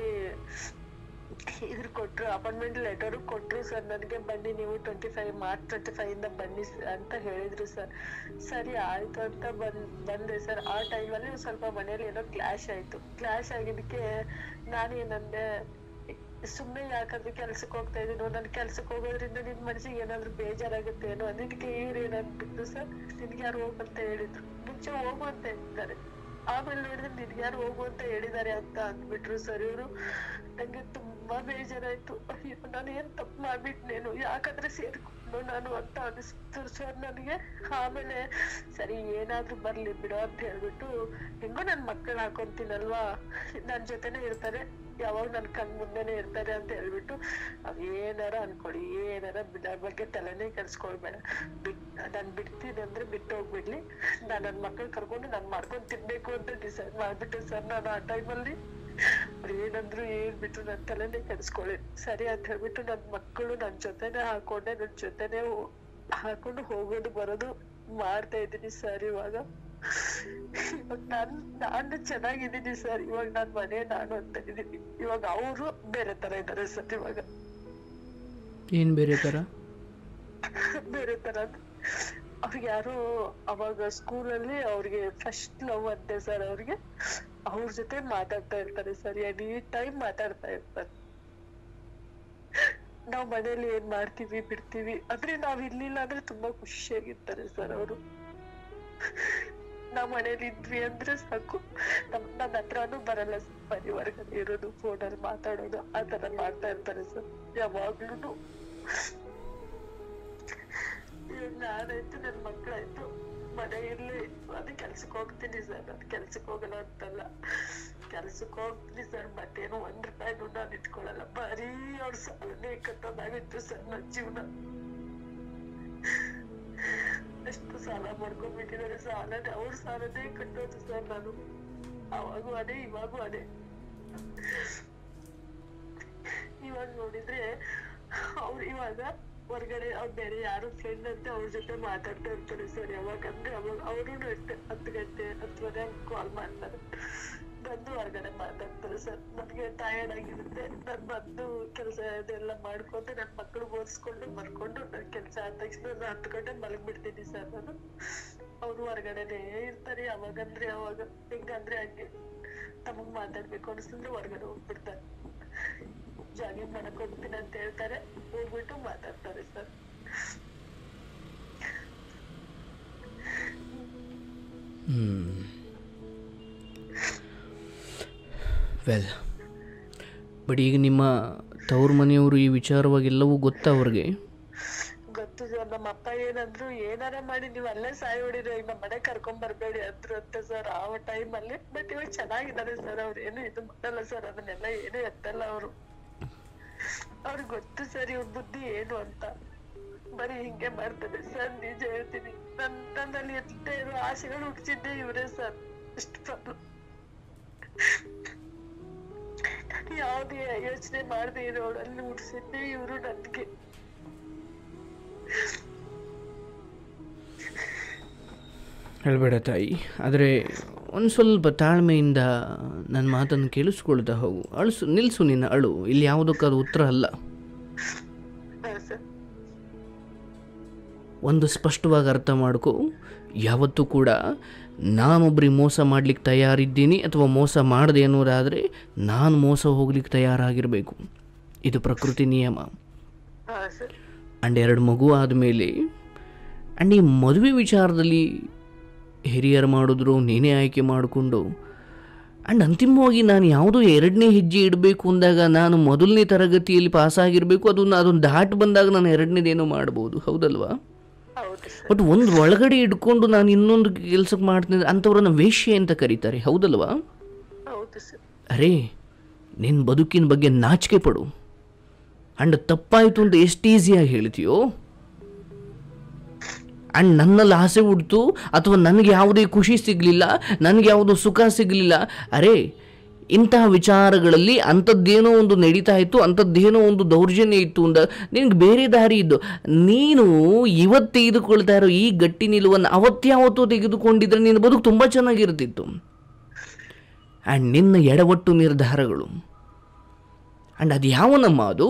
ಇದ್ರ ಕೊಟ್ರು ಅಪಾಯಿಂಟ್ಮೆಂಟ್ ಲೆಟರ್ ಕೊಟ್ರು ಸರ್ ನನಗೆ ಬನ್ನಿ ನೀವು twenty five March twenty five ಇಂದ ಬನ್ನಿ ಸ- ಅಂತ ಹೇಳಿದ್ರು ಸರ್ ಸರಿ ಆಯ್ತು ಅಂತ ಬಂದ್ ಬಂದೆ ಸರ್ ಆ ಟೈಮಲ್ಲಿ ಸ್ವಲ್ಪ ಮನೇಲಿ ಏನೋ ಕ್ಲಾಶ್ ಆಯ್ತು ಕ್ಲಾಶ್ ಆಗಿದ್ದಕ್ಕೆ ನಾನೇನಂದೆ ಸುಮ್ನೆ ಯಾಕಂದ್ರೆ ಕೆಲ್ಸಕ್ಕೆ ಹೋಗ್ತಾ ಇದೀನೋ ನನ್ ಕೆಲ್ಸಕ್ಕೆ ಹೋಗೋದ್ರಿಂದ ನಿನ್ ಮನ್ಸಿಗೆ ಏನಾದ್ರು ಬೇಜಾರಾಗುತ್ತೆ ಏನೋ ಅದಕ್ಕೆ ಇವ್ರು ಏನಂದ್ಬಿಟ್ಟು ಸರ್ ನಿನ್ಗೆ ಯಾರು ಹೋಗಂತ ಹೇಳಿದ್ರು ಮುಂಚೆ ಹೋಗು ಅಂತ ಹೇಳಿದ್ದಾರೆ ಆಮೇಲೆ ನೋಡಿದ್ರೆ ನಿನ್ಗೆ ಯಾರು ಹೋಗು ಅಂತ ಹೇಳಿದ್ದಾರೆ ಅಂತ ಅಂದ್ಬಿಟ್ರು ಸರ್ ಇವ್ರು ನಂಗೆ ತುಂಬಾ ಬೇಜಾರಾಯ್ತು ಅಯ್ಯೋ ನಾನು ಏನ್ ತಪ್ಪು ಮಾಡ್ಬಿಟ್ನೇನು ಯಾಕಂದ್ರೆ ಸೇರ್ಕೊಂಡು ನಾನು ಅಂತ ಅನಿಸ್ತು ಸರ್ ನನಗೆ ಆಮೇಲೆ ಸರಿ ಏನಾದ್ರೂ ಬರ್ಲಿ ಬಿಡು ಅಂತ ಹೇಳ್ಬಿಟ್ಟು ಹೆಂಗೋ ನನ್ ಮಕ್ಕಳು ಹಾಕೊಂತೀನಲ್ವಾ ನನ್ ಜೊತೆನೆ ಇರ್ತಾರೆ ಯಾವಾಗ ನನ್ ಕಣ್ ಮುಂದೆನೆ ಇರ್ತಾರೆ ಅಂತ ಹೇಳ್ಬಿಟ್ಟು ಅವ್ ಏನಾರ ಅನ್ಕೊಳ್ಳಿ ಏನಾರ ಬಿಡ ಬಗ್ಗೆ ತಲೆನೇ ಕೆಡ್ಸ್ಕೊಳ್ಬೇಡ ಬಿಟ್ ನಾನ್ ಬಿಡ್ತೀನಿ ಅಂದ್ರೆ ಬಿಟ್ಟು ಹೋಗ್ಬಿಡ್ಲಿ ನಾನ್ ನನ್ ಮಕ್ಕಳು ಕರ್ಕೊಂಡು ನಾನ್ ಮಾಡ್ಕೊಂಡ್ ತಿನ್ಬೇಕು ಅಂತ ಡಿಸೈಡ್ ಮಾಡ್ಬಿಟ್ಟೆ ಸರ್ ನಾನು ಆ ಟೈಮಲ್ಲಿ ಅವ್ರು ಏನಂದ್ರು ಏನ್ ಬಿಟ್ರು ನನ್ ತಲೆನೇ ಕೆಡ್ಸ್ಕೊಳ್ಳಿ ಸರಿ ಅಂತ ಹೇಳ್ಬಿಟ್ಟು ನನ್ ಮಕ್ಕಳು ನನ್ ಜೊತೆನೆ ಹಾಕೊಂಡೆ ನನ್ ಜೊತೆನೆ ಹೋ- ಹಾಕೊಂಡು ಹೋಗೋದು ಬರೋದು ಮಾಡ್ತಾ ಇದ್ದೀನಿ ಸರ್ ಇವಾಗ ಇವಾಗ ನಾನ್ ನಾನು ಚೆನ್ನಾಗಿದ್ದೀನಿ ಸರ್ ಇವಾಗ ನಾನ್ ಮನೆ ನಾನು ಅಂತ ಇದೀನಿ ಇವಾಗ ಅವರು ಬೇರೆ ತರ ಇದ್ದಾರೆ ಸರ್ ಇವಾಗ ಏನು ಬೇರೆ ಥರ ಬೇರೆ ತರ ಅವ್ರಿಗೆ ಯಾರೋ ಅವಾಗ ಸ್ಕೂಲಲ್ಲಿ ಅವ್ರಿಗೆ ಫಸ್ಟ್ ಲವ್ ಅಂತೆ ಸರ್ ಅವ್ರಿಗೆ ಅವ್ರ ಜೊತೆ ಮಾತಾಡ್ತಾ ಇರ್ತಾರೆ ಸರ್ ಎನಿ ಟೈಮ್ ಮಾತಾಡ್ತಾ ಇರ್ತಾರೆ ನಾವ್ ಮನೇಲಿ ಏನ್ ಮಾಡ್ತೀವಿ ಬಿಡ್ತೀವಿ ಅಂದ್ರೆ ನಾವ್ ಇರ್ಲಿಲ್ಲ ಅಂದ್ರೆ ತುಂಬಾ ಖುಷಿಯಾಗಿರ್ತಾರೆ ಸರ್ ಅವರು ನಾವ್ ಮನೇಲಿ ಇದ್ವಿ ಅಂದ್ರೆ ಸಾಕು ನಮ್ ನನ್ನ ಹತ್ರನೂ ಬರಲ್ಲ ಸರ್ ಮನೆ ಹೊರಗಡೆ ಇರೋದು ಫೋನಲ್ಲಿ ಮಾತಾಡೋದು ಆ ತರ ಮಾಡ್ತಾ ಇರ್ತಾರೆ ಸರ್ ಯಾವಾಗ್ಲೂ ಇವಾಗ ನಾನಾಯ್ತು ನನ್ ಮಕ್ಳಾಯ್ತು ಮನೆ ಇರ್ಲಿ ಅದೇ ಕೆಲ್ಸಕ್ಕೆ ಹೋಗ್ತೀನಿ ಸರ್ ನಾನು ಕೆಲ್ಸಕ್ಕೆ ಹೋಗಲ್ಲ ಅಂತಲ್ಲ ಕೆಲ್ಸಕ್ಕೆ ಹೋಗ್ತೀನಿ ಸರ್ ಮತ್ತೇನು ಒಂದ್ ರೂಪಾಯಿನೂ ನಾನು ಇಟ್ಕೊಳಲ್ಲ ಬರೀ ಅವ್ರ ಸಾಲನೇ ಕಟ್ಟೋದಾಗಿತ್ತು ಸರ್ ನನ್ ಜೀವನ ಎಷ್ಟು ಸಾಲ ಮಾಡ್ಕೊಂಡ್ಬಿಟ್ಟಿದ್ದಾರೆ ಸಾಲನೇ ಅವ್ರ ಸಾಲನೇ ಕಟ್ಟೋದು ಸರ್ ನಾನು ಅವಾಗೂ ಅದೇ ಇವಾಗೂ ಅದೇ ಇವಾಗ ನೋಡಿದ್ರೆ ಅವ್ರು ಇವಾಗ ಹೊರ್ಗಡೆ ಅವ್ರು ಬೇರೆ ಯಾರು ಫ್ರೆಂಡ್ ಅಂತ ಅವ್ರ ಜೊತೆ ಮಾತಾಡ್ತಾ ಇರ್ತಾರೆ ಸರ್ ಯಾವಾಗಂದ್ರೆ ಅವಾಗ ಅವರು ಅಷ್ಟೇ ಹತ್ತು ಗಂಟೆ ಹತ್ತುವರೆ ಕಾಲ್ ಮಾಡ್ತಾರೆ ಬಂದು ಹೊರಗಡೆ ಮಾತಾಡ್ತಾರೆ ಸರ್ ನನ್ಗೆ ಟಯರ್ಡ್ ಆಗಿರುತ್ತೆ ನಾನ್ ಬಂದು ಕೆಲಸ ಇದೆಲ್ಲ ಮಾಡ್ಕೊಂಡು ನನ್ ಮಕ್ಳು ಓದಿಸ್ಕೊಂಡು ಬರ್ಕೊಂಡು ನನ್ ಕೆಲಸ ಆದ ತಕ್ಷಣ ನಾನು ಹತ್ತು ಗಂಟೆ ಮಲಗ್ಬಿಡ್ತೀನಿ ಸರ್ ನಾನು ಅವ್ರು ಹೊರಗಡೆನೆ ಇರ್ತಾರೆ ಯಾವಾಗಂದ್ರೆ ಅವಾಗ ಹೆಂಗಂದ್ರೆ ಹಂಗೆ ತಮಗ್ ಮಾತಾಡ್ಬೇಕು ಅನ್ಸಿದ್ರೆ ಹೊರಗಡೆ ಹೋಗ್ಬಿಡ್ತಾರೆ ಜಾಗಿಂಗ್ ಮಾಡಕ್ ಹೋಗ್ತೀನಿ ಅಂತ ಹೇಳ್ತಾರೆ ಹೋಗ್ಬಿಟ್ಟು ಮಾತಾಡ್ತಾರೆ ಸರ್ ವೆಲ್ ಬಟ್ ಈಗ ನಿಮ್ಮ ತವ್ರ ಮನೆಯವರು ಈ ವಿಚಾರವಾಗಿ ಎಲ್ಲವೂ ಗೊತ್ತಾ ಅವ್ರಿಗೆ ಗೊತ್ತು ಸರ್ ನಮ್ಮ ಅಪ್ಪ ಏನಂದ್ರು ಏನಾರ ಮಾಡಿ ನೀವ್ ಅಲ್ಲೇ ಸಾಯಿ ಹೊಡಿರಿ ಈಗ ನಮ್ಮ ಮನೆ ಕರ್ಕೊಂಡ್ ಬರ್ಬೇಡಿ ಅಂದ್ರು ಅಂತ ಸರ್ ಆ ಟೈಮ್ ಅಲ್ಲಿ ಬಟ್ ಇವಾಗ ಚೆನ್ನಾಗಿದ್ದಾರೆ ಸರ್ ಅವ್ರು ಏನು ಇದು ಮಾಡಲ್ಲ ಸರ್ ಅದನ್ನೆಲ್ಲ ಏನು ಎತ್ತಲ್ಲ ಅವರು ಅವ್ರಿಗೆ ಗೊತ್ತು ಸರ್ ಇವ್ರ ಬುದ್ಧಿ ಏನು ಅಂತ ಬರೀ ಹಿಂಗೆ ಮಾಡ್ತಾರೆ ಸರ್ ನಿಜ ಹೇಳ್ತೀನಿ ನನ್ ನನ್ನಲ್ಲಿ ಎಷ್ಟೇ ಇರೋ ಆಸೆಗಳು ಹುಟ್ಟಿಸಿದ್ದೆ ಇವರೇ ಸರ್ ಇಷ್ಟು ಪ್ರಾಬ್ಲಮ್ ನಾನು ಯಾವುದೇ ಯೋಚನೆ ಮಾಡದೆ ಇರೋಳಲ್ಲಿ ಹುಟ್ಟಿಸಿದ್ದೆ ಇವರು ನನ್ಗೆ ಹೇಳಬೇಡ ತಾಯಿ ಆದರೆ ಒಂದು ಸ್ವಲ್ಪ ತಾಳ್ಮೆಯಿಂದ ನನ್ನ ಮಾತನ್ನು ಕೇಳಿಸ್ಕೊಳ್ತಾ ಹೋಗು ಅಳಿಸು ನಿಲ್ಲಿಸು ನಿನ್ನ ಅಳು ಇಲ್ಲಿ ಯಾವುದಕ್ಕದು ಉತ್ತರ ಅಲ್ಲ ಹಾ ಸರ್ ಒಂದು ಸ್ಪಷ್ಟವಾಗಿ ಅರ್ಥ ಮಾಡ್ಕೊ ಯಾವತ್ತೂ ಕೂಡ ನಾನೊಬ್ರಿಗೆ ಮೋಸ ಮಾಡ್ಲಿಕ್ಕೆ ತಯಾರಿದ್ದೀನಿ ಅಥವಾ ಮೋಸ ಮಾಡಿದೆ ಅನ್ನೋದಾದರೆ ನಾನು ಮೋಸ ಹೋಗ್ಲಿಕ್ಕೆ ತಯಾರಾಗಿರಬೇಕು ಇದು ಪ್ರಕೃತಿ ನಿಯಮ ಹಾ ಸರ್ ಆ್ಯಂಡ್ ಎರಡು ಮಗು ಆದಮೇಲೆ ಆ್ಯಂಡ್ ಈ ಮದುವೆ ವಿಚಾರದಲ್ಲಿ ಹಿರಿಯರು ಮಾಡಿದ್ರು ನೀನೇ ಆಯ್ಕೆ ಮಾಡಿಕೊಂಡು ಆ್ಯಂಡ್ ಅಂತಿಮವಾಗಿ ನಾನು ಯಾವುದೋ ಎರಡನೇ ಹೆಜ್ಜೆ ಇಡಬೇಕು ಅಂದಾಗ ನಾನು ಮೊದಲನೇ ತರಗತಿಯಲ್ಲಿ ಪಾಸಾಗಿರಬೇಕು ಅದನ್ನು ಅದನ್ನು ದಾಟಿ ಬಂದಾಗ ನಾನು ಎರಡನೇದೇನೋ ಮಾಡ್ಬೋದು ಹೌದಲ್ವಾ ಹೌದು ಸರ್ ಬಟ್ ಒಂದು ಒಳಗಡೆ ಇಟ್ಕೊಂಡು ನಾನು ಇನ್ನೊಂದು ಕೆಲಸಕ್ಕೆ ಮಾಡ್ತೀನಿ ಅಂಥವ್ರನ್ನ ವೇಶ್ಯೆ ಅಂತ ಕರೀತಾರೆ ಹೌದಲ್ವಾ ಹೌದು ಸರ್ ಅರೇ ನಿನ್ನ ಬದುಕಿನ ಬಗ್ಗೆ ನಾಚಿಕೆ ಪಡು ಅಂಡ್ ತಪ್ಪಾಯಿತು ಅಂತ ಎಷ್ಟು ಈಸಿಯಾಗಿ ಹೇಳ್ತೀಯೋ ಅಂಡ್ ನನ್ನಲ್ಲಿ ಆಸೆ ಹುಡ್ತು ಅಥವಾ ನನಗೆ ಯಾವುದೇ ಖುಷಿ ಸಿಗಲಿಲ್ಲ ನನಗೆ ಯಾವುದೋ ಸುಖ ಸಿಗಲಿಲ್ಲ ಅರೇ ಇಂತಹ ವಿಚಾರಗಳಲ್ಲಿ ಅಂಥದ್ದೇನೋ ಒಂದು ನಡೀತಾ ಇತ್ತು ಅಂಥದ್ದೇನೋ ಒಂದು ದೌರ್ಜನ್ಯ ಇತ್ತು ಅಂದ ನಿನಗೆ ಬೇರೆ ದಾರಿ ಇದ್ದು ನೀನು ಇವತ್ತು ತೆಗೆದುಕೊಳ್ತಾ ಇರೋ ಈ ಗಟ್ಟಿ ನಿಲುವನ್ನು ಅವತ್ಯಾವತ್ತೋ ತೆಗೆದುಕೊಂಡಿದ್ರೆ ನಿನ್ನ ಬದುಕು ತುಂಬ ಚೆನ್ನಾಗಿರ್ತಿತ್ತು ಆ್ಯಂಡ್ ನಿನ್ನ ಎಡವಟ್ಟು ನಿರ್ಧಾರಗಳು ಆ್ಯಂಡ್ ಅದು ಯಾವನಮ್ಮ ಅದು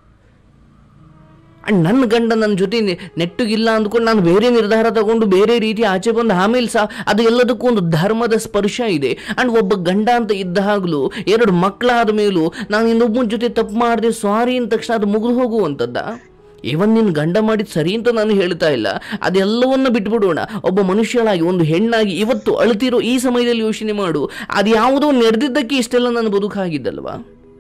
ಆ್ಯಂಡ್ ನನ್ನ ಗಂಡ ನನ್ನ ಜೊತೆ ನೆ- ನೆಟ್ಟಗಿಲ್ಲ ಅಂದ್ಕೊಂಡು ನಾನು ಬೇರೆ ನಿರ್ಧಾರ ತಗೊಂಡು ಬೇರೆ ರೀತಿ ಆಚೆ ಬಂದು ಆಮೇಲೆ ಸಹ ಅದು ಎಲ್ಲದಕ್ಕೂ ಒಂದು ಧರ್ಮದ ಸ್ಪರ್ಶ ಇದೆ ಆ್ಯಂಡ್ ಒಬ್ಬ ಗಂಡ ಅಂತ ಇದ್ದಾಗಲೂ ಎರಡು ಮಕ್ಕಳಾದ ಮೇಲೂ ನಾನು ಇನ್ನೊಬ್ಬನ ಜೊತೆ ತಪ್ಪು ಮಾಡಿದೆ ಸಾರಿ ಅಂದ ತಕ್ಷಣ ಅದು ಮುಗಿದು ಹೋಗುವಂಥದ್ದ ಇವನ್ ನಿನ್ನ ಗಂಡ ಮಾಡಿದ ಸರಿ ಅಂತ ನಾನು ಹೇಳ್ತಾ ಇಲ್ಲ ಅದೆಲ್ಲವನ್ನ ಬಿಟ್ಬಿಡೋಣ ಒಬ್ಬ ಮನುಷ್ಯನಾಗಿ ಒಂದು ಹೆಣ್ಣಾಗಿ ಇವತ್ತು ಅಳ್ತಿರೋ ಈ ಸಮಯದಲ್ಲಿ ಯೋಚನೆ ಮಾಡು ಅದು ಯಾವುದೋ ನಡೆದಿದ್ದಕ್ಕೆ ಇಷ್ಟೆಲ್ಲ ನನ್ನ ಬದುಕಾಗಿದ್ದಲ್ವಾ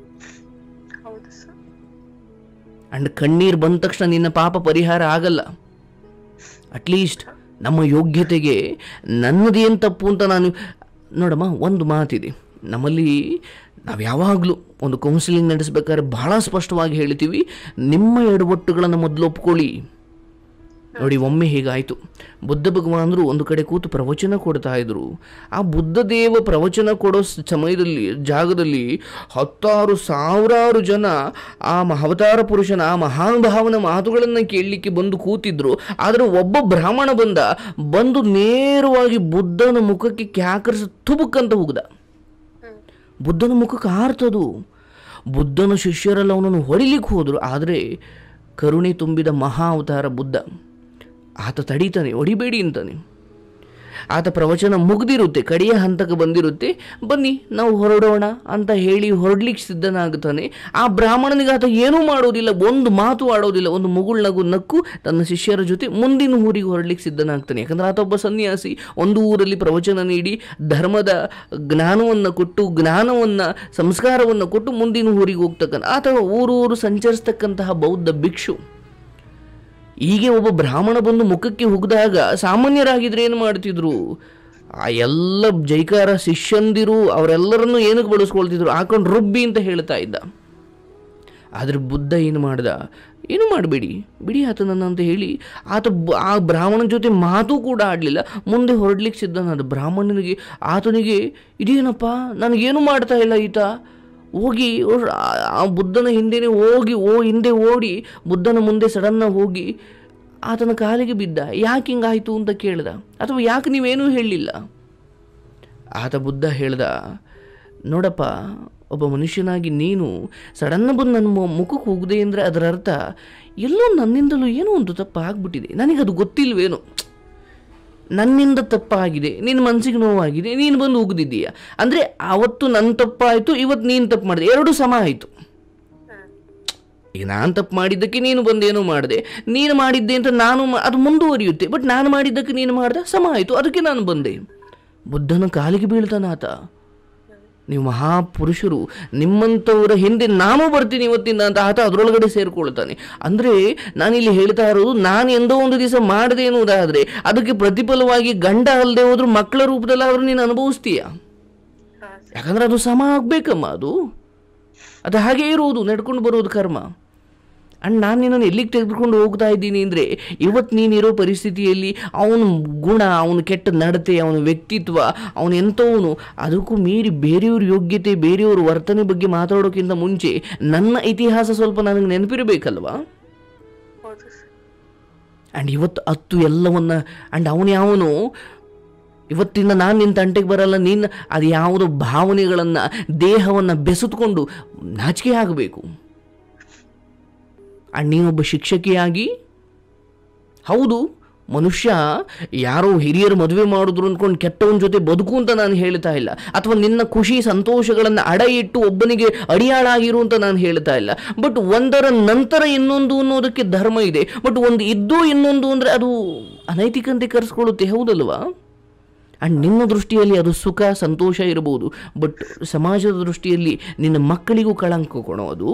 ಹೌದು ಸರ್ ಅಂಡ್ ಕಣ್ಣೀರು ಬಂದ ತಕ್ಷಣ ನಿನ್ನ ಪಾಪ ಪರಿಹಾರ ಆಗಲ್ಲ ಅಟ್ಲೀಸ್ಟ್ ನಮ್ಮ ಯೋಗ್ಯತೆಗೆ ನನ್ನದೇನು ತಪ್ಪು ಅಂತ ನಾನು ನೋಡಮ್ಮ ಒಂದು ಮಾತಿದೆ ನಮ್ಮಲ್ಲಿ ನಾವು ಯಾವಾಗಲೂ ಒಂದು ಕೌನ್ಸಿಲಿಂಗ್ ನಡೆಸ್ಬೇಕಾದ್ರೆ ಬಹಳ ಸ್ಪಷ್ಟವಾಗಿ ಹೇಳ್ತೀವಿ ನಿಮ್ಮ ಎಡವಟ್ಟುಗಳನ್ನು ಮೊದಲು ಒಪ್ಕೊಳ್ಳಿ ನೋಡಿ ಒಮ್ಮೆ ಹೀಗಾಯಿತು ಬುದ್ಧ ಭಗವಾನರು ಒಂದು ಕಡೆ ಕೂತು ಪ್ರವಚನ ಕೊಡ್ತಾ ಇದ್ರು ಆ ಬುದ್ಧ ದೇವ ಪ್ರವಚನ ಕೊಡೋ ಸ್- ಸಮಯದಲ್ಲಿ ಜಾಗದಲ್ಲಿ ಹತ್ತಾರು ಸಾವಿರಾರು ಜನ ಆ ಮ- ಅವತಾರ ಪುರುಷನ ಆ ಮಹಾನುಭಾವನ ಮಾತುಗಳನ್ನು ಕೇಳಲಿಕ್ಕೆ ಬಂದು ಕೂತಿದ್ರು ಆದರೆ ಒಬ್ಬ ಬ್ರಾಹ್ಮಣ ಬಂದ ಬಂದು ನೇರವಾಗಿ ಬುದ್ಧನ ಮುಖಕ್ಕೆ ಕ್ಯಾಕರಿಸ ತುಬುಕ್ಕಂತ ಹೋಗ್ದ ಬುದ್ಧನ ಮುಖಕ್ಕೆ ಆರ್ತದು ಬುದ್ಧನ ಶಿಷ್ಯರೆಲ್ಲ ಅವನನ್ನು ಹೊಡಿಲಿಕ್ಕೆ ಹೋದರು ಆದರೆ ಕರುಣೆ ತುಂಬಿದ ಮಹಾ ಅವತಾರ ಬುದ್ಧ ಆತ ತಡೀತಾನೆ ಹೊಡಿಬೇಡಿ ಅಂತಾನೆ ಆತ ಪ್ರವಚನ ಮುಗ್ದಿರುತ್ತೆ ಕಡೆಯ ಹಂತಕ್ಕೆ ಬಂದಿರುತ್ತೆ ಬನ್ನಿ ನಾವು ಹೊರಡೋಣ ಅಂತ ಹೇಳಿ ಹೊರಡ್ಲಿಕ್ಕೆ ಸಿದ್ಧನಾಗುತ್ತಾನೆ ಆ ಬ್ರಾಹ್ಮಣನಿಗೆ ಆತ ಏನೂ ಮಾಡೋದಿಲ್ಲ ಒಂದು ಮಾತು ಆಡೋದಿಲ್ಲ ಒಂದು ಮುಗುಳ್ನಗು ನಕ್ಕು ತನ್ನ ಶಿಷ್ಯರ ಜೊತೆ ಮುಂದಿನ ಊರಿಗೆ ಹೊರಡ್ಲಿಕ್ಕೆ ಸಿದ್ಧನಾಗ್ತಾನೆ ಯಾಕಂದ್ರೆ ಆತ ಒಬ್ಬ ಸನ್ಯಾಸಿ ಒಂದು ಊರಲ್ಲಿ ಪ್ರವಚನ ನೀಡಿ ಧರ್ಮದ ಜ್ಞಾನವನ್ನು ಕೊಟ್ಟು ಜ್ಞಾನವನ್ನು ಸಂಸ್ಕಾರವನ್ನು ಕೊಟ್ಟು ಮುಂದಿನ ಊರಿಗೆ ಹೋಗ್ತಕ್ಕಂಥ ಆತ ಊರೂರು ಸಂಚರಿಸ್ತಕ್ಕಂತಹ ಬೌದ್ಧ ಭಿಕ್ಷು ಹೀಗೆ ಒಬ್ಬ ಬ್ರಾಹ್ಮಣ ಬಂದು ಮುಖಕ್ಕೆ ಹುಗ್ದಾಗ ಸಾಮಾನ್ಯರಾಗಿದ್ರೆ ಏನು ಮಾಡ್ತಿದ್ರು ಆ ಎಲ್ಲ ಜೈಕಾರ ಶಿಷ್ಯಂದಿರು ಅವರೆಲ್ಲರನ್ನು ಏನಕ್ಕೆ ಬಳಸ್ಕೊಳ್ತಿದ್ರು ಹಾಕೊಂಡು ರುಬ್ಬಿ ಅಂತ ಹೇಳ್ತಾ ಇದ್ದ ಆದರೆ ಬುದ್ಧ ಏನು ಮಾಡ್ದ ಏನು ಮಾಡಬೇಡಿ ಬಿಡಿ ಆತನನ್ನು ಅಂತ ಹೇಳಿ ಆತ ಬ- ಆ ಬ್ರಾಹ್ಮಣನ ಜೊತೆ ಮಾತು ಕೂಡ ಆಡಲಿಲ್ಲ ಮುಂದೆ ಹೊರಡ್ಲಿಕ್ಕೆ ಸಿದ್ಧನಾದ ಬ್ರಾಹ್ಮಣನಿಗೆ ಆತನಿಗೆ ಇದೇನಪ್ಪ ನನಗೇನು ಮಾಡ್ತಾ ಇಲ್ಲ ಈತ ಹೋಗಿ ಓ- ಆ- ಆ ಬುದ್ಧನ ಹಿಂದೆನೇ ಹೋಗಿ ಓ ಹಿಂದೆ ಓಡಿ ಬುದ್ಧನ ಮುಂದೆ ಸಡನ್ನಾಗಿ ಹೋಗಿ ಆತನ ಕಾಲಿಗೆ ಬಿದ್ದ ಯಾಕೆ ಹಿಂಗಾಯ್ತು ಅಂತ ಕೇಳ್ದ ಅಥವಾ ಯಾಕೆ ನೀವೇನೂ ಹೇಳಲಿಲ್ಲ ಆತ ಬುದ್ಧ ಹೇಳ್ದ ನೋಡಪ್ಪ ಒಬ್ಬ ಮನುಷ್ಯನಾಗಿ ನೀನು ಸಡನ್ನ ಬಂದು ನನ್ನ ಮು- ಮುಖಕ್ಕೆ ಹೋಗದೆ ಅಂದರೆ ಅದರ ಅರ್ಥ ಎಲ್ಲೋ ನನ್ನಿಂದಲೂ ಏನೋ ಒಂದು ತಪ್ಪು ಆಗ್ಬಿಟ್ಟಿದೆ ನನಗದು ಗೊತ್ತಿಲ್ವೇನೋ ನನ್ನಿಂದ ತಪ್ಪಾಗಿದೆ ನಿನ್ನ ಮನಸ್ಸಿಗೆ ನೋವಾಗಿದೆ ನೀನು ಬಂದು ಉಗಿದಿದ್ದೀಯ ಅಂದರೆ ಅವತ್ತು ನನ್ನ ತಪ್ಪಾಯಿತು ಇವತ್ತು ನೀನು ತಪ್ಪು ಮಾಡಿದೆ ಎರಡೂ ಸಮ ಆಯಿತು ಈಗ ನಾನು ತಪ್ಪು ಮಾಡಿದ್ದಕ್ಕೆ ನೀನು ಬಂದೇನೋ ಮಾಡಿದೆ ನೀನು ಮಾಡಿದ್ದೆ ಅಂತ ನಾನು ಮಾ- ಅದು ಮುಂದುವರಿಯುತ್ತೆ ಬಟ್ ನಾನು ಮಾಡಿದ್ದಕ್ಕೆ ನೀನು ಮಾಡ್ದೆ ಸಮ ಆಯಿತು ಅದಕ್ಕೆ ನಾನು ಬಂದೆ ಬುದ್ಧನ ಕಾಲಿಗೆ ಬೀಳ್ತಾನಾತ ನೀವು ಮಹಾಪುರುಷರು ನಿಮ್ಮಂಥವರ ಹಿಂದೆ ನಾನು ಬರ್ತೀನಿ ಇವತ್ತಿಂದ ಅಂತ ಆತ ಅದರೊಳಗಡೆ ಸೇರಿಕೊಳ್ತಾನೆ ಅಂದರೆ ನಾನಿಲ್ಲಿ ಹೇಳ್ತಾ ಇರೋದು ನಾನು ಎಂದೋ ಒಂದು ದಿವಸ ಮಾಡಿದೆ ಎನ್ನುವುದಾದರೆ ಅದಕ್ಕೆ ಪ್ರತಿಫಲವಾಗಿ ಗಂಡ ಅಲ್ಲದೆ ಹೋದ್ರೂ ಮಕ್ಕಳ ರೂಪದಲ್ಲಾದರೂ ನೀನು ಅನುಭವಿಸ್ತೀಯ ಹಾ ಯಾಕಂದ್ರೆ ಅದು ಸಮ ಆಗಬೇಕಮ್ಮ ಅದು ಅದು ಹಾಗೆ ಇರುವುದು ನಡ್ಕೊಂಡು ಬರೋದು ಕರ್ಮ ಅಂಡ್ ನಾನು ನಿನ್ನನ್ನು ಎಲ್ಲಿಗೆ ತೆಗೆದುಕೊಂಡು ಹೋಗ್ತಾ ಇದ್ದೀನಿ ಅಂದರೆ ಇವತ್ತು ನೀನಿರೋ ಪರಿಸ್ಥಿತಿಯಲ್ಲಿ ಅವನ ಗುಣ ಅವನ ಕೆಟ್ಟ ನಡತೆ ಅವನ ವ್ಯಕ್ತಿತ್ವ ಅವನು ಎಂಥವನು ಅದಕ್ಕೂ ಮೀರಿ ಬೇರೆಯವ್ರ ಯೋಗ್ಯತೆ ಬೇರೆಯವ್ರ ವರ್ತನೆ ಬಗ್ಗೆ ಮಾತಾಡೋಕ್ಕಿಂತ ಮುಂಚೆ ನನ್ನ ಇತಿಹಾಸ ಸ್ವಲ್ಪ ನನಗೆ ನೆನಪಿರಬೇಕಲ್ವಾ ಹೌದು ಸರ್ ಆ್ಯಂಡ್ ಇವತ್ತು ಹತ್ತು ಎಲ್ಲವನ್ನ ಆ್ಯಂಡ್ ಅವನು ಯಾವನು ಇವತ್ತಿಂದ ನಾನು ನಿನ್ನ ತಂಟೆಗೆ ಬರಲ್ಲ ನೀನು ಅದು ಯಾವುದೋ ಭಾವನೆಗಳನ್ನು ದೇಹವನ್ನು ಬೆಸೆದುಕೊಂಡು ನಾಚಿಕೆ ಆಗಬೇಕು ಆ್ಯಂಡ್ ನೀನೊಬ್ಬ ಶಿಕ್ಷಕಿಯಾಗಿ ಹೌದು ಮನುಷ್ಯ ಯಾರೋ ಹಿರಿಯರು ಮದುವೆ ಮಾಡಿದ್ರು ಅಂದ್ಕೊಂಡು ಕೆಟ್ಟವನ ಜೊತೆ ಬದುಕು ಅಂತ ನಾನು ಹೇಳ್ತಾ ಇಲ್ಲ ಅಥವಾ ನಿನ್ನ ಖುಷಿ ಸಂತೋಷಗಳನ್ನು ಅಡ ಇಟ್ಟು ಒಬ್ಬನಿಗೆ ಅಡಿಯಾಳಾಗಿರು ಅಂತ ನಾನು ಹೇಳ್ತಾ ಇಲ್ಲ ಬಟ್ ಒಂದರ ನಂತರ ಇನ್ನೊಂದು ಅನ್ನೋದಕ್ಕೆ ಧರ್ಮ ಇದೆ ಬಟ್ ಒಂದು ಇದ್ದು ಇನ್ನೊಂದು ಅಂದರೆ ಅದು ಅನೈತಿಕಂತೆ ಕರೆಸ್ಕೊಳ್ಳುತ್ತೆ ಹೌದಲ್ವಾ ಆ್ಯಂಡ್ ನಿನ್ನ ದೃಷ್ಟಿಯಲ್ಲಿ ಅದು ಸುಖ ಸಂತೋಷ ಇರಬಹುದು ಬಟ್ ಸಮಾಜದ ದೃಷ್ಟಿಯಲ್ಲಿ ನಿನ್ನ ಮಕ್ಕಳಿಗೂ ಕಳಂಕ ಕೊಡೋ ಅದು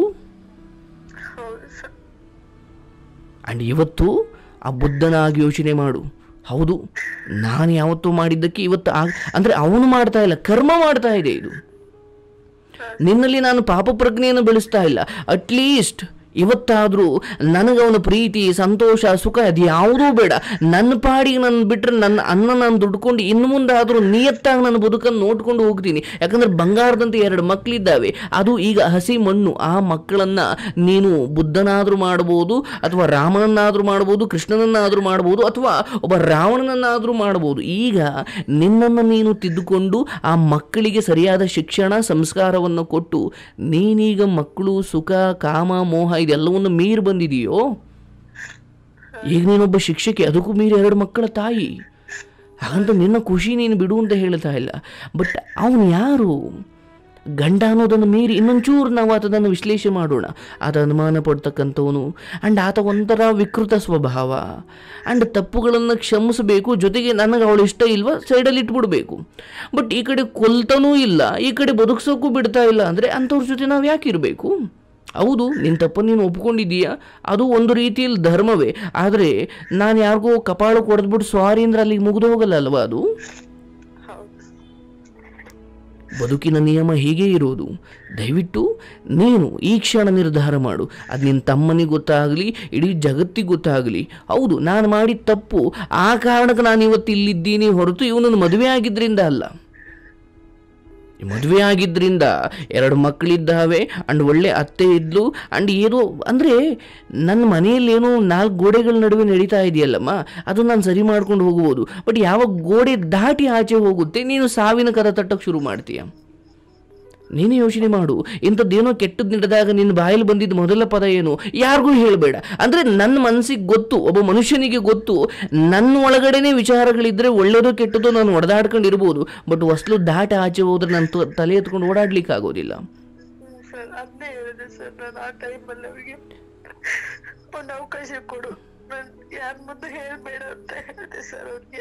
ಹೌದು ಸರ್ ಆ್ಯಂಡ್ ಇವತ್ತು ಆ ಬುದ್ಧನಾಗಿ ಯೋಚನೆ ಮಾಡು ಹೌದು ನಾನು ಯಾವತ್ತೂ ಮಾಡಿದ್ದಕ್ಕೆ ಇವತ್ತು ಆಗ ಅಂದರೆ ಅವನು ಮಾಡ್ತಾ ಇಲ್ಲ ಕರ್ಮ ಮಾಡ್ತಾ ಇದೆ ಇದು ನಿನ್ನಲ್ಲಿ ನಾನು ಪಾಪ ಪ್ರಜ್ಞೆಯನ್ನು ಬೆಳೆಸ್ತಾ ಇಲ್ಲ ಅಟ್ಲೀಸ್ಟ್ ಇವತ್ತಾದರೂ ನನಗೆ ಅವನ ಪ್ರೀತಿ ಸಂತೋಷ ಸುಖ ಅದು ಯಾವುದೂ ಬೇಡ ನನ್ನ ಪಾಡಿಗೆ ನನ್ನ ಬಿಟ್ಟರೆ ನನ್ನ ಅನ್ನ ನಾನು ದುಡ್ಕೊಂಡು ಇನ್ನು ಮುಂದೆ ಆದರೂ ನಿಯತ್ತಾಗಿ ನನ್ನ ಬದುಕನ್ನು ನೋಡ್ಕೊಂಡು ಹೋಗ್ತೀನಿ ಯಾಕಂದ್ರೆ ಬಂಗಾರದಂತೆ ಎರಡು ಮಕ್ಕಳಿದ್ದಾವೆ ಅದು ಈಗ ಹಸಿ ಮಣ್ಣು ಆ ಮಕ್ಕಳನ್ನು ನೀನು ಬುದ್ಧನಾದರೂ ಮಾಡ್ಬೋದು ಅಥವಾ ರಾಮನನ್ನಾದರೂ ಮಾಡ್ಬೋದು ಕೃಷ್ಣನನ್ನಾದರೂ ಮಾಡ್ಬೋದು ಅಥವಾ ಒಬ್ಬ ರಾವಣನನ್ನಾದರೂ ಮಾಡ್ಬೋದು ಈಗ ನಿನ್ನನ್ನು ನೀನು ತಿದ್ದುಕೊಂಡು ಆ ಮಕ್ಕಳಿಗೆ ಸರಿಯಾದ ಶಿಕ್ಷಣ ಸಂಸ್ಕಾರವನ್ನು ಕೊಟ್ಟು ನೀನೀಗ ಮಕ್ಕಳು ಸುಖ ಕಾಮ ಮೋಹ ಇದೆಲ್ಲವನ್ನು ಮೀರಿ ಬಂದಿದೆಯೋ ಈಗ ನೀನೊಬ್ಬ ಶಿಕ್ಷಕಿ ಅದಕ್ಕೂ ಮೀರಿ ಎರಡು ಮಕ್ಕಳ ತಾಯಿ ಹಾಗಂತ ನಿನ್ನ ಖುಷಿ ನೀನು ಬಿಡು ಅಂತ ಹೇಳ್ತಾ ಇಲ್ಲ ಬಟ್ ಅವನು ಯಾರು ಗಂಡ ಅನ್ನೋದನ್ನು ಮೀರಿ ಇನ್ನೊಂಚೂರು ನಾವು ಆತನನ್ನು ವಿಶ್ಲೇಷಣೆ ಮಾಡೋಣ ಆತ ಅನುಮಾನ ಪಡ್ತಕ್ಕಂಥವನು ಆ್ಯಂಡ್ ಆತ ಒಂಥರ ವಿಕೃತ ಸ್ವಭಾವ ಆ್ಯಂಡ್ ತಪ್ಪುಗಳನ್ನು ಕ್ಷಮಿಸಬೇಕು ಜೊತೆಗೆ ನನಗೆ ಅವಳು ಇಷ್ಟ ಇಲ್ವಾ ಸೈಡಲ್ಲಿ ಇಟ್ಬಿಡ್ಬೇಕು ಬಟ್ ಈ ಕಡೆ ಕೊಲ್ತನೂ ಇಲ್ಲ ಈ ಕಡೆ ಬದುಕ್ಸೋಕ್ಕೂ ಬಿಡ್ತಾ ಇಲ್ಲ ಅಂದರೆ ಅಂಥವ್ರ ಜೊತೆ ನಾವು ಯಾಕೆ ಇರಬೇಕು ಹೌದು ನಿನ್ನ ತಪ್ಪನ್ನು ನೀನು ಒಪ್ಕೊಂಡಿದ್ದೀಯಾ ಅದು ಒಂದು ರೀತಿಯಲ್ಲಿ ಧರ್ಮವೇ ಆದರೆ ನಾನು ಯಾರಿಗೋ ಕಪಾಳು ಕೊಡ್ದ್ಬಿಟ್ಟು ಸ್ವಾರಿ ಅಂದ್ರೆ ಅಲ್ಲಿಗೆ ಮುಗಿದು ಹೋಗಲ್ಲ ಅಲ್ವಾ ಅದು ಹೌದು ಬದುಕಿನ ನಿಯಮ ಹೀಗೆ ಇರೋದು ದಯವಿಟ್ಟು ನೀನು ಈ ಕ್ಷಣ ನಿರ್ಧಾರ ಮಾಡು ಅದು ನಿನ್ನ ತಮ್ಮನಿಗೆ ಗೊತ್ತಾಗಲಿ ಇಡೀ ಜಗತ್ತಿಗೆ ಗೊತ್ತಾಗಲಿ ಹೌದು ನಾನು ಮಾಡಿದ ತಪ್ಪು ಆ ಕಾರಣಕ್ಕೆ ನಾನು ಇವತ್ತು ಇಲ್ಲಿದ್ದೀನಿ ಹೊರತು ಇವನನ್ನು ಮದುವೆ ಆಗಿದ್ದರಿಂದ ಅಲ್ಲ ಈ ಮದುವೆ ಆಗಿದ್ದರಿಂದ ಎರಡು ಮಕ್ಕಳಿದ್ದಾವೆ ಅಂಡ್ ಒಳ್ಳೆ ಅತ್ತೆ ಇದ್ಲು ಅಂಡ್ ಏನೋ ಅಂದರೆ ನನ್ನ ಮನೆಯಲ್ಲಿ ಏನೋ ನಾಲ್ಕು ಗೋಡೆಗಳ ನಡುವೆ ನಡೀತಾ ಇದೆಯಲ್ಲಮ್ಮ ಅದು ನಾನು ಸರಿ ಮಾಡ್ಕೊಂಡು ಹೋಗ್ಬೋದು ಬಟ್ ಯಾವಾಗ ಗೋಡೆ ದಾಟಿ ಆಚೆ ಹೋಗುತ್ತೆ ನೀನು ಸಾವಿನ ಕದ ತಟ್ಟಕ್ಕೆ ಶುರು ಮಾಡ್ತೀಯ ನೀನೇ ಯೋಚನೆ ಮಾಡು ಇಂಥದ್ದೇನೋ ಕೆಟ್ಟದ್ದು ನಡೆದಾಗ ನಿನ್ನ ಬಾಯಲ್ಲಿ ಬಂದಿದ್ದ ಮೊದಲ ಪದ ಏನು ಯಾರಿಗೂ ಹೇಳಬೇಡ ಅಂದರೆ ನನ್ನ ಮನಸ್ಸಿಗೆ ಗೊತ್ತು ಒಬ್ಬ ಮನುಷ್ಯನಿಗೆ ಗೊತ್ತು ನನ್ನ ಒಳಗಡೆನೇ ವಿಚಾರಗಳಿದ್ದರೆ ಒಳ್ಳೇದೋ ಕೆಟ್ಟದೋ ನಾನು ಹೊಡೆದಾಡ್ಕೊಂಡಿರ್ಬೋದು ಬಟ್ ಹೊಸ್ಲು ದಾಟ ಆಚೆ ಹೋದ್ರೆ ನಾನು ತ- ತಲೆ ಎತ್ಕೊಂಡು ಓಡಾಡ್ಲಿಕ್ಕೆ ಆಗೋದಿಲ್ಲ ಸರ್ ಅದನ್ನೇ ಹೇಳಿದೆ ಸರ್ ನಾನು ಆ ಟೈಮಲ್ಲಿ ಅವರಿಗೆ ಒಂದು ಅವಕಾಶ ಕೊಡು ನಾನು ಯಾರ ಮುಂದೆ ಹೇಳ್ಬೇಡ ಅಂತ ಹೇಳಿದೆ ಸರ್ ಅವ್ರಿಗೆ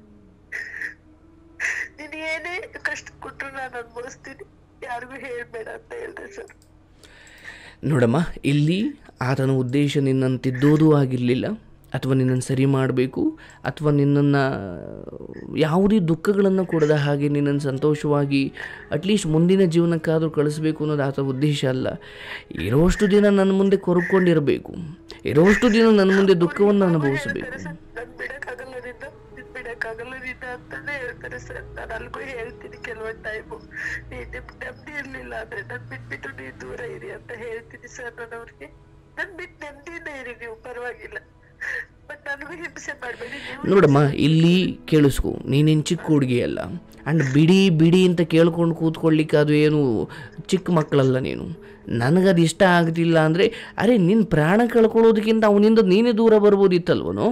ನೀನು ಏನೇ ಕಷ್ಟ ಕೊಟ್ಟರು ನಾನು ಅನುಭವಿಸ್ತೀನಿ ಯಾರಿಗೂ ಹೇಳ್ಬೇಡ ಅಂತ ಹೇಳಿದೆ ಸರ್ ನೋಡಮ್ಮ ಇಲ್ಲಿ ಆತನ ಉದ್ದೇಶ ನಿನ್ನನ್ನು ತಿದ್ದೋದೂ ಆಗಿರಲಿಲ್ಲ ಅಥವಾ ನಿನ್ನನ್ನು ಸರಿ ಮಾಡಬೇಕು ಅಥವಾ ನಿನ್ನನ್ನು ಯಾವುದೇ ದುಃಖಗಳನ್ನು ಕೊಡದ ಹಾಗೆ ನಿನ್ನನ್ನು ಸಂತೋಷವಾಗಿ ಅಟ್ಲೀಸ್ಟ್ ಮುಂದಿನ ಜೀವನಕ್ಕಾದರೂ ಕಳಿಸ್ಬೇಕು ಅನ್ನೋದು ಆತ ಉದ್ದೇಶ ಅಲ್ಲ ಇರೋಷ್ಟು ದಿನ ನನ್ನ ಮುಂದೆ ಕೊರ್ಕೊಂಡಿರಬೇಕು ಇರೋಷ್ಟು ದಿನ ನನ್ನ ಮುಂದೆ ದುಃಖವನ್ನು ಅನುಭವಿಸಬೇಕು ಹೇಳ್ತಾರೆ ಸರ್ ನನ್ ಬಿಡಕ್ಕಾಗಲ್ಲ ನಿನ್ನ ನಿನ್ ಬಿಡಕ್ಕಾಗಲ್ಲ ನಿನ್ನ ಅಂತಾನೆ ಹೇಳ್ತಾರೆ ಸರ್ ನಾನು ಅಲ್ಗೂ ಹೇಳ್ತೀನಿ ಕೆಲವೊಂದು ಟೈಮು ನೀನ್ ನಿಮ್ ನೆಮ್ಮದಿ ಇರ್ಲಿಲ್ಲ ಅಂದ್ರೆ ನನ್ ಬಿಟ್ಬಿಟ್ಟು ನೀನ್ ದೂರ ಇರಿ ಅಂತ ಹೇಳ್ತೀನಿ ಸರ್ ನಾನು ಅವ್ರಿಗೆ ನನ್ ಬಿಟ್ಟು ನೆಮ್ಮದಿಯಿಂದ ಇರಿ ನೀವು ಪರವಾಗಿಲ್ಲ ಬಟ್ ನನಗೂ ಹಿಂಸೆ ಮಾಡ್ಬೇಡಿ ನೀವು ನೋಡಮ್ಮ ಇಲ್ಲಿ ಕೇಳಿಸ್ಕೊ ನೀನೇನು ಚಿಕ್ಕ ಹುಡುಗಿ ಅಲ್ಲ ಆ್ಯಂಡ್ ಬಿಡಿ ಬಿಡಿ ಅಂತ ಕೇಳ್ಕೊಂಡು ಕೂತ್ಕೊಳ್ಳಿಕ್ಕೆ ಅದು ಏನು ಚಿಕ್ಕ ಮಕ್ಕಳಲ್ಲ ನೀನು ನನಗದು ಇಷ್ಟ ಆಗ್ತಿಲ್ಲ ಅಂದರೆ ಅರೆ ನಿನ್ನ ಪ್ರಾಣ ಕಳ್ಕೊಳ್ಳೋದಕ್ಕಿಂತ ಅವನಿಂದ ನೀನೇ ದೂರ ಬರ್ಬೋದಿತ್ತಲ್ವನೋ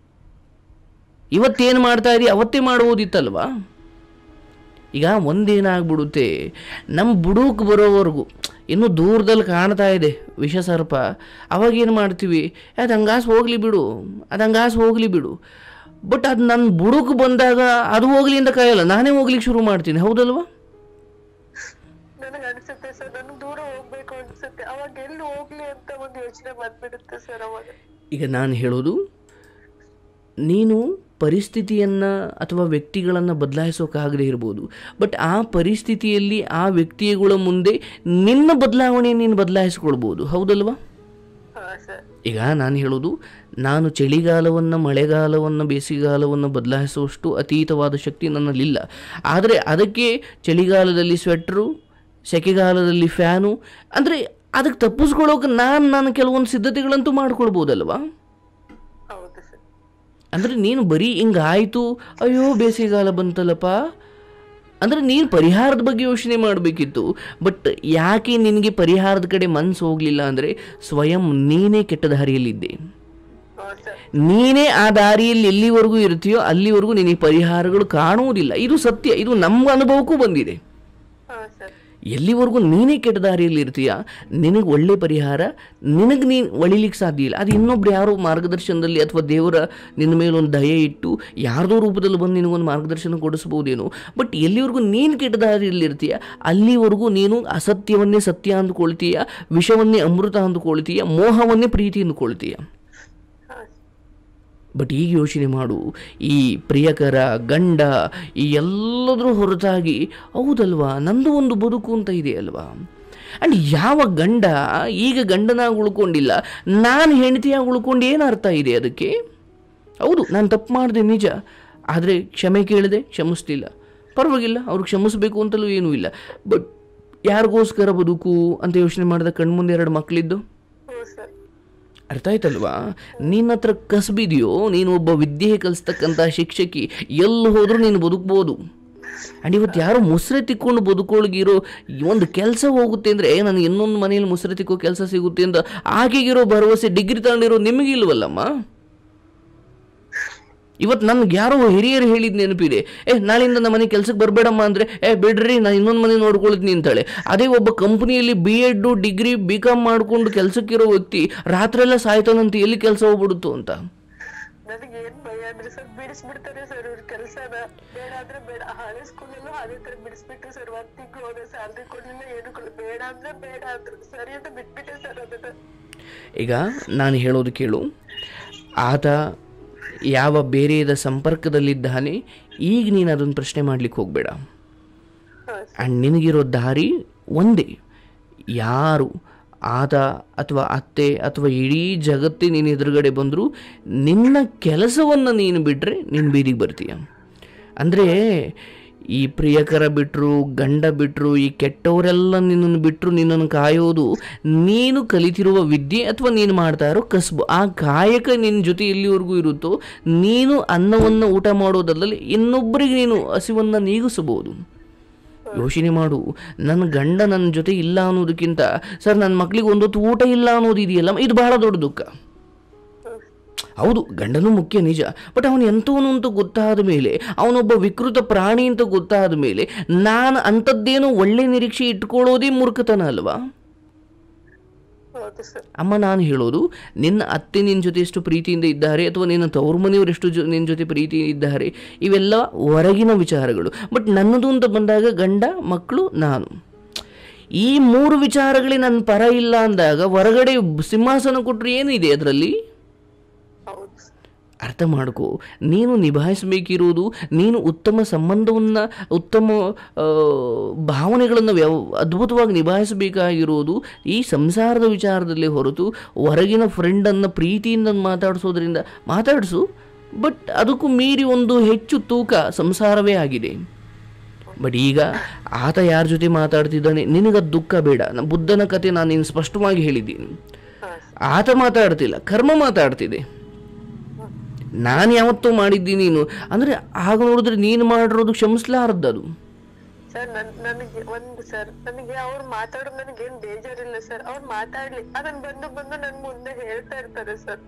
ಇವತ್ತೇನು ಮಾಡ್ತಾ ಇದೀಯ ಅವತ್ತೇ ಮಾಡ್ಬೋದಿತ್ತಲ್ವಾ ಈಗ ಒಂದೇನಾಗ್ಬಿಡುತ್ತೆ ನಮ್ಮ ಬುಡೂಕ್ ಬರೋವರೆಗೂ ಇನ್ನೂ ದೂರದಲ್ಲಿ ಕಾಣ್ತಾ ಇದೆ ವಿಷಸರ್ಪ ಅವಾಗ ಏನು ಮಾಡ್ತೀವಿ ಅದು ಹಂಗಾಸ್ ಹೋಗಲಿ ಬಿಡು ಅದು ಹಂಗಾಸ್ ಹೋಗಲಿ ಬಿಡು ಬಟ್ ಅದು ನನ್ನ ಬುಡಕ್ಕೆ ಬಂದಾಗ ಅದು ಹೋಗ್ಲಿ ಅಂತ ಕಾಯಲ್ಲ ನಾನೇ ಹೋಗ್ಲಿಕ್ಕೆ ಶುರು ಮಾಡ್ತೀನಿ ಹೌದಲ್ವಾ ನನಗೆ ಅನ್ಸುತ್ತೆ ಸರ್ ನನಗೆ ದೂರ ಹೋಗ್ಬೇಕು ಅನ್ಸುತ್ತೆ ಅವಾಗ ಎಲ್ಲಿ ಹೋಗ್ಲಿ ಅಂತ ಒಂದು ಯೋಚನೆ ಬಂದ್ಬಿಡುತ್ತೆ ಸರ್ ಅವಾಗ ಈಗ ನಾನು ಹೇಳೋದು ನೀನು ಪರಿಸ್ಥಿತಿಯನ್ನು ಅಥವಾ ವ್ಯಕ್ತಿಗಳನ್ನು ಬದಲಾಯಿಸೋಕ್ಕಾಗದೇ ಇರ್ಬೋದು ಬಟ್ ಆ ಪರಿಸ್ಥಿತಿಯಲ್ಲಿ ಆ ವ್ಯಕ್ತಿಗಳ ಮುಂದೆ ನಿನ್ನ ಬದಲಾವಣೆ ನೀನು ಬದಲಾಯಿಸ್ಕೊಳ್ಬೋದು ಹೌದಲ್ವಾ ಹಾ ಸರ್ ಈಗ ನಾನು ಹೇಳೋದು ನಾನು ಚಳಿಗಾಲವನ್ನು ಮಳೆಗಾಲವನ್ನು ಬೇಸಿಗೆಗಾಲವನ್ನು ಬದಲಾಯಿಸುವಷ್ಟು ಅತೀತವಾದ ಶಕ್ತಿ ನನ್ನಲ್ಲಿಲ್ಲ ಆದರೆ ಅದಕ್ಕೆ ಚಳಿಗಾಲದಲ್ಲಿ ಸ್ವೆಟ್ರು ಸೆಕೆಗಾಲದಲ್ಲಿ ಫ್ಯಾನು ಅಂದರೆ ಅದಕ್ಕೆ ತಪ್ಪಿಸ್ಕೊಳ್ಳೋಕೆ ನಾನು ನಾನು ಕೆಲವೊಂದು ಸಿದ್ಧತೆಗಳಂತೂ ಮಾಡ್ಕೊಳ್ಬೋದಲ್ವಾ ಹೌದು ಸರ್ ಅಂದರೆ ನೀನು ಬರೀ ಹಿಂಗಾಯಿತು ಅಯ್ಯೋ ಬೇಸಿಗೆಗಾಲ ಬಂತಲ್ಲಪ್ಪ ಅಂದರೆ ನೀನು ಪರಿಹಾರದ ಬಗ್ಗೆ ಯೋಚನೆ ಮಾಡಬೇಕಿತ್ತು ಬಟ್ ಯಾಕೆ ನಿನಗೆ ಪರಿಹಾರದ ಕಡೆ ಮನಸ್ಸು ಹೋಗಲಿಲ್ಲ ಅಂದರೆ ಸ್ವಯಂ ನೀನೇ ಕೆಟ್ಟ ದಾರಿಯಲ್ಲಿದ್ದೆ ಹಾ ಸರ್ ನೀನೇ ಆ ದಾರಿಯಲ್ಲಿ ಎಲ್ಲಿವರೆಗೂ ಇರ್ತೀಯೋ ಅಲ್ಲಿವರೆಗೂ ನಿನಗೆ ಪರಿಹಾರಗಳು ಕಾಣುವುದಿಲ್ಲ ಇದು ಸತ್ಯ ಇದು ನಮ್ಮ ಅನುಭವಕ್ಕೂ ಬಂದಿದೆ ಹಾ ಸರ್ ಎಲ್ಲಿವರೆಗೂ ನೀನೇ ಕೆಟ್ಟ ದಾರಿಯಲ್ಲಿ ಇರ್ತೀಯ ನಿನಗೆ ಒಳ್ಳೆ ಪರಿಹಾರ ನಿನಗೆ ನೀನು ಒಳಿಲಿಕ್ಕೆ ಸಾಧ್ಯ ಇಲ್ಲ ಅದು ಇನ್ನೊಬ್ರು ಯಾರೋ ಮಾರ್ಗದರ್ಶನದಲ್ಲಿ ಅಥವಾ ದೇವರ ನಿನ್ನ ಮೇಲೆ ಒಂದು ದಯೆ ಇಟ್ಟು ಯಾರ್ದೋ ರೂಪದಲ್ಲಿ ಬಂದು ನಿನಗೊಂದು ಮಾರ್ಗದರ್ಶನ ಕೊಡಿಸ್ಬೋದೇನೋ ಬಟ್ ಎಲ್ಲಿವರೆಗೂ ನೀನು ಕೆಟ್ಟ ದಾರಿಯಲ್ಲಿ ಇರ್ತೀಯ ಅಲ್ಲಿವರೆಗೂ ನೀನು ಅಸತ್ಯವನ್ನೇ ಸತ್ಯ ಅಂದ್ಕೊಳ್ತೀಯ ವಿಷವನ್ನೇ ಅಮೃತ ಅಂದ್ಕೊಳ್ತೀಯ ಮೋಹವನ್ನೇ ಪ್ರೀತಿ ಅಂದ್ಕೊಳ್ತೀಯ ಹಾ ಬಟ್ ಈಗ ಯೋಚನೆ ಮಾಡು ಈ ಪ್ರಿಯಕರ ಗಂಡ ಈ ಎಲ್ಲದರ ಹೊರತಾಗಿ ಹೌದಲ್ವಾ ನಂದು ಒಂದು ಬದುಕು ಅಂತ ಇದೆ ಅಲ್ವಾ ಆ್ಯಂಡ್ ಯಾವ ಗಂಡ ಈಗ ಗಂಡನಾಗಿ ಉಳ್ಕೊಂಡಿಲ್ಲ ನಾನು ಹೆಂಡತಿಯಾಗಿ ಉಳ್ಕೊಂಡು ಏನು ಅರ್ಥ ಇದೆ ಅದಕ್ಕೆ ಹೌದು ನಾನು ತಪ್ಪು ಮಾಡಿದೆ ನಿಜ ಆದರೆ ಕ್ಷಮೆ ಕೇಳಿದೆ ಕ್ಷಮಿಸ್ಲಿಲ್ಲ ಪರವಾಗಿಲ್ಲ ಅವ್ರಿಗೆ ಕ್ಷಮಿಸ್ಬೇಕು ಅಂತಲೂ ಏನೂ ಇಲ್ಲ ಬಟ್ ಯಾರಿಗೋಸ್ಕರ ಬದುಕು ಅಂತ ಯೋಚನೆ ಮಾಡಿದ ಕಣ್ಮುಂದೆ ಎರಡು ಮಕ್ಕಳಿದ್ದು ಹ್ಞೂ ಸರ್ ಅರ್ಥ ಆಯ್ತಲ್ವಾ ನಿನ್ನ ಹತ್ರ ಕಸ್ಬಿದೆಯೋ ನೀನು ಒಬ್ಬ ವಿದ್ಯೆ ಕಲಿಸ್ತಕ್ಕಂಥ ಶಿಕ್ಷಕಿ ಎಲ್ಲಿ ಹೋದ್ರೂ ನೀನು ಬದುಕ್ಬೋದು ಆ್ಯಂಡ್ ಇವತ್ತು ಯಾರೋ ಮುಸ್ರೆ ತಿಕ್ಕೊಂಡು ಬದುಕೋಳಿಗಿರೋ ಒಂದು ಕೆಲಸ ಹೋಗುತ್ತೆ ಅಂದರೆ ನನಗೆ ಇನ್ನೊಂದು ಮನೇಲಿ ಮುಸ್ರೆ ತಿಕ್ಕೋ ಕೆಲಸ ಸಿಗುತ್ತೆ ಅಂತ ಆಕೆಗಿರೋ ಭರವಸೆ ಡಿಗ್ರಿ ತಗೊಂಡಿರೋ ನಿಮಗಿಲ್ವಲ್ಲಮ್ಮ ಇವತ್ತು ನನ್ಗೆ ಯಾರೋ ಹಿರಿಯರು ಹೇಳಿದ ನೆನಪಿದೆ ಏ ನಾಳಿಂದ ನಮ್ಮ ಮನೆ ಕೆಲ್ಸಕ್ಕೆ ಬರಬೇಡಮ್ಮ ಅಂದರೆ ಏ ಬಿಡ್ರಿ ನಾನು ಇನ್ನೊಂದು ಮನೆ ನೋಡ್ಕೊಳ್ತೀನಿ ಅಂತಾಳೆ ಅದೇ ಒಬ್ಬ ಕಂಪ್ನಿಯಲ್ಲಿ B Ed degree B Com ಮಾಡಿಕೊಂಡು ಕೆಲಸಕ್ಕಿರೋ ವ್ಯಕ್ತಿ ರಾತ್ರೆಲ್ಲ ಸಾಯ್ತಾನಂತ ಎಲ್ಲಿ ಕೆಲಸ ಹೋಗ್ಬಿಡುತ್ತೋ ಅಂತ ನನಗೆ ಏನ್ ಭಯ ಅಂದ್ರೆ ಸರ್ ಬಿಡಿಸ್ಬಿಡ್ತಾರೆ ಸರ್ ಇವ್ರ ಕೆಲ್ಸನ ಬೇಡ ಅಂದ್ರೆ ಬೇಡ ಹಳೆ ಸ್ಕೂಲಲ್ಲೂ ಅದೇ ತರ ಬಿಡಿಸ್ಬಿಟ್ರು ಸರ್ ಒಂದ್ ತಿಂಗಳು ಹೋದ ಸ್ಯಾಲ್ರಿ ಕೊಡ್ಲಿಲ್ಲ ಏನು ಕೊಡ್ಲಿಲ್ಲ ಬೇಡ ಅಂದ್ರೆ ಬೇಡ ಅಂದ್ರು ಸರಿ ಅಂತ ಬಿಟ್ಬಿಟ್ಟೆ ಸರ್ ಅದನ್ನ ಈಗ ನಾನು ಹೇಳೋದು ಕೇಳು ಆತ ಯಾವ ಬೇರೆಯದ ಸಂಪರ್ಕದಲ್ಲಿದ್ದಾನೆ ಈಗ ನೀನು ಅದನ್ನು ಪ್ರಶ್ನೆ ಮಾಡಲಿಕ್ಕೆ ಹೋಗಬೇಡ ಹಾ ಆ್ಯಂಡ್ ನಿನಗಿರೋ ದಾರಿ ಒಂದೇ ಯಾರು ಆತ ಅಥವಾ ಅತ್ತೆ ಅಥವಾ ಇಡೀ ಜಗತ್ತೇ ನೀನು ಎದುರುಗಡೆ ಬಂದರೂ ನಿನ್ನ ಕೆಲಸವನ್ನು ನೀನು ಬಿಟ್ಟರೆ ನೀನು ಬೀದಿಗೆ ಬರ್ತೀಯ ಅಂದರೆ ಈ ಪ್ರಿಯಕರ ಬಿಟ್ಟರು ಗಂಡ ಬಿಟ್ಟರು ಈ ಕೆಟ್ಟವರೆಲ್ಲ ನಿನ್ನನ್ನು ಬಿಟ್ಟರು ನಿನ್ನನ್ನು ಕಾಯೋದು ನೀನು ಕಲಿತಿರುವ ವಿದ್ಯೆ ಅಥವಾ ನೀನು ಮಾಡ್ತಾ ಇರೋ ಕಸಬು ಆ ಕಾಯಕ ನಿನ್ನ ಜೊತೆ ಎಲ್ಲಿವರೆಗೂ ಇರುತ್ತೋ ನೀನು ಅನ್ನವನ್ನು ಊಟ ಮಾಡೋದಲ್ಲದೆ ಇನ್ನೊಬ್ಬರಿಗೆ ನೀನು ಹಸಿವನ್ನು ನೀಗಿಸಬಹುದು ಯೋಚನೆ ಮಾಡು ನನ್ನ ಗಂಡ ನನ್ನ ಜೊತೆ ಇಲ್ಲ ಅನ್ನೋದಕ್ಕಿಂತ ಸರ್ ನನ್ನ ಮಕ್ಳಿಗೆ ಒಂದೊತ್ತು ಊಟ ಇಲ್ಲ ಅನ್ನೋದು ಇದೆಯಲ್ಲ ಇದು ಬಹಳ ದೊಡ್ಡ ದುಃಖ ಹೌದು ಗಂಡನೂ ಮುಖ್ಯ ನಿಜ ಬಟ್ ಅವನು ಎಂಥವನು ಅಂತ ಗೊತ್ತಾದ ಮೇಲೆ ಅವನೊಬ್ಬ ವಿಕೃತ ಪ್ರಾಣಿ ಅಂತ ಗೊತ್ತಾದ ಮೇಲೆ ನಾನು ಅಂಥದ್ದೇನೋ ಒಳ್ಳೆ ನಿರೀಕ್ಷೆ ಇಟ್ಕೊಳ್ಳೋದೇ ಮೂರ್ಖತನ ಅಲ್ವಾ ಹೌದು ಸರ್ ಅಮ್ಮ ನಾನು ಹೇಳೋದು ನಿನ್ನ ಅತ್ತೆ ನಿನ್ನ ಜೊತೆ ಎಷ್ಟು ಪ್ರೀತಿಯಿಂದ ಇದ್ದಾರೆ ಅಥವಾ ನಿನ್ನ ತವ್ರ ಮನೆಯವರು ಎಷ್ಟು ಜೊ ನಿನ್ನ ಜೊತೆ ಪ್ರೀತಿ ಇದ್ದಾರೆ ಇವೆಲ್ಲ ಹೊರಗಿನ ವಿಚಾರಗಳು ಬಟ್ ನನ್ನದು ಅಂತ ಬಂದಾಗ ಗಂಡ ಮಕ್ಕಳು ನಾನು ಈ ಮೂರು ವಿಚಾರಗಳೇ ನನ್ನ ಪರ ಇಲ್ಲ ಅಂದಾಗ ಹೊರಗಡೆ ಸಿಂಹಾಸನ ಕೊಟ್ಟರೆ ಏನಿದೆ ಅದರಲ್ಲಿ ಹೌದು ಸರ್ ಅರ್ಥ ಮಾಡ್ಕೋ ನೀನು ನಿಭಾಯಿಸಬೇಕಿರುವುದು ನೀನು ಉತ್ತಮ ಸಂಬಂಧವನ್ನು ಉತ್ತಮ ಆ, ಭಾವನೆಗಳನ್ನು ವ್ಯವ ಅದ್ಭುತವಾಗಿ ನಿಭಾಯಿಸಬೇಕಾಗಿರುವುದು ಈ ಸಂಸಾರದ ವಿಚಾರದಲ್ಲಿ ಹೊರತು ಹೊರಗಿನ ಫ್ರೆಂಡನ್ನು ಪ್ರೀತಿಯಿಂದ ಮಾತಾಡಿಸೋದ್ರಿಂದ ಮಾತಾಡಿಸು ಬಟ್ ಅದಕ್ಕೂ ಮೀರಿ ಒಂದು ಹೆಚ್ಚು ತೂಕ ಸಂಸಾರವೇ ಆಗಿದೆ ಬಟ್ ಈಗ ಆತ ಯಾರ ಜೊತೆ ಮಾತಾಡ್ತಿದ್ದಾನೆ ನಿನಗದು ದುಃಖ ಬೇಡ ನಮ್ಮ ಬುದ್ಧನ ಕತೆ ನಾನು ನೀನು ಸ್ಪಷ್ಟವಾಗಿ ಹೇಳಿದ್ದೀನಿ ಹಾ ಆತ ಮಾತಾಡ್ತಿಲ್ಲ ಕರ್ಮ ಮಾತಾಡ್ತಿದೆ ನಾನು ಯಾವತ್ತೂ ಮಾಡಿದ್ದೀನಿ ನೀನು ಅಂದರೆ ಆಗ ನೋಡಿದ್ರೆ ನೀನು ಮಾಡಿರೋದು ಕ್ಷಮಿಸ್ಲಾರ್ದದು ಸರ್ ನನ್ ನನಗೆ ಒಂದು ಸರ್ ನನಗೆ ಅವ್ರು ಮಾತಾಡೋದು ನನಗೇನ್ ಬೇಜಾರಿಲ್ಲ ಸರ್ ಅವ್ರು ಮಾತಾಡ್ಲಿ ಅದನ್ನ ಬಂದು ಬಂದು ನನ್ ಮುಂದೆ ಹೇಳ್ತಾ ಇರ್ತಾರೆ ಸರ್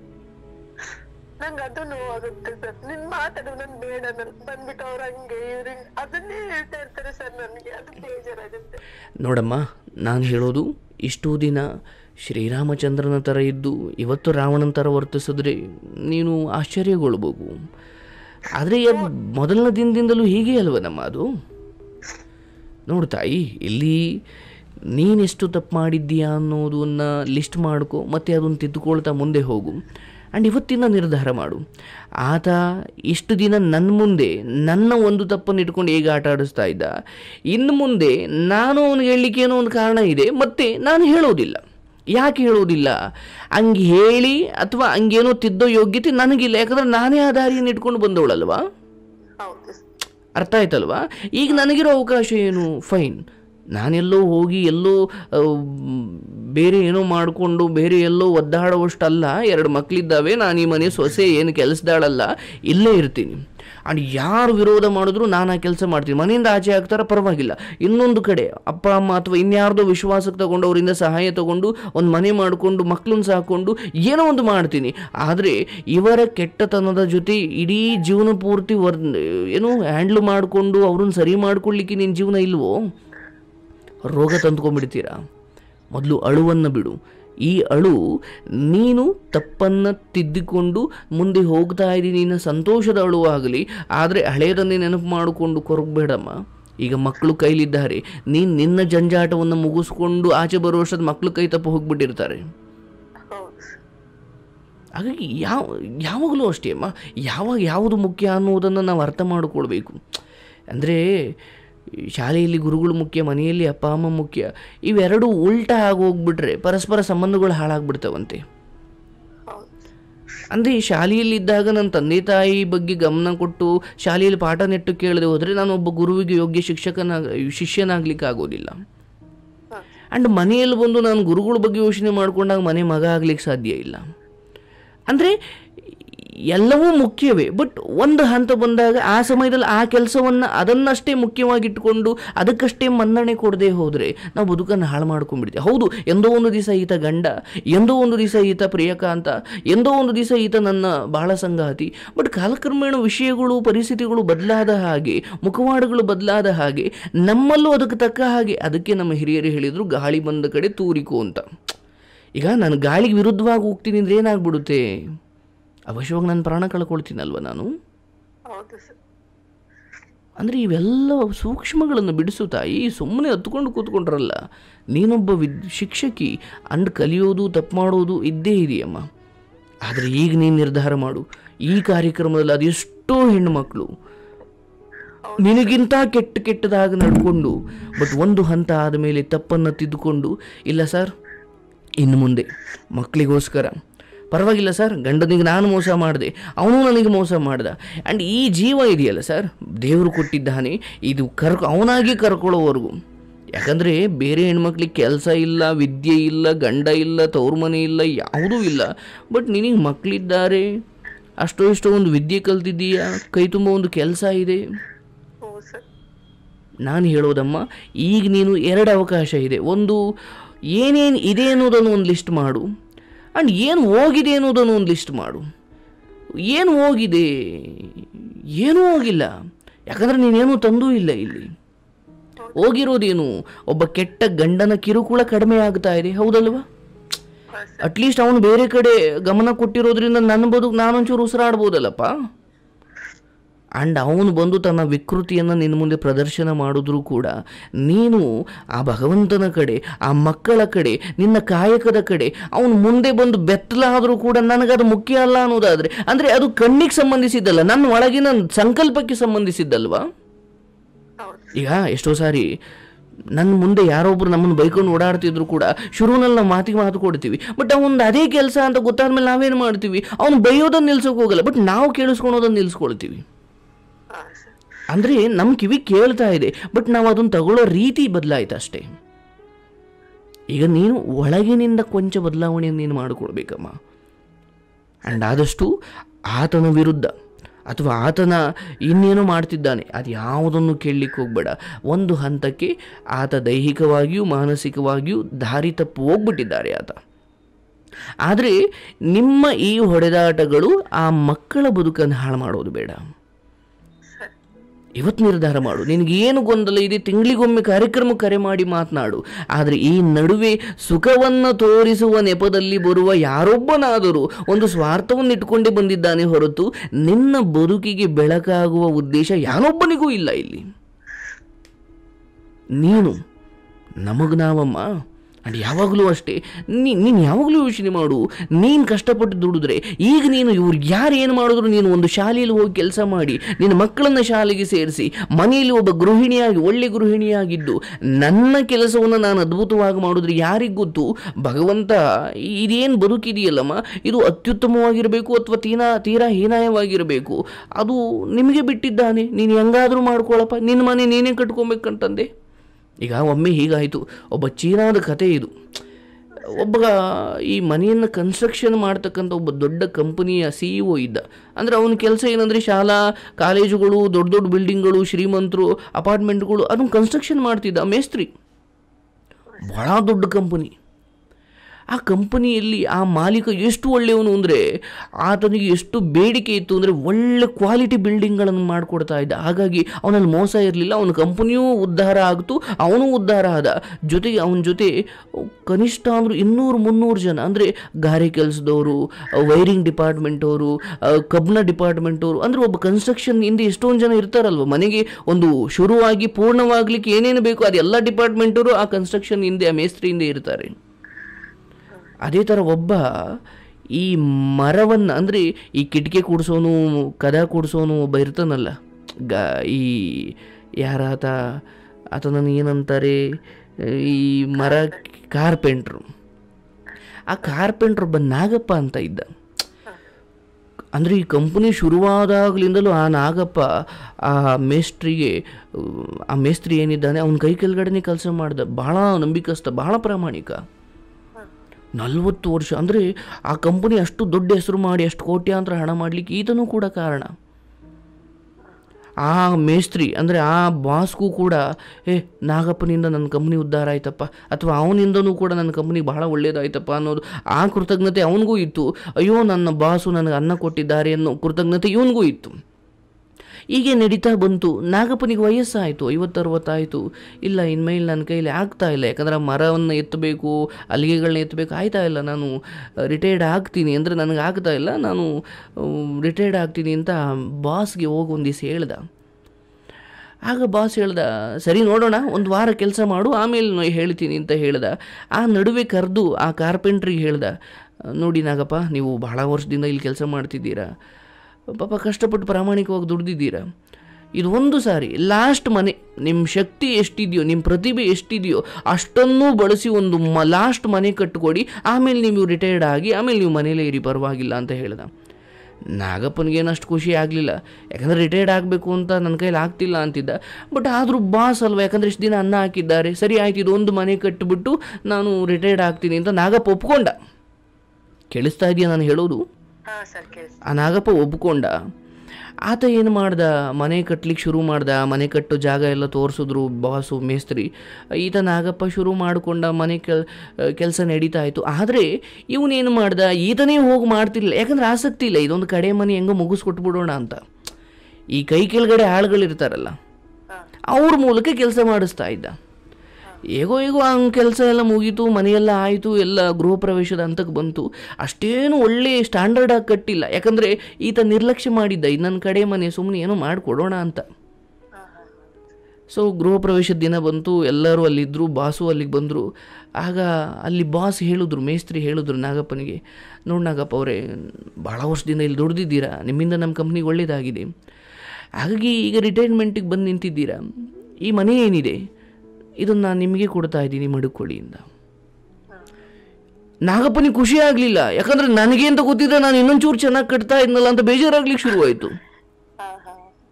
ನಂಗೆ ಅದು ನೋವಾಗುತ್ತೆ ಸರ್ ನಿನ್ ಮಾತಾಡೋ ನನ್ ಬೇಡ ನನ್ ಬಂದ್ಬಿಟ್ಟು ಅವ್ರ ಹಂಗೆ ಇವ್ರ ಅದನ್ನೇ ಹೇಳ್ತಾ ಇರ್ತಾರೆ ಸರ್ ನನಗೆ ಅದು ಬೇಜಾರಾಗುತ್ತೆ ನೋಡಮ್ಮ ನಾನು ಹೇಳೋದು ಇಷ್ಟೂ ದಿನ ಶ್ರೀರಾಮಚಂದ್ರನ ಥರ ಇದ್ದು ಇವತ್ತು ರಾವಣನ ಥರ ವರ್ತಿಸಿದ್ರೆ ನೀನು ಆಶ್ಚರ್ಯಗೊಳ್ಬೋದು ಆದರೆ ಅದು ಮೊದಲನೇ ದಿನದಿಂದಲೂ ಹೀಗೆ ಅಲ್ವ ನಮ್ಮ ಅದು ನೋಡು ತಾಯಿ ಇಲ್ಲಿ ನೀನೆಷ್ಟು ತಪ್ಪು ಮಾಡಿದ್ದೀಯಾ ಅನ್ನೋದನ್ನ ಲಿಸ್ಟ್ ಮಾಡ್ಕೊ ಮತ್ತು ಅದನ್ನು ತಿದ್ದುಕೊಳ್ತಾ ಮುಂದೆ ಹೋಗು ಆ್ಯಂಡ್ ಇವತ್ತಿಂದ ನಿರ್ಧಾರ ಮಾಡು ಆತ ಇಷ್ಟು ದಿನ ನನ್ನ ಮುಂದೆ ನನ್ನ ಒಂದು ತಪ್ಪನ್ನು ಇಟ್ಕೊಂಡು ಹೇಗೆ ಆಟ ಆಡಿಸ್ತಾ ಇದ್ದ ಇನ್ನು ಮುಂದೆ ನಾನು ಅವನಿಗೆ ಹೇಳಲಿಕ್ಕೆ ಏನೋ ಒಂದು ಕಾರಣ ಇದೆ ಮತ್ತೆ ನಾನು ಹೇಳೋದಿಲ್ಲ ಯಾಕೆ ಹೇಳೋದಿಲ್ಲ ಹಂಗೆ ಹೇಳಿ ಅಥವಾ ಹಂಗೇನೋ ತಿದ್ದೋ ಯೋಗ್ಯತೆ ನನಗಿಲ್ಲ ಯಾಕಂದ್ರೆ ನಾನೇ ಆ ದಾರಿಯನ್ನು ಇಟ್ಕೊಂಡು ಬಂದವಳಲ್ವಾ ಹೌದು ಸರ್ ಅರ್ಥ ಆಯ್ತಲ್ವಾ ಈಗ ನನಗಿರೋ ಅವಕಾಶ ಏನು ಫೈನ್ ನಾನೆಲ್ಲೋ ಹೋಗಿ ಎಲ್ಲೋ ಆ, ಬೇರೆ ಏನೋ ಮಾಡಿಕೊಂಡು ಬೇರೆ ಎಲ್ಲೋ ಒದ್ದಾಡುವಷ್ಟಲ್ಲ ಎರಡು ಮಕ್ಕಳಿದ್ದಾವೆ ನಾನು ಈ ಮನೆ ಸೊಸೆ ಏನು ಕೆಲಸದಾಳಲ್ಲ ಇಲ್ಲೇ ಇರ್ತೀನಿ ಆ್ಯಂಡ್ ಯಾರು ವಿರೋಧ ಮಾಡಿದ್ರು ನಾನು ಆ ಕೆಲಸ ಮಾಡ್ತೀನಿ ಮನೆಯಿಂದ ಆಚೆ ಆಗ್ತಾರ ಪರವಾಗಿಲ್ಲ ಇನ್ನೊಂದು ಕಡೆ ಅಪ್ಪ ಅಮ್ಮ ಅಥವಾ ಇನ್ಯಾರ್ದೋ ವಿಶ್ವಾಸಕ್ಕೆ ತಗೊಂಡು ಅವರಿಂದ ಸಹಾಯ ತಗೊಂಡು ಒಂದು ಮನೆ ಮಾಡಿಕೊಂಡು ಮಕ್ಕಳನ್ನ ಸಾಕೊಂಡು ಏನೋ ಒಂದು ಮಾಡ್ತೀನಿ ಆದರೆ ಇವರ ಕೆಟ್ಟತನದ ಜೊತೆ ಇಡೀ ಜೀವನ ಪೂರ್ತಿ ವರ್ ಏನು ಹ್ಯಾಂಡ್ಲ್ ಮಾಡಿಕೊಂಡು ಅವ್ರನ್ನ ಸರಿ ಮಾಡ್ಕೊಳ್ಳಿಕ್ಕೆ ನಿನ್ನ ಜೀವನ ಇಲ್ವೋ ರೋಗ ತಂದ್ಕೊಂಡ್ಬಿಡ್ತೀರಾ ಮೊದಲು ಅಳುವನ್ನು ಬಿಡು ಈ ಅಳು ನೀನು ತಪ್ಪನ್ನು ತಿದ್ದಿಕೊಂಡು ಮುಂದೆ ಹೋಗ್ತಾ ಇದ್ದೀನಿ ನಿನ್ನ ಸಂತೋಷದ ಅಳು ಆಗಲಿ ಆದರೆ ಹಳೆಯದನ್ನೇ ನೆನಪು ಮಾಡಿಕೊಂಡು ಕೊರಗಬೇಡಮ್ಮ ಈಗ ಮಕ್ಕಳು ಕೈಲಿದ್ದಾರೆ ನೀನು ನಿನ್ನ ಜಂಜಾಟವನ್ನು ಮುಗಿಸ್ಕೊಂಡು ಆಚೆ ಬರೋ ವರ್ಷದ ಮಕ್ಕಳು ಕೈ ತಪ್ಪು ಹೋಗ್ಬಿಟ್ಟಿರ್ತಾರೆ ಹೌದು ಹಾಗಾಗಿ ಯಾವ ಯಾವಾಗಲೂ ಅಷ್ಟೇ ಅಮ್ಮ ಯಾವಾಗ ಯಾವುದು ಮುಖ್ಯ ಅನ್ನೋದನ್ನು ನಾವು ಅರ್ಥ ಮಾಡಿಕೊಳ್ಬೇಕು ಅಂದರೆ ಶಾಲೆಯಲ್ಲಿ ಗುರುಗಳು ಮುಖ್ಯ ಮನೆಯಲ್ಲಿ ಅಪ್ಪ ಅಮ್ಮ ಮುಖ್ಯ ಇವೆರಡು ಉಲ್ಟಾ ಆಗೋಗ್ಬಿಟ್ರೆ ಪರಸ್ಪರ ಸಂಬಂಧಗಳು ಹಾಳಾಗ್ಬಿಡ್ತಾವಂತೆ ಹೌದು ಅಂದರೆ ಶಾಲೆಯಲ್ಲಿದ್ದಾಗ ನನ್ನ ತಂದೆ ತಾಯಿ ಬಗ್ಗೆ ಗಮನ ಕೊಟ್ಟು ಶಾಲೆಯಲ್ಲಿ ಪಾಠ ನೆಟ್ಟು ಕೇಳದೆ ಹೋದರೆ ನಾನು ಒಬ್ಬ ಗುರುವಿಗೆ ಯೋಗ್ಯ ಶಿಕ್ಷಕನಾಗ ಶಿಷ್ಯನಾಗ್ಲಿಕ್ಕೆ ಆಗೋದಿಲ್ಲ ಆ್ಯಂಡ್ ಮನೆಯಲ್ಲಿ ಬಂದು ನಾನು ಗುರುಗಳ ಬಗ್ಗೆ ಯೋಚನೆ ಮಾಡ್ಕೊಂಡಾಗ ಮನೆ ಮಗ ಆಗ್ಲಿಕ್ಕೆ ಸಾಧ್ಯ ಇಲ್ಲ ಅಂದರೆ ಎಲ್ಲವೂ ಮುಖ್ಯವೇ ಬಟ್ ಒಂದು ಹಂತ ಬಂದಾಗ ಆ ಸಮಯದಲ್ಲಿ ಆ ಕೆಲಸವನ್ನು ಅದನ್ನಷ್ಟೇ ಮುಖ್ಯವಾಗಿಟ್ಕೊಂಡು ಅದಕ್ಕಷ್ಟೇ ಮನ್ನಣೆ ಕೊಡದೆ ಹೋದರೆ ನಾವು ಬದುಕನ್ನು ಹಾಳು ಮಾಡ್ಕೊಂಡ್ಬಿಡ್ತೀವಿ ಹೌದು ಎಂದೋ ಒಂದು ದಿವಸ ಈತ ಗಂಡ ಎಂದೋ ಒಂದು ದಿವಸ ಈತ ಪ್ರಿಯಕಾಂತ ಎಂದೋ ಒಂದು ದಿವಸ ಈತ ನನ್ನ ಬಾಳ ಸಂಗಾತಿ ಬಟ್ ಕಾಲಕ್ರಮೇಣ ವಿಷಯಗಳು ಪರಿಸ್ಥಿತಿಗಳು ಬದಲಾದ ಹಾಗೆ ಮುಖವಾಡಗಳು ಬದಲಾದ ಹಾಗೆ ನಮ್ಮಲ್ಲೂ ಅದಕ್ಕೆ ತಕ್ಕ ಹಾಗೆ ಅದಕ್ಕೆ ನಮ್ಮ ಹಿರಿಯರು ಹೇಳಿದರು ಗಾಳಿ ಬಂದ ಕಡೆ ತೂರಿಕೋ ಅಂತ ಈಗ ನಾನು ಗಾಳಿಗೆ ವಿರುದ್ಧವಾಗಿ ಹೋಗ್ತೀನಿ ಅಂದರೆ ಏನಾಗ್ಬಿಡುತ್ತೆ ಅವಶ್ಯವಾಗಿ ನಾನು ಪ್ರಾಣ ಕಳ್ಕೊಳ್ತೀನಲ್ವ ನಾನು ಹೌದು ಸರ್ ಅಂದರೆ ಇವೆಲ್ಲ ಸೂಕ್ಷ್ಮಗಳನ್ನು ಬಿಡಿಸು ತಾಯಿ ಸುಮ್ಮನೆ ಹತ್ಕೊಂಡು ಕೂತ್ಕೊಂಡ್ರಲ್ಲ ನೀನೊಬ್ಬ ವಿದ್ ಶಿಕ್ಷಕಿ ಅಂಡ್ ಕಲಿಯೋದು ತಪ್ಪು ಮಾಡೋದು ಇದ್ದೇ ಇದೆಯಮ್ಮ ಆದರೆ ಈಗ ನೀನು ನಿರ್ಧಾರ ಮಾಡು ಈ ಕಾರ್ಯಕ್ರಮದಲ್ಲಿ ಅದೆಷ್ಟೋ ಹೆಣ್ಣುಮಕ್ಕಳು ನಿನಗಿಂತ ಕೆಟ್ಟ ಕೆಟ್ಟದಾಗ ನಡ್ಕೊಂಡು ಬಟ್ ಒಂದು ಹಂತ ಆದಮೇಲೆ ತಪ್ಪನ್ನು ತಿದ್ದುಕೊಂಡು ಇಲ್ಲ ಸರ್ ಇನ್ನು ಮುಂದೆ ಮಕ್ಕಳಿಗೋಸ್ಕರ ಪರವಾಗಿಲ್ಲ ಸರ್ ಗಂಡನಿಗೆ ನಾನು ಮೋಸ ಮಾಡಿದೆ ಅವನು ನನಗೆ ಮೋಸ ಮಾಡ್ದ ಆ್ಯಂಡ್ ಈ ಜೀವ ಇದೆಯಲ್ಲ ಸರ್ ದೇವರು ಕೊಟ್ಟಿದ್ದಾನೆ ಇದು ಕರ್ಕ ಅವನಾಗಿ ಕರ್ಕೊಳ್ಳೋವರೆಗೂ ಯಾಕಂದರೆ ಬೇರೆ ಹೆಣ್ಮಕ್ಳಿಗೆ ಕೆಲಸ ಇಲ್ಲ ವಿದ್ಯೆ ಇಲ್ಲ ಗಂಡ ಇಲ್ಲ ತವ್ರ ಮನೆ ಇಲ್ಲ ಯಾವುದೂ ಇಲ್ಲ ಬಟ್ ನಿನಗೆ ಮಕ್ಕಳಿದ್ದಾರೆ ಅಷ್ಟೋ ಇಷ್ಟೋ ಒಂದು ವಿದ್ಯೆ ಕಲ್ತಿದ್ದೀಯಾ ಕೈ ತುಂಬ ಒಂದು ಕೆಲಸ ಇದೆ ಹೌದು ಸರ್ ನಾನು ಹೇಳೋದಮ್ಮ ಈಗ ನೀನು ಎರಡು ಅವಕಾಶ ಇದೆ ಒಂದು ಏನೇನು ಇದೆ ಅನ್ನೋದನ್ನು ಒಂದು ಲಿಸ್ಟ್ ಮಾಡು ಆ್ಯಂಡ್ ಏನು ಹೋಗಿದೆ ಅನ್ನೋದನ್ನು ಒಂದು ಲಿಸ್ಟ್ ಮಾಡು ಏನು ಹೋಗಿದೆ ಏನೂ ಹೋಗಿಲ್ಲ ಯಾಕಂದರೆ ನೀನೇನು ತಂದೂ ಇಲ್ಲ ಇಲ್ಲಿ ಹೋಗಿರೋದೇನು ಒಬ್ಬ ಕೆಟ್ಟ ಗಂಡನ ಕಿರುಕುಳ ಕಡಿಮೆ ಆಗ್ತಾ ಇದೆ ಹೌದಲ್ವಾ ಹೌದು ಸರ್ ಅಟ್ಲೀಸ್ಟ್ ಅವನು ಬೇರೆ ಕಡೆ ಗಮನ ಕೊಟ್ಟಿರೋದ್ರಿಂದ ನನ್ನ ಬದುಕು ನಾನೊಂಚೂರು ಉಸಿರಾಡ್ಬೋದಲ್ಲಪ್ಪ ಆ್ಯಂಡ್ ಅವನು ಬಂದು ತನ್ನ ವಿಕೃತಿಯನ್ನು ನಿನ್ನ ಮುಂದೆ ಪ್ರದರ್ಶನ ಮಾಡಿದ್ರೂ ಕೂಡ ನೀನು ಆ ಭಗವಂತನ ಕಡೆ ಆ ಮಕ್ಕಳ ಕಡೆ ನಿನ್ನ ಕಾಯಕದ ಕಡೆ ಅವನು ಮುಂದೆ ಬಂದು ಬೆತ್ತಲಾದರೂ ಕೂಡ ನನಗದು ಮುಖ್ಯ ಅಲ್ಲ ಅನ್ನೋದಾದರೆ ಅಂದರೆ ಅದು ಕಣ್ಣಿಗೆ ಸಂಬಂಧಿಸಿದ್ದಲ್ಲ ನನ್ನ ಒಳಗಿನ ಸಂಕಲ್ಪಕ್ಕೆ ಸಂಬಂಧಿಸಿದ್ದಲ್ವಾ ಹೌದು ಈಗ ಎಷ್ಟೋ ಸಾರಿ ನನ್ನ ಮುಂದೆ ಯಾರೊಬ್ರು ನಮ್ಮನ್ನು ಬೈಕೊಂಡು ಓಡಾಡ್ತಿದ್ರು ಕೂಡ ಶುರುವಿನಲ್ಲಿ ನಾವು ಮಾತಿಗೆ ಮಾತು ಕೊಡ್ತೀವಿ ಬಟ್ ಅವನು ಅದೇ ಕೆಲಸ ಅಂತ ಗೊತ್ತಾದ್ಮೇಲೆ ನಾವೇನು ಮಾಡ್ತೀವಿ ಅವನು ಬೈಯೋದನ್ನು ನಿಲ್ಸೋಕೆ ಹೋಗಲ್ಲ ಬಟ್ ನಾವು ಕೇಳಿಸ್ಕೊಳೋದನ್ನು ನಿಲ್ಸ್ಕೊಳ್ತೀವಿ ಹಾಂ ಸರ್ ಅಂದರೆ ನಮ್ಮ ಕಿವಿ ಕೇಳ್ತಾ ಇದೆ ಬಟ್ ನಾವು ಅದನ್ನು ತಗೊಳ್ಳೋ ರೀತಿ ಬದಲಾಯ್ತು ಅಷ್ಟೇ ಈಗ ನೀನು ಒಳಗಿನಿಂದ ಕೊಂಚ ಬದಲಾವಣೆಯನ್ನು ನೀನು ಮಾಡಿಕೊಡ್ಬೇಕಮ್ಮ ಆ್ಯಂಡ್ ಆದಷ್ಟು ಆತನ ವಿರುದ್ಧ ಅಥವಾ ಆತನ ಇನ್ನೇನೋ ಮಾಡ್ತಿದ್ದಾನೆ ಅದು ಯಾವುದನ್ನು ಕೇಳಲಿಕ್ಕೆ ಹೋಗಬೇಡ ಒಂದು ಹಂತಕ್ಕೆ ಆತ ದೈಹಿಕವಾಗಿಯೂ ಮಾನಸಿಕವಾಗಿಯೂ ದಾರಿ ತಪ್ಪು ಹೋಗ್ಬಿಟ್ಟಿದ್ದಾರೆ ಆತ ಆದರೆ ನಿಮ್ಮ ಈ ಹೊಡೆದಾಟಗಳು ಆ ಮಕ್ಕಳ ಬದುಕನ್ನು ಹಾಳು ಮಾಡೋದು ಬೇಡ ಸರ್ ಇವತ್ತು ನಿರ್ಧಾರ ಮಾಡು ನಿನಗೆ ಏನು ಗೊಂದಲ ಇದೆ ತಿಂಗಳಿಗೊಮ್ಮೆ ಕಾರ್ಯಕ್ರಮ ಕರೆ ಮಾಡಿ ಮಾತನಾಡು ಆದರೆ ಈ ನಡುವೆ ಸುಖವನ್ನು ತೋರಿಸುವ ನೆಪದಲ್ಲಿ ಬರುವ ಯಾರೊಬ್ಬನಾದರೂ ಒಂದು ಸ್ವಾರ್ಥವನ್ನು ಇಟ್ಕೊಂಡೇ ಬಂದಿದ್ದಾನೆ ಹೊರತು ನಿನ್ನ ಬದುಕಿಗೆ ಬೆಳಕಾಗುವ ಉದ್ದೇಶ ಯಾರೊಬ್ಬನಿಗೂ ಇಲ್ಲ ಇಲ್ಲಿ ನೀನು ನಮಗೆ ನಾವಮ್ಮ ಅದು ಯಾವಾಗಲೂ ಅಷ್ಟೇ ನೀ ನೀನು ಯಾವಾಗಲೂ ಯೋಚನೆ ಮಾಡು ನೀನು ಕಷ್ಟಪಟ್ಟು ದುಡಿದ್ರೆ ಈಗ ನೀನು ಇವ್ರು ಯಾರು ಏನು ಮಾಡಿದ್ರು ನೀನು ಒಂದು ಶಾಲೆಯಲ್ಲಿ ಹೋಗಿ ಕೆಲಸ ಮಾಡಿ ನಿನ್ನ ಮಕ್ಕಳನ್ನ ಶಾಲೆಗೆ ಸೇರಿಸಿ ಮನೆಯಲ್ಲಿ ಒಬ್ಬ ಗೃಹಿಣಿಯಾಗಿ ಒಳ್ಳೆ ಗೃಹಿಣಿಯಾಗಿದ್ದು ನನ್ನ ಕೆಲಸವನ್ನು ನಾನು ಅದ್ಭುತವಾಗಿ ಮಾಡಿದ್ರೆ ಯಾರಿಗೆ ಗೊತ್ತು ಭಗವಂತ ಇದೇನು ಬದುಕಿದೆಯಲ್ಲಮ್ಮ ಇದು ಅತ್ಯುತ್ತಮವಾಗಿರಬೇಕು ಅಥವಾ ತೀನಾ ತೀರಾ ಹೀನಾಯವಾಗಿರಬೇಕು ಅದು ನಿಮಗೆ ಬಿಟ್ಟಿದ್ದಾನೆ ನೀನು ಹೆಂಗಾದರೂ ಮಾಡ್ಕೊಳ್ಳಪ್ಪ ನಿನ್ನ ಮನೆ ನೀನೇ ಕಟ್ಕೊಬೇಕಂತಂದೆ ಈಗ ಒಮ್ಮೆ ಹೀಗಾಯಿತು ಒಬ್ಬ ಚೀನಾದ ಕತೆ ಇದು ಒಬ್ಬ ಈ ಮನೆಯನ್ನು ಕನ್ಸ್ಟ್ರಕ್ಷನ್ ಮಾಡ್ತಕ್ಕಂಥ ಒಬ್ಬ ದೊಡ್ಡ ಕಂಪನಿಯ ಸಿ ಇ ಒ ಇದ್ದ ಅಂದರೆ ಅವನ ಕೆಲಸ ಏನಂದರೆ ಶಾಲಾ ಕಾಲೇಜುಗಳು ದೊಡ್ಡ ದೊಡ್ಡ ಬಿಲ್ಡಿಂಗ್ಗಳು ಶ್ರೀಮಂತರು ಅಪಾರ್ಟ್ಮೆಂಟ್ಗಳು ಅದನ್ನು ಕನ್ಸ್ಟ್ರಕ್ಷನ್ ಮಾಡ್ತಿದ್ದ ಮೇಸ್ತ್ರಿ ಭಾಳ ದೊಡ್ಡ ಕಂಪನಿ ಆ ಕಂಪನಿಯಲ್ಲಿ ಆ ಮಾಲೀಕ ಎಷ್ಟು ಒಳ್ಳೆಯವನು ಅಂದರೆ ಆತನಿಗೆ ಎಷ್ಟು ಬೇಡಿಕೆ ಇತ್ತು ಅಂದರೆ ಒಳ್ಳೆ ಕ್ವಾಲಿಟಿ ಬಿಲ್ಡಿಂಗ್ಗಳನ್ನು ಮಾಡಿಕೊಡ್ತಾ ಇದ್ದ ಹಾಗಾಗಿ ಅವನಲ್ಲಿ ಮೋಸ ಇರಲಿಲ್ಲ ಅವನ ಕಂಪನಿಯೂ ಉದ್ಧಾರ ಆಗ್ತು ಅವನು ಉದ್ಧಾರ ಆದ ಜೊತೆಗೆ ಅವನ ಜೊತೆ ಕನಿಷ್ಠ ಅಂದರೂ ಇನ್ನೂರು ಮುನ್ನೂರು ಜನ ಅಂದರೆ ಗಾರೆ ಕೆಲಸದವರು ವೈರಿಂಗ್ ಡಿಪಾರ್ಟ್ಮೆಂಟ್ ಅವರು ಕಬ್ಬಿಣ ಡಿಪಾರ್ಟ್ಮೆಂಟ್ ಅವರು ಅಂದರೆ ಒಬ್ಬ ಕನ್ಸ್ಟ್ರಕ್ಷನ್ ಹಿಂದೆ ಎಷ್ಟೊಂದು ಜನ ಇರ್ತಾರಲ್ವ ಮನೆಗೆ ಒಂದು ಶುರುವಾಗಿ ಪೂರ್ಣವಾಗಲಿಕ್ಕೆ ಏನೇನು ಬೇಕು ಅದೆಲ್ಲ ಡಿಪಾರ್ಟ್ಮೆಂಟವರು ಆ ಕನ್ಸ್ಟ್ರಕ್ಷನ್ ಹಿಂದೆ ಆ ಮೇಸ್ತ್ರಿ ಹಿಂದೆ ಇರ್ತಾರೆ ಅದೇ ಥರ ಒಬ್ಬ ಈ ಮರವನ್ನು ಅಂದರೆ ಈ ಕಿಟಕಿ ಕೂಡಿಸೋನು ಕದ ಕೂಡಿಸೋನು ಒಬ್ಬ ಇರ್ತಾನಲ್ಲ ಗ ಈ ಯಾರಾತ ಆತನನ್ನು ಏನಂತಾರೆ ಈ ಮರ ಕಾರ್ಪೆಂಟ್ರು ಆ ಕಾರ್ಪೆಂಟ್ರ್ ಒಬ್ಬ ನಾಗಪ್ಪ ಅಂತ ಇದ್ದ ಅಂದರೆ ಈ ಕಂಪನಿ ಶುರುವಾದಾಗಲಿಂದಲೂ ಆ ನಾಗಪ್ಪ ಆ ಮೇಸ್ಟ್ರಿಗೆ ಆ ಮೇಸ್ತ್ರಿ ಏನಿದ್ದಾನೆ ಅವನ ಕೈ ಕೆಳಗಡೆನೇ ಕೆಲಸ ಮಾಡ್ದ ಭಾಳ ನಂಬಿಕಸ್ತ ಭಾಳ ಪ್ರಾಮಾಣಿಕ ನಲವತ್ತು ವರ್ಷ ಅಂದರೆ ಆ ಕಂಪನಿ ಅಷ್ಟು ದೊಡ್ಡ ಹೆಸರು ಮಾಡಿ ಅಷ್ಟು ಕೋಟ್ಯಾಂತರ ಹಣ ಮಾಡಲಿಕ್ಕೆ ಈತನೂ ಕೂಡ ಕಾರಣ ಆ ಮೇಸ್ತ್ರಿ ಅಂದರೆ ಆ ಬಾಸ್ಗೂ ಕೂಡ ಏ ನಾಗಪ್ಪನಿಂದ ನನ್ನ ಕಂಪ್ನಿ ಉದ್ಧಾರ ಆಯ್ತಪ್ಪ ಅಥವಾ ಅವನಿಂದನೂ ಕೂಡ ನನ್ನ ಕಂಪ್ನಿ ಬಹಳ ಒಳ್ಳೇದಾಯ್ತಪ್ಪ ಅನ್ನೋದು ಆ ಕೃತಜ್ಞತೆ ಅವನಿಗೂ ಇತ್ತು ಅಯ್ಯೋ ನನ್ನ ಬಾಸು ನನಗೆ ಅನ್ನ ಕೊಟ್ಟಿದ್ದಾರೆ ಅನ್ನೋ ಕೃತಜ್ಞತೆ ಇವನಿಗೂ ಇತ್ತು ಹೀಗೆ ನಡೀತಾ ಬಂತು ನಾಗಪ್ಪನಿಗೆ ವಯಸ್ಸಾಯಿತು ಐವತ್ತರವತ್ತಾಯಿತು ಇಲ್ಲ ಇನ್ಮೇಲೆ ನನ್ನ ಕೈಲಿ ಆಗ್ತಾ ಇಲ್ಲ ಯಾಕಂದ್ರೆ ಮರವನ್ನು ಎತ್ತಬೇಕು ಅಲ್ಲಿಗೆಗಳನ್ನ ಎತ್ತಬೇಕು ಆಯ್ತಾ ಇಲ್ಲ ನಾನು ರಿಟೈರ್ಡ್ ಆಗ್ತೀನಿ ಅಂದರೆ ನನಗೆ ಆಗ್ತಾ ಇಲ್ಲ ನಾನು ರಿಟೈರ್ಡ್ ಆಗ್ತೀನಿ ಅಂತ ಬಾಸ್ಗೆ ಹೋಗಿ ಒಂದು ದಿವಸ ಹೇಳ್ದ ಆಗ ಬಾಸ್ ಹೇಳ್ದ ಸರಿ ನೋಡೋಣ ಒಂದು ವಾರ ಕೆಲಸ ಮಾಡು ಆಮೇಲೆ ನಾನು ಹೇಳ್ತೀನಿ ಅಂತ ಹೇಳ್ದ ಆ ನಡುವೆ ಕರೆದು ಆ ಕಾರ್ಪೆಂಟ್ರಿಗೆ ಹೇಳ್ದ ನೋಡಿ ನಾಗಪ್ಪ ನೀವು ಬಹಳ ವರ್ಷದಿಂದ ಇಲ್ಲಿ ಕೆಲಸ ಮಾಡ್ತಿದ್ದೀರಾ ಪಾಪ ಕಷ್ಟಪಟ್ಟು ಪ್ರಾಮಾಣಿಕವಾಗಿ ದುಡ್ದಿದ್ದೀರಾ ಇದು ಒಂದು ಸಾರಿ ಲಾಸ್ಟ್ ಮನೆ ನಿಮ್ಮ ಶಕ್ತಿ ಎಷ್ಟಿದೆಯೋ ನಿಮ್ಮ ಪ್ರತಿಭೆ ಎಷ್ಟಿದೆಯೋ ಅಷ್ಟನ್ನೂ ಬಳಸಿ ಒಂದು ಮ ಲಾಸ್ಟ್ ಮನೆ ಕಟ್ಟಿಕೊಡಿ ಆಮೇಲೆ ನೀವು ರಿಟೈರ್ಡ್ ಆಗಿ ಆಮೇಲೆ ನೀವು ಮನೇಲೇ ಇರಿ ಪರವಾಗಿಲ್ಲ ಅಂತ ಹೇಳ್ದ ನಾಗಪ್ಪನಿಗೇನು ಅಷ್ಟು ಖುಷಿ ಆಗಲಿಲ್ಲ ಯಾಕಂದರೆ ರಿಟೈರ್ಡ್ ಆಗಬೇಕು ಅಂತ ನನ್ನ ಕೈಲಿ ಆಗ್ತಿಲ್ಲ ಅಂತಿದ್ದ ಬಟ್ ಆದರೂ ಬಾಸ್ ಅಲ್ವಾ ಯಾಕಂದರೆ ಇಷ್ಟು ದಿನ ಅನ್ನ ಹಾಕಿದ್ದಾರೆ ಸರಿ ಆಯ್ತು ಇದೊಂದು ಮನೆ ಕಟ್ಟಿಬಿಟ್ಟು ನಾನು ರಿಟೈರ್ಡ್ ಆಗ್ತೀನಿ ಅಂತ ನಾಗಪ್ಪ ಒಪ್ಕೊಂಡ ಕೇಳಿಸ್ತಾ ಇದೆಯಾ ನಾನು ಹೇಳೋದು ಹಾ ಸರ್ ಕೇಳಿಸ್ ಆ ನಾಗಪ್ಪ ಒಪ್ಕೊಂಡ ಆತ ಏನು ಮಾಡ್ದ ಮನೆ ಕಟ್ಲಿಕ್ಕೆ ಶುರು ಮಾಡ್ದ ಮನೆ ಕಟ್ಟೋ ಜಾಗ ಎಲ್ಲ ತೋರಿಸಿದ್ರು ಬಾಸು ಮೇಸ್ತ್ರಿ ಈತ ನಾಗಪ್ಪ ಶುರು ಮಾಡಿಕೊಂಡ ಮನೆ ಕೆಲ್ ಕೆಲಸ ನಡೀತಾ ಇತ್ತು ಆದರೆ ಇವನೇನು ಮಾಡ್ದ ಈತನೇ ಹೋಗಿ ಮಾಡ್ತಿರ್ಲಿಲ್ಲ ಯಾಕಂದ್ರೆ ಆಸಕ್ತಿ ಇಲ್ಲ ಇದೊಂದು ಕಡೆ ಮನೆ ಹೆಂಗೋ ಮುಗಿಸ್ಕೊಟ್ಬಿಡೋಣ ಅಂತ ಈ ಕೈ ಕೆಳಗಡೆ ಆಳುಗಳಿರ್ತಾರಲ್ಲ ಹಾ ಅವ್ರ ಮೂಲಕ ಕೆಲಸ ಮಾಡಿಸ್ತಾ ಇದ್ದ ಹೇಗೋ ಹೇಗೋ ಹಂಗೆ ಕೆಲಸ ಎಲ್ಲ ಮುಗೀತು ಮನೆಯೆಲ್ಲ ಆಯಿತು ಎಲ್ಲ ಗೃಹ ಪ್ರವೇಶದ ಹಂತಕ್ಕೆ ಬಂತು ಅಷ್ಟೇನು ಒಳ್ಳೆ ಸ್ಟ್ಯಾಂಡರ್ಡ್ ಆಗಿ ಕಟ್ಟಿಲ್ಲ ಯಾಕಂದರೆ ಈತ ನಿರ್ಲಕ್ಷ್ಯ ಮಾಡಿದ್ದ ಇದು ನನ್ನ ಕಡೆ ಮನೆ ಸುಮ್ಮನೆ ಏನೋ ಮಾಡಿಕೊಡೋಣ ಅಂತ ಹಾ ಹಾ ಸೊ ಗೃಹ ಪ್ರವೇಶದ ದಿನ ಬಂತು ಎಲ್ಲರೂ ಅಲ್ಲಿದ್ದರು ಬಾಸು ಅಲ್ಲಿಗೆ ಬಂದರು ಆಗ ಅಲ್ಲಿ ಬಾಸ್ ಹೇಳಿದ್ರು ಮೇಸ್ತ್ರಿ ಹೇಳಿದ್ರು ನಾಗಪ್ಪನಿಗೆ ನೋಡಿ ನಾಗಪ್ಪ ಅವರೇ ಭಾಳ ವರ್ಷದಿಂದ ಇಲ್ಲಿ ದುಡ್ದಿದ್ದೀರಾ ನಿಮ್ಮಿಂದ ನಮ್ಮ ಕಂಪ್ನಿಗೆ ಒಳ್ಳೇದಾಗಿದೆ ಹಾಗಾಗಿ ಈಗ ರಿಟೈರ್ಮೆಂಟಿಗೆ ಬಂದು ನಿಂತಿದ್ದೀರಾ ಈ ಮನೆ ಏನಿದೆ ಇದನ್ನು ನಾನು ನಿಮಗೆ ಕೊಡ್ತಾ ಇದ್ದೀನಿ ಮಡುಕೊಳ್ಳಿಯಿಂದ ನಾಗಪ್ಪನಿಗೆ ಖುಷಿ ಆಗಲಿಲ್ಲ ಯಾಕಂದ್ರೆ ನನಗೆ ಅಂತ ಗೊತ್ತಿದ್ರೆ ನಾನು ಇನ್ನೊಂದು ಚೂರು ಚೆನ್ನಾಗಿ ಕಟ್ತಾ ಇದ್ನಲ್ಲ ಅಂತ ಬೇಜಾರಾಗ್ಲಿಕ್ಕೆ ಶುರುವಾಯಿತು ಹಾ ಹಾ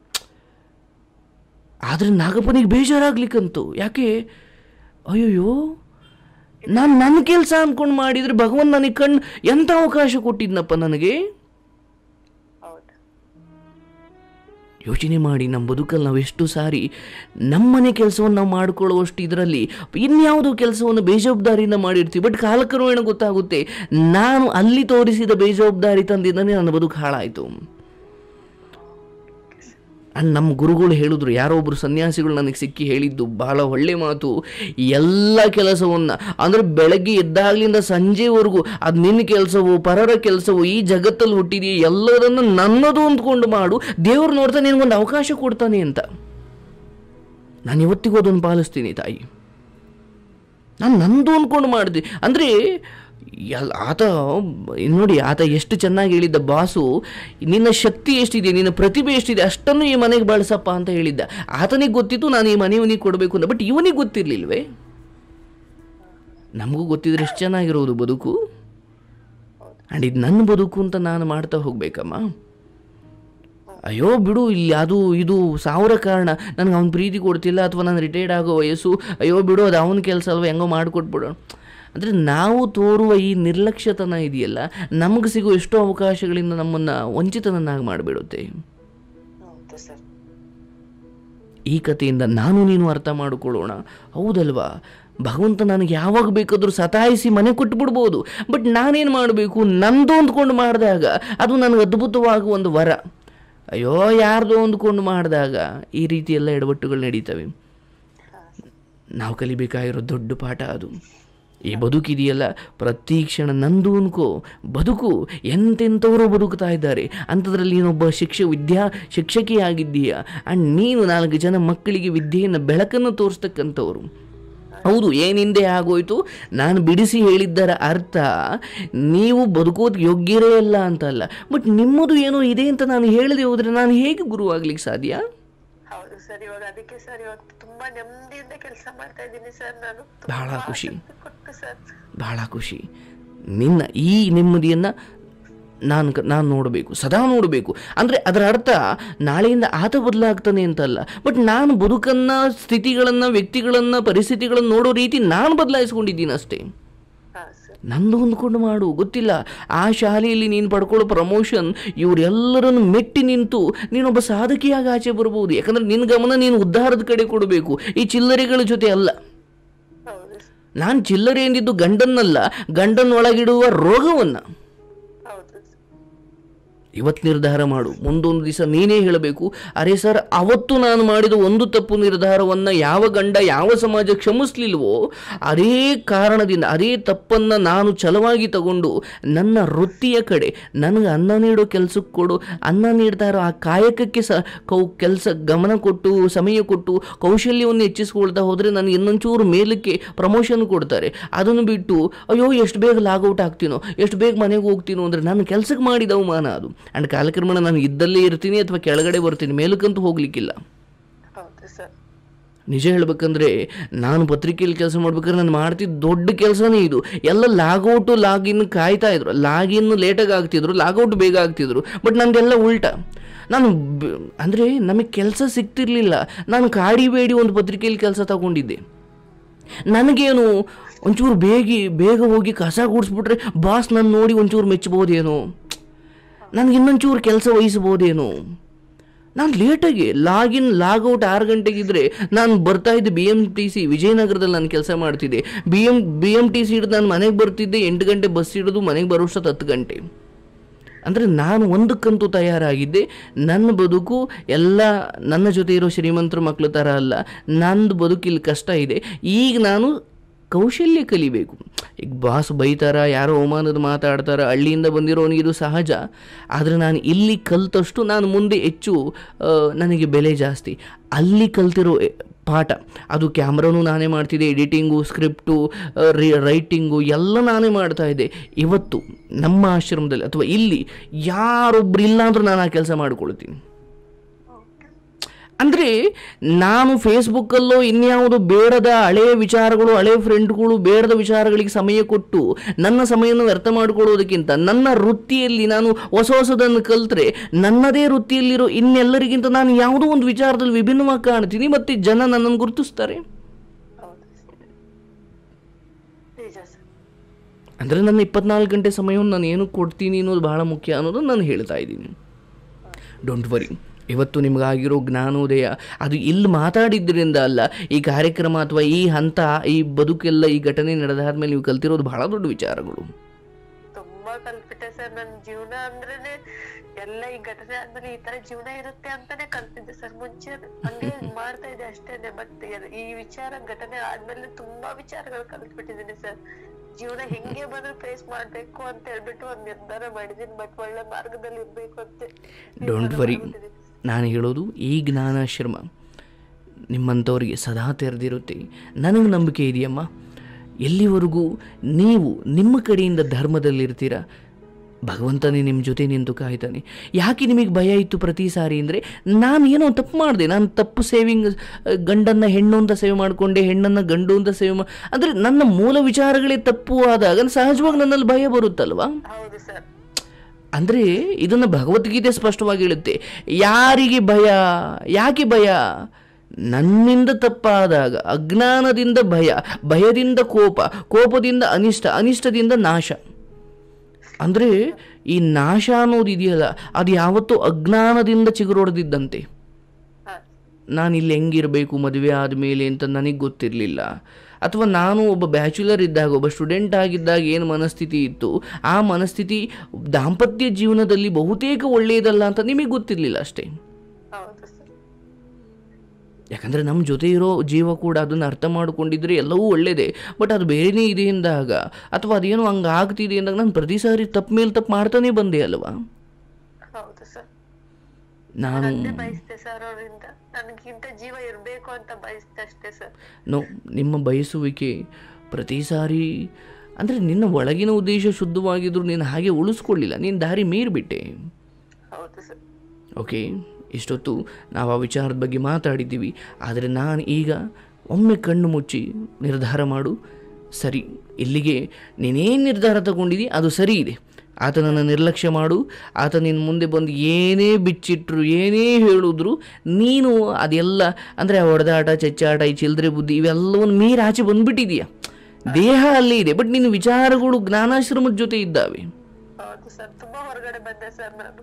ಆದರೆ ನಾಗಪ್ಪನಿಗೆ ಬೇಜಾರಾಗ್ಲಿಕ್ಕಂತು ಯಾಕೆ ಅಯ್ಯೋಯ್ಯೋ ನಾನು ನನ್ನ ಕೆಲಸ ಅಂದ್ಕೊಂಡು ಮಾಡಿದರೆ ಭಗವಂತ ನನಗೆ ಕಣ್ಣು ಎಂಥ ಅವಕಾಶ ಕೊಟ್ಟಿದ್ನಪ್ಪ ನನಗೆ ಹೌದು ಯೋಚನೆ ಮಾಡಿ ನಮ್ಮ ಬದುಕಲ್ಲಿ ನಾವು ಎಷ್ಟು ಸಾರಿ ನಮ್ಮನೆ ಕೆಲಸವನ್ನು ನಾವು ಮಾಡ್ಕೊಳ್ಳುವಷ್ಟು ಇದರಲ್ಲಿ ಇನ್ಯಾವುದೋ ಕೆಲಸವನ್ನು ಬೇಜವಾಬ್ದಾರಿಯಿಂದ ಮಾಡಿರ್ತೀವಿ ಬಟ್ ಕಾಲಕ್ರಮೇಣ ಗೊತ್ತಾಗುತ್ತೆ ನಾನು ಅಲ್ಲಿ ತೋರಿಸಿದ ಬೇಜವಾಬ್ದಾರಿ ತಂದಿದ್ದಾನೆ ನನ್ನ ಬದುಕು ಹಾಳಾಯಿತು ಅಂಡ್ ನಮ್ಮ ಗುರುಗಳು ಹೇಳಿದ್ರು ಯಾರೋ ಒಬ್ಬರು ಸನ್ಯಾಸಿಗಳು ನನಗೆ ಸಿಕ್ಕಿ ಹೇಳಿದ್ದು ಬಹಳ ಒಳ್ಳೆ ಮಾತು ಎಲ್ಲ ಕೆಲಸವನ್ನು ಅಂದರೆ ಬೆಳಗ್ಗೆ ಎದ್ದಾಗಲಿಂದ ಸಂಜೆವರೆಗೂ ಅದು ನಿನ್ನ ಕೆಲಸವು ಪರರ ಕೆಲಸವು ಈ ಜಗತ್ತಲ್ಲಿ ಹುಟ್ಟಿದೆಯಾ ಎಲ್ಲರನ್ನು ನನ್ನದು ಅಂದ್ಕೊಂಡು ಮಾಡು ದೇವ್ರು ನೋಡ್ತಾ ನಿನಗೊಂದು ಅವಕಾಶ ಕೊಡ್ತಾನೆ ಅಂತ ನಾನು ಇವತ್ತಿಗೂ ಅದನ್ನು ಪಾಲಿಸ್ತೀನಿ ತಾಯಿ ನಾನು ನಂದು ಅಂದ್ಕೊಂಡು ಮಾಡಿದೆ ಅಂದರೆ ಎಲ್ ಆತ ಇದ್ ನೋಡಿ ಆತ ಎಷ್ಟು ಚೆನ್ನಾಗಿ ಹೇಳಿದ್ದ ಬಾಸು ನಿನ್ನ ಶಕ್ತಿ ಎಷ್ಟಿದೆ ನಿನ್ನ ಪ್ರತಿಭೆ ಎಷ್ಟಿದೆ ಅಷ್ಟನ್ನು ಈ ಮನೆಗೆ ಬಳಸಪ್ಪ ಅಂತ ಹೇಳಿದ್ದ ಆತನಿಗೆ ಗೊತ್ತಿತ್ತು ನಾನು ಈ ಮನೆ ಇವನಿಗೆ ಕೊಡಬೇಕು ಅಂತ ಬಟ್ ಇವನಿಗೆ ಗೊತ್ತಿರಲಿಲ್ವೇ ನಮಗೂ ಗೊತ್ತಿದ್ರೆ ಎಷ್ಟು ಚೆನ್ನಾಗಿರೋದು ಬದುಕು ಆ್ಯಂಡ್ ಇದು ನನ್ನ ಬದುಕು ಅಂತ ನಾನು ಮಾಡ್ತಾ ಹೋಗ್ಬೇಕಮ್ಮ ಅಯ್ಯೋ ಬಿಡು ಇಲ್ಲಿ ಅದು ಇದು ಸಾವಿರ ಕಾರಣ ನನಗೆ ಅವ್ನ ಪ್ರೀತಿ ಕೊಡ್ತಿಲ್ಲ ಅಥವಾ ನಾನು ರಿಟೈರ್ಡ್ ಆಗೋ ವಯಸ್ಸು ಅಯ್ಯೋ ಬಿಡು ಅದು ಅವನ ಕೆಲಸ ಅಲ್ವಾ ಹೆಂಗೋ ಮಾಡಿಕೊಟ್ಬಿಡೋಣ ಅಂದರೆ ನಾವು ತೋರುವ ಈ ನಿರ್ಲಕ್ಷ್ಯತನ ಇದೆಯಲ್ಲ ನಮಗೆ ಸಿಗೋ ಎಷ್ಟೋ ಅವಕಾಶಗಳಿಂದ ನಮ್ಮನ್ನು ವಂಚಿತನನ್ನಾಗಿ ಮಾಡಿಬಿಡುತ್ತೆ ಹೌದು ಸರ್ ಈ ಕಥೆಯಿಂದ ನಾನು ನೀನು ಅರ್ಥ ಮಾಡಿಕೊಳ್ಳೋಣ ಹೌದಲ್ವಾ ಭಗವಂತ ನನಗೆ ಯಾವಾಗ ಬೇಕಾದರೂ ಸತಾಯಿಸಿ ಮನೆ ಕೊಟ್ಬಿಡ್ಬೋದು ಬಟ್ ನಾನೇನು ಮಾಡಬೇಕು ನಂದು ಅಂದ್ಕೊಂಡು ಮಾಡಿದಾಗ ಅದು ನನಗೆ ಅದ್ಭುತವಾಗುವ ಒಂದು ವರ ಅಯ್ಯೋ ಯಾರ್ದೋ ಅಂದ್ಕೊಂಡು ಮಾಡಿದಾಗ ಈ ರೀತಿ ಎಲ್ಲ ಎಡವಟ್ಟುಗಳು ನಡೀತವೆ ನಾವು ಕಲಿಬೇಕಾಗಿರೋ ದೊಡ್ಡ ಪಾಠ ಅದು ಈ ಬದುಕಿದೆಯಲ್ಲ ಪ್ರತಿ ಕ್ಷಣ ನಂದು ಅನ್ಕೋ ಬದುಕು ಎಂತೆಂಥವರು ಬದುಕ್ತಾ ಇದ್ದಾರೆ ಅಂಥದ್ರಲ್ಲಿ ನೀನೊಬ್ಬ ಶಿಕ್ಷ ವಿದ್ಯಾ ಶಿಕ್ಷಕಿಯಾಗಿದ್ದೀಯ ಆ್ಯಂಡ್ ನೀನು ನಾಲ್ಕು ಜನ ಮಕ್ಕಳಿಗೆ ವಿದ್ಯೆಯನ್ನು ಬೆಳಕನ್ನು ತೋರಿಸ್ತಕ್ಕಂಥವ್ರು ಹೌದು ಏನಿಂದೆ ಆಗೋಯ್ತು ನಾನು ಬಿಡಿಸಿ ಹೇಳಿದ್ದರ ಅರ್ಥ ನೀವು ಬದುಕೋದು ಯೋಗ್ಯರೇ ಅಲ್ಲ ಅಂತಲ್ಲ ಬಟ್ ನಿಮ್ಮದು ಏನೋ ಇದೆ ಅಂತ ನಾನು ಹೇಳದೆ ಹೋದರೆ ನಾನು ಹೇಗೆ ಗುರುವಾಗ್ಲಿಕ್ಕೆ ಸಾಧ್ಯ ಹೌದು ಸರ್ ಇವಾಗ ಅದಕ್ಕೆ ಸರ್ ಇವಾಗ ತುಂಬಾ ನೆಮ್ಮದಿಯಿಂದ ಕೆಲಸ ಮಾಡ್ತಾ ಇದ್ದೀನಿ ಸರ್ ನಾನು ಬಹಳ ತುಂಬಾ ಖುಷಿ. ಶಕ್ತಿ ಕೊಟ್ಟು ಸರ್ ಬಹಳ ಖುಷಿ ನಿನ್ನ ಈ ನೆಮ್ಮದಿಯನ್ನು ನಾನು ಕ- ನಾನು ನೋಡಬೇಕು ಸದಾ ನೋಡಬೇಕು ಅಂದರೆ ಅದರ ಅರ್ಥ ನಾಳೆಯಿಂದ ಆತ ಬದಲಾಗ್ತಾನೆ ಅಂತಲ್ಲ ಬಟ್ ನಾನು ಬದುಕನ್ನು ಸ್ಥಿತಿಗಳನ್ನು ವ್ಯಕ್ತಿಗಳನ್ನು ಪರಿಸ್ಥಿತಿಗಳನ್ನು ನೋಡೋ ರೀತಿ ನಾನು ಬದಲಾಯಿಸ್ಕೊಂಡಿದ್ದೀನಿ ಅಷ್ಟೇ ಹಾ ಸರ್ ನಂದು ಹೊಂದ್ಕೊಂಡು ಮಾಡು ಗೊತ್ತಿಲ್ಲ ಆ ಶಾಲೆಯಲ್ಲಿ ನೀನು ಪಡ್ಕೊಳ್ಳೋ ಪ್ರಮೋಷನ್ ಇವರೆಲ್ಲರನ್ನು ಮೆಟ್ಟಿ ನಿಂತು ನೀನೊಬ್ಬ ಸಾಧಕಿಯಾಗಿ ಆಚೆ ಬರ್ಬೋದು ಯಾಕಂದ್ರೆ ನಿನ್ನ ಗಮನ ನೀನು ಉದ್ಧಾರದ ಕಡೆ ಕೊಡಬೇಕು ಈ ಚಿಲ್ಲರೆಗಳ ಜೊತೆ ಅಲ್ಲ ಹೌದು ಸರ್ ನಾನು ಚಿಲ್ಲರೆ ಎಂದಿದ್ದು ಗಂಡನ್ನಲ್ಲ ಗಂಡನೊಳಗಿಡುವ ರೋಗವನ್ನು ಹೌದು ಸರ್ ಇವತ್ತು ನಿರ್ಧಾರ ಮಾಡು ಮುಂದೊಂದು ದಿವಸ ನೀನೇ ಹೇಳಬೇಕು ಅರೆ ಸರ್ ಅವತ್ತು ನಾನು ಮಾಡಿದ ಒಂದು ತಪ್ಪು ನಿರ್ಧಾರವನ್ನು ಯಾವ ಗಂಡ ಯಾವ ಸಮಾಜ ಕ್ಷಮಿಸ್ಲಿಲ್ವೋ ಅದೇ ಕಾರಣದಿಂದ ಅದೇ ತಪ್ಪನ್ನು ನಾನು ಛಲವಾಗಿ ತಗೊಂಡು ನನ್ನ ವೃತ್ತಿಯ ಕಡೆ ನನಗೆ ಅನ್ನ ನೀಡೋ ಕೆಲಸಕ್ಕೆ ಕೊಡು ಅನ್ನ ನೀಡ್ತಾ ಇರೋ ಆ ಕಾಯಕಕ್ಕೆ ಸ ಕೌ ಕೆಲಸ ಗಮನ ಕೊಟ್ಟು ಸಮಯ ಕೊಟ್ಟು ಕೌಶಲ್ಯವನ್ನು ಹೆಚ್ಚಿಸ್ಕೊಳ್ತಾ ಹೋದರೆ ನನಗೆ ಇನ್ನೊಂಚೂರು ಮೇಲಕ್ಕೆ ಪ್ರಮೋಷನ್ ಕೊಡ್ತಾರೆ ಅದನ್ನು ಬಿಟ್ಟು ಅಯ್ಯೋ ಎಷ್ಟು ಬೇಗ ಲಾಗೌಟ್ ಆಗ್ತೀನೋ ಎಷ್ಟು ಬೇಗ ಮನೆಗೆ ಹೋಗ್ತೀನೋ ಅಂದರೆ ನಾನು ಕೆಲಸಕ್ಕೆ ಮಾಡಿದ ಅವಮಾನ ಅದು ಆ್ಯಂಡ್ ಕಾಲಕ್ರಮೇಣ ನಾನು ಇದ್ದಲ್ಲೇ ಇರ್ತೀನಿ ಅಥವಾ ಕೆಳಗಡೆ ಬರ್ತೀನಿ ಮೇಲಕ್ಕಂತೂ ಹೋಗ್ಲಿಕ್ಕಿಲ್ಲ ಹೌದು ಸರ್ ನಿಜ ಹೇಳ್ಬೇಕಂದ್ರೆ ನಾನು ಪತ್ರಿಕೆಯಲ್ಲಿ ಕೆಲಸ ಮಾಡ್ಬೇಕಾದ್ರೆ ನಾನು ಮಾಡ್ತಿದ್ದ ದೊಡ್ಡ ಕೆಲಸನೇ ಇದು ಎಲ್ಲ ಲಾಗೌಟು ಲಾಗಿನ್ ಕಾಯ್ತಾ ಇದ್ರು ಲಾಗಿನ್ ಲೇಟಾಗಿ ಆಗ್ತಿದ್ರು ಲಾಗೌಟ್ ಬೇಗ ಆಗ್ತಿದ್ರು ಬಟ್ ನಂದೆಲ್ಲ ಉಲ್ಟಾ ನಾನು ಬ- ಅಂದರೆ ನಮಗೆ ಕೆಲಸ ಸಿಗ್ತಿರ್ಲಿಲ್ಲ ನಾನು ಕಾಡಿ ಬೇಡಿ ಒಂದು ಪತ್ರಿಕೆಯಲ್ಲಿ ಕೆಲಸ ತಗೊಂಡಿದ್ದೆ ನನಗೇನು ಒಂಚೂರು ಬೇಗಿ ಬೇಗ ಹೋಗಿ ಕಸ ಗುಡಿಸ್ಬಿಟ್ರೆ ಬಾಸ್ ನನ್ನ ನೋಡಿ ಒಂಚೂರು ಮೆಚ್ಚಬಹುದೇನೋ ನನಗೆ ಇನ್ನೊಂಚೂರು ಕೆಲಸ ವಹಿಸ್ಬೋದೇನೋ ನಾನು ಲೇಟಾಗಿ ಲಾಗಿನ್ ಲಾಗೌಟ್ ಆರು ಗಂಟೆಗಿದ್ರೆ ನಾನು ಬರ್ತಾ ಇದ್ದೆ ಬಿ ಎಮ್ ಟಿ ಸಿ ವಿಜಯನಗರದಲ್ಲಿ ನಾನು ಕೆಲಸ ಮಾಡ್ತಿದ್ದೆ B M B M T C ಹಿಡಿದು ನಾನು ಮನೆಗೆ ಬರ್ತಿದ್ದೆ ಎಂಟು ಗಂಟೆ ಬಸ್ ಹಿಡಿದು ಮನೆಗೆ ಬರೋಷ್ಟೊತ್ತು ಹತ್ತು ಗಂಟೆ ಅಂದರೆ ನಾನು ಒಂದಕ್ಕಂತೂ ತಯಾರಾಗಿದ್ದೆ ನನ್ನ ಬದುಕು ಎಲ್ಲ ನನ್ನ ಜೊತೆ ಇರೋ ಶ್ರೀಮಂತರ ಮಕ್ಕಳ ಥರ ಅಲ್ಲ ನಂದು ಬದುಕಿಲ್ಲಿ ಕಷ್ಟ ಇದೆ ಈಗ ನಾನು ಕೌಶಲ್ಯ ಕಲಿಬೇಕು ಈಗ ಬಾಸ್ ಬೈತಾರ ಯಾರೋ ಅವಮಾನದ ಮಾತಾಡ್ತಾರ ಹಳ್ಳಿಯಿಂದ ಬಂದಿರೋನಿಗೆ ಇದು ಸಹಜ ಆದರೆ ನಾನು ಇಲ್ಲಿ ಕಲ್ತಷ್ಟು ನಾನು ಮುಂದೆ ಹೆಚ್ಚು ಆ, ನನಗೆ ಬೆಲೆ ಜಾಸ್ತಿ ಅಲ್ಲಿ ಕಲ್ತಿರೋ ಎ- ಪಾಠ ಅದು ಕ್ಯಾಮ್ರಾನು ನಾನೇ ಮಾಡ್ತಿದ್ದೆ ಎಡಿಟಿಂಗು ಸ್ಕ್ರಿಪ್ಟು ರೈಟಿಂಗು ಎಲ್ಲ ನಾನೇ ಮಾಡ್ತಾ ಇದ್ದೆ ಇವತ್ತು ನಮ್ಮ ಆಶ್ರಮದಲ್ಲಿ ಅಥವಾ ಇಲ್ಲಿ ಯಾರೊಬ್ರು ಇಲ್ಲ ಅಂದ್ರೂ ನಾನು ಆ ಕೆಲಸ ಮಾಡ್ಕೊಳ್ತೀನಿ ಅಂದರೆ ನಾನು ಫೇಸ್ಬುಕ್ಕಲ್ಲೋ ಇನ್ಯಾವುದೋ ಬೇಡದ ಹಳೆಯ ವಿಚಾರಗಳು ಹಳೆಯ ಫ್ರೆಂಡ್ಗಳು ಬೇಡದ ವಿಚಾರಗಳಿಗೆ ಸಮಯ ಕೊಟ್ಟು ನನ್ನ ಸಮಯವನ್ನು ವ್ಯರ್ಥ ಮಾಡಿಕೊಳ್ಳೋದಕ್ಕಿಂತ ನನ್ನ ವೃತ್ತಿಯಲ್ಲಿ ನಾನು ಹೊಸ ಹೊಸದನ್ನು ಕಲ್ತ್ರೆ ನನ್ನದೇ ವೃತ್ತಿಯಲ್ಲಿರೋ ಇನ್ನೆಲ್ಲರಿಗಿಂತ ನಾನು ಯಾವುದೋ ಒಂದು ವಿಚಾರದಲ್ಲಿ ವಿಭಿನ್ನವಾಗಿ ಕಾಣ್ತೀನಿ ಮತ್ತು ಜನ ನನ್ನನ್ನು ಗುರುತಿಸ್ತಾರೆ ಹೌದು ಸರ್ ನಿಜ ಸರ್ ಅಂದರೆ ನನ್ನ ಇಪ್ಪತ್ನಾಲ್ಕು ಗಂಟೆ ಸಮಯವನ್ನು ನಾನು ಏನು ಕೊಡ್ತೀನಿ ಅನ್ನೋದು ಬಹಳ ಮುಖ್ಯ ಅನ್ನೋದನ್ನು ನಾನು ಹೇಳ್ತಾ ಇದ್ದೀನಿ ಡೋಂಟ್ ವರಿ ಇವತ್ತು ನಿಮಗಾಗಿರೋ ಜ್ಞಾನೋದಯ ಅದು ಇಲ್ಲಿ ಮಾತಾಡಿದ್ರಿಂದ ಅಲ್ಲ ಈ ಕಾರ್ಯಕ್ರಮ ಅಥವಾ ಈ ಹಂತ ಈ ಬದುಕೆಲ್ಲ ಈ ಘಟನೆ ನಡೆದಾದ್ಮೇಲೆ ನೀವು ಕಲ್ತಿರೋದು ಬಹಳ ದೊಡ್ಡ ವಿಚಾರಗಳು ತುಂಬಾ ಕಲ್ಪಿಟ್ಟೆ ಸರ್ ನನ್ ಜೀವನ ಅಂದ್ರೇನೆ ಎಲ್ಲ ಈ ಘಟನೆ ಆದ್ಮೇಲೆ ಈ ತರ ಜೀವನ ಇರುತ್ತೆ ಅಂತಾನೆ ಕಲ್ತಿದ್ದೆ ಸರ್ ಮುಂಚೆ ಹಂಗೆ ಮಾಡ್ತಾ ಇದ್ದೆ ಅಷ್ಟೇನೆ ಮತ್ತೆ ಎಲ್- ಈ ವಿಚಾರ ಘಟನೆ ಆದ್ಮೇಲೆ ತುಂಬಾ ವಿಚಾರಗಳು ಕಲ್ತ್ಬಿಟ್ಟಿದ್ದೀನಿ ಸರ್ ಜೀವನ ಹೆಂಗೆ ಬಂದ್ರೆ ಫೇಸ್ ಮಾಡ್ಬೇಕು ಅಂತ ಹೇಳ್ಬಿಟ್ಟು ಒಂದ್ ನಿರ್ಧಾರ ಮಾಡಿದೀನಿ ಬಟ್ ಒಳ್ಳೆ ಮಾರ್ಗದಲ್ಲಿ ಇರ್ಬೇಕು ಅಂತ ಡೋಂಟ್ ವರಿ ನಾನು ಹೇಳೋದು ಈ ಜ್ಞಾನಾಶ್ರಮ ನಿಮ್ಮಂಥವ್ರಿಗೆ ಸದಾ ತೆರೆದಿರುತ್ತೆ ನನಗೆ ನಂಬಿಕೆ ಇದೆಯಮ್ಮ ಎಲ್ಲಿವರೆಗೂ ನೀವು ನಿಮ್ಮ ಕಡೆಯಿಂದ ಧರ್ಮದಲ್ಲಿರ್ತೀರ ಭಗವಂತನೇ ನಿಮ್ಮ ಜೊತೆ ನಿಂತು ಕಾಯ್ತಾನೆ ಯಾಕೆ ನಿಮಗೆ ಭಯ ಇತ್ತು ಪ್ರತಿ ಸಾರಿ ಅಂದರೆ ನಾನು ಏನೋ ತಪ್ಪು ಮಾಡಿದೆ ನಾನು ತಪ್ಪು ಸೇವಿಂಗ್ ಗಂಡನ್ನು ಹೆಣ್ಣು ಅಂತ ಸೇವೆ ಮಾಡಿಕೊಂಡೆ ಹೆಣ್ಣನ್ನು ಗಂಡು ಅಂತ ಸೇವೆ ಮಾ ಅಂದರೆ ನನ್ನ ಮೂಲ ವಿಚಾರಗಳೇ ತಪ್ಪು ಆದಾಗ ಸಹಜವಾಗಿ ನನ್ನಲ್ಲಿ ಭಯ ಬರುತ್ತಲ್ವಾ ಹೌದು ಸರ್ ಅಂದರೆ ಇದನ್ನು ಭಗವದ್ಗೀತೆ ಸ್ಪಷ್ಟವಾಗಿ ಹೇಳುತ್ತೆ ಯಾರಿಗೆ ಭಯ ಯಾಕೆ ಭಯ ನನ್ನಿಂದ ತಪ್ಪಾದಾಗ ಅಜ್ಞಾನದಿಂದ ಭಯ ಭಯದಿಂದ ಕೋಪ ಕೋಪದಿಂದ ಅನಿಷ್ಟ ಅನಿಷ್ಟದಿಂದ ನಾಶ ಅಂದರೆ ಈ ನಾಶ ಅನ್ನೋದು ಇದೆಯಲ್ಲ ಅದು ಯಾವತ್ತೂ ಅಜ್ಞಾನದಿಂದ ಚಿಗುರೊಡೆದಿದ್ದಂತೆ ಹಾ ನಾನು ಇಲ್ಲಿ ಹೆಂಗಿರಬೇಕು ಮದುವೆ ಆದಮೇಲೆ ಅಂತ ನನಗೆ ಗೊತ್ತಿರಲಿಲ್ಲ ಅಥವಾ ನಾನು ಒಬ್ಬ ಬ್ಯಾಚುಲರ್ ಇದ್ದಾಗ ಒಬ್ಬ ಸ್ಟೂಡೆಂಟ್ ಆಗಿದ್ದಾಗ ಏನು ಮನಸ್ಥಿತಿ ಇತ್ತು ಆ ಮನಸ್ಥಿತಿ ದಾಂಪತ್ಯ ಜೀವನದಲ್ಲಿ ಬಹುತೇಕ ಒಳ್ಳೆಯದಲ್ಲ ಅಂತ ನಿಮಗೆ ಗೊತ್ತಿರಲಿಲ್ಲ ಅಷ್ಟೇ ಹೌದು ಸರ್ ಯಾಕಂದರೆ ನಮ್ಮ ಜೊತೆ ಇರೋ ಜೀವ ಕೂಡ ಅದನ್ನು ಅರ್ಥ ಮಾಡಿಕೊಂಡಿದ್ರೆ ಎಲ್ಲವೂ ಒಳ್ಳೆಯದೇ ಬಟ್ ಅದು ಬೇರೆನೇ ಇದೆ ಎಂದಾಗ ಅಥವಾ ಅದೇನೋ ಹಂಗೆ ಆಗ್ತಿದೆ ಅಂದಾಗ ನಾನು ಪ್ರತಿ ಸಾರಿ ತಪ್ಪು ಮೇಲೆ ತಪ್ಪು ಮಾಡ್ತಾನೆ ಬಂದೆ ಅಲ್ವಾ ಹೌದು ಸರ್ ನಾನು ಅದೇ ಬಯಸ್ತೆ ಸರ್ ಅವರಿಂದ ನನಗಿಂತ ಜೀವ ಇರ್ಬೇಕು ಅಂತ ಬಯಸ್ತೆ ಅಷ್ಟೇ ಸರ್ ನೋ ನಿಮ್ಮ ಬಯಸುವಿಕೆ ಪ್ರತಿ ಸಾರಿ ಅಂದರೆ ನಿನ್ನ ಒಳಗಿನ ಉದ್ದೇಶ ಶುದ್ಧವಾಗಿದ್ರು ನೀನು ಹಾಗೆ ಉಳಿಸ್ಕೊಳ್ಳಿಲ್ಲ ನೀನು ದಾರಿ ಮೀರಿಬಿಟ್ಟೆ ಹೌದು ಸರ್ ಓಕೆ ಇಷ್ಟೊತ್ತು ನಾವು ಆ ವಿಚಾರದ ಬಗ್ಗೆ ಮಾತಾಡಿದ್ದೀವಿ ಆದರೆ ನಾನು ಈಗ ಒಮ್ಮೆ ಕಣ್ಣು ಮುಚ್ಚಿ ನಿರ್ಧಾರ ಮಾಡು ಸರಿ ಇಲ್ಲಿಗೆ ನೀನೇನು ನಿರ್ಧಾರ ತಗೊಂಡಿದ್ದೀ ಅದು ಸರಿ ಇದೆ ಆತನನ್ನು ನಿರ್ಲಕ್ಷ್ಯ ಮಾಡು ಆತ ನಿನ್ನ ಮುಂದೆ ಬಂದು ಏನೇ ಬಿಚ್ಚಿಟ್ರು ಏನೇ ಹೇಳಿದ್ರು ನೀನು ಅದೆಲ್ಲ ಅಂದರೆ ಆ ಹೊಡೆದಾಟ ಚೆಚ್ಚಾಟ ಈ ಚಿಲ್ದ್ರೆ ಬುದ್ಧಿ ಇವೆಲ್ಲವನ್ನು ಮೀರಿ ಆಚೆ ಬಂದ್ಬಿಟ್ಟಿದೀಯ ದೇಹ ಅಲ್ಲೇ ಇದೆ ಬಟ್ ನಿನ್ನ ವಿಚಾರಗಳು ಜ್ಞಾನಾಶ್ರಮದ ಜೊತೆ ಇದ್ದಾವೆ ಹೌದು ಸರ್ ತುಂಬಾ ಹೊರಗಡೆ ಬಂದೆ ಸರ್ ನಾನು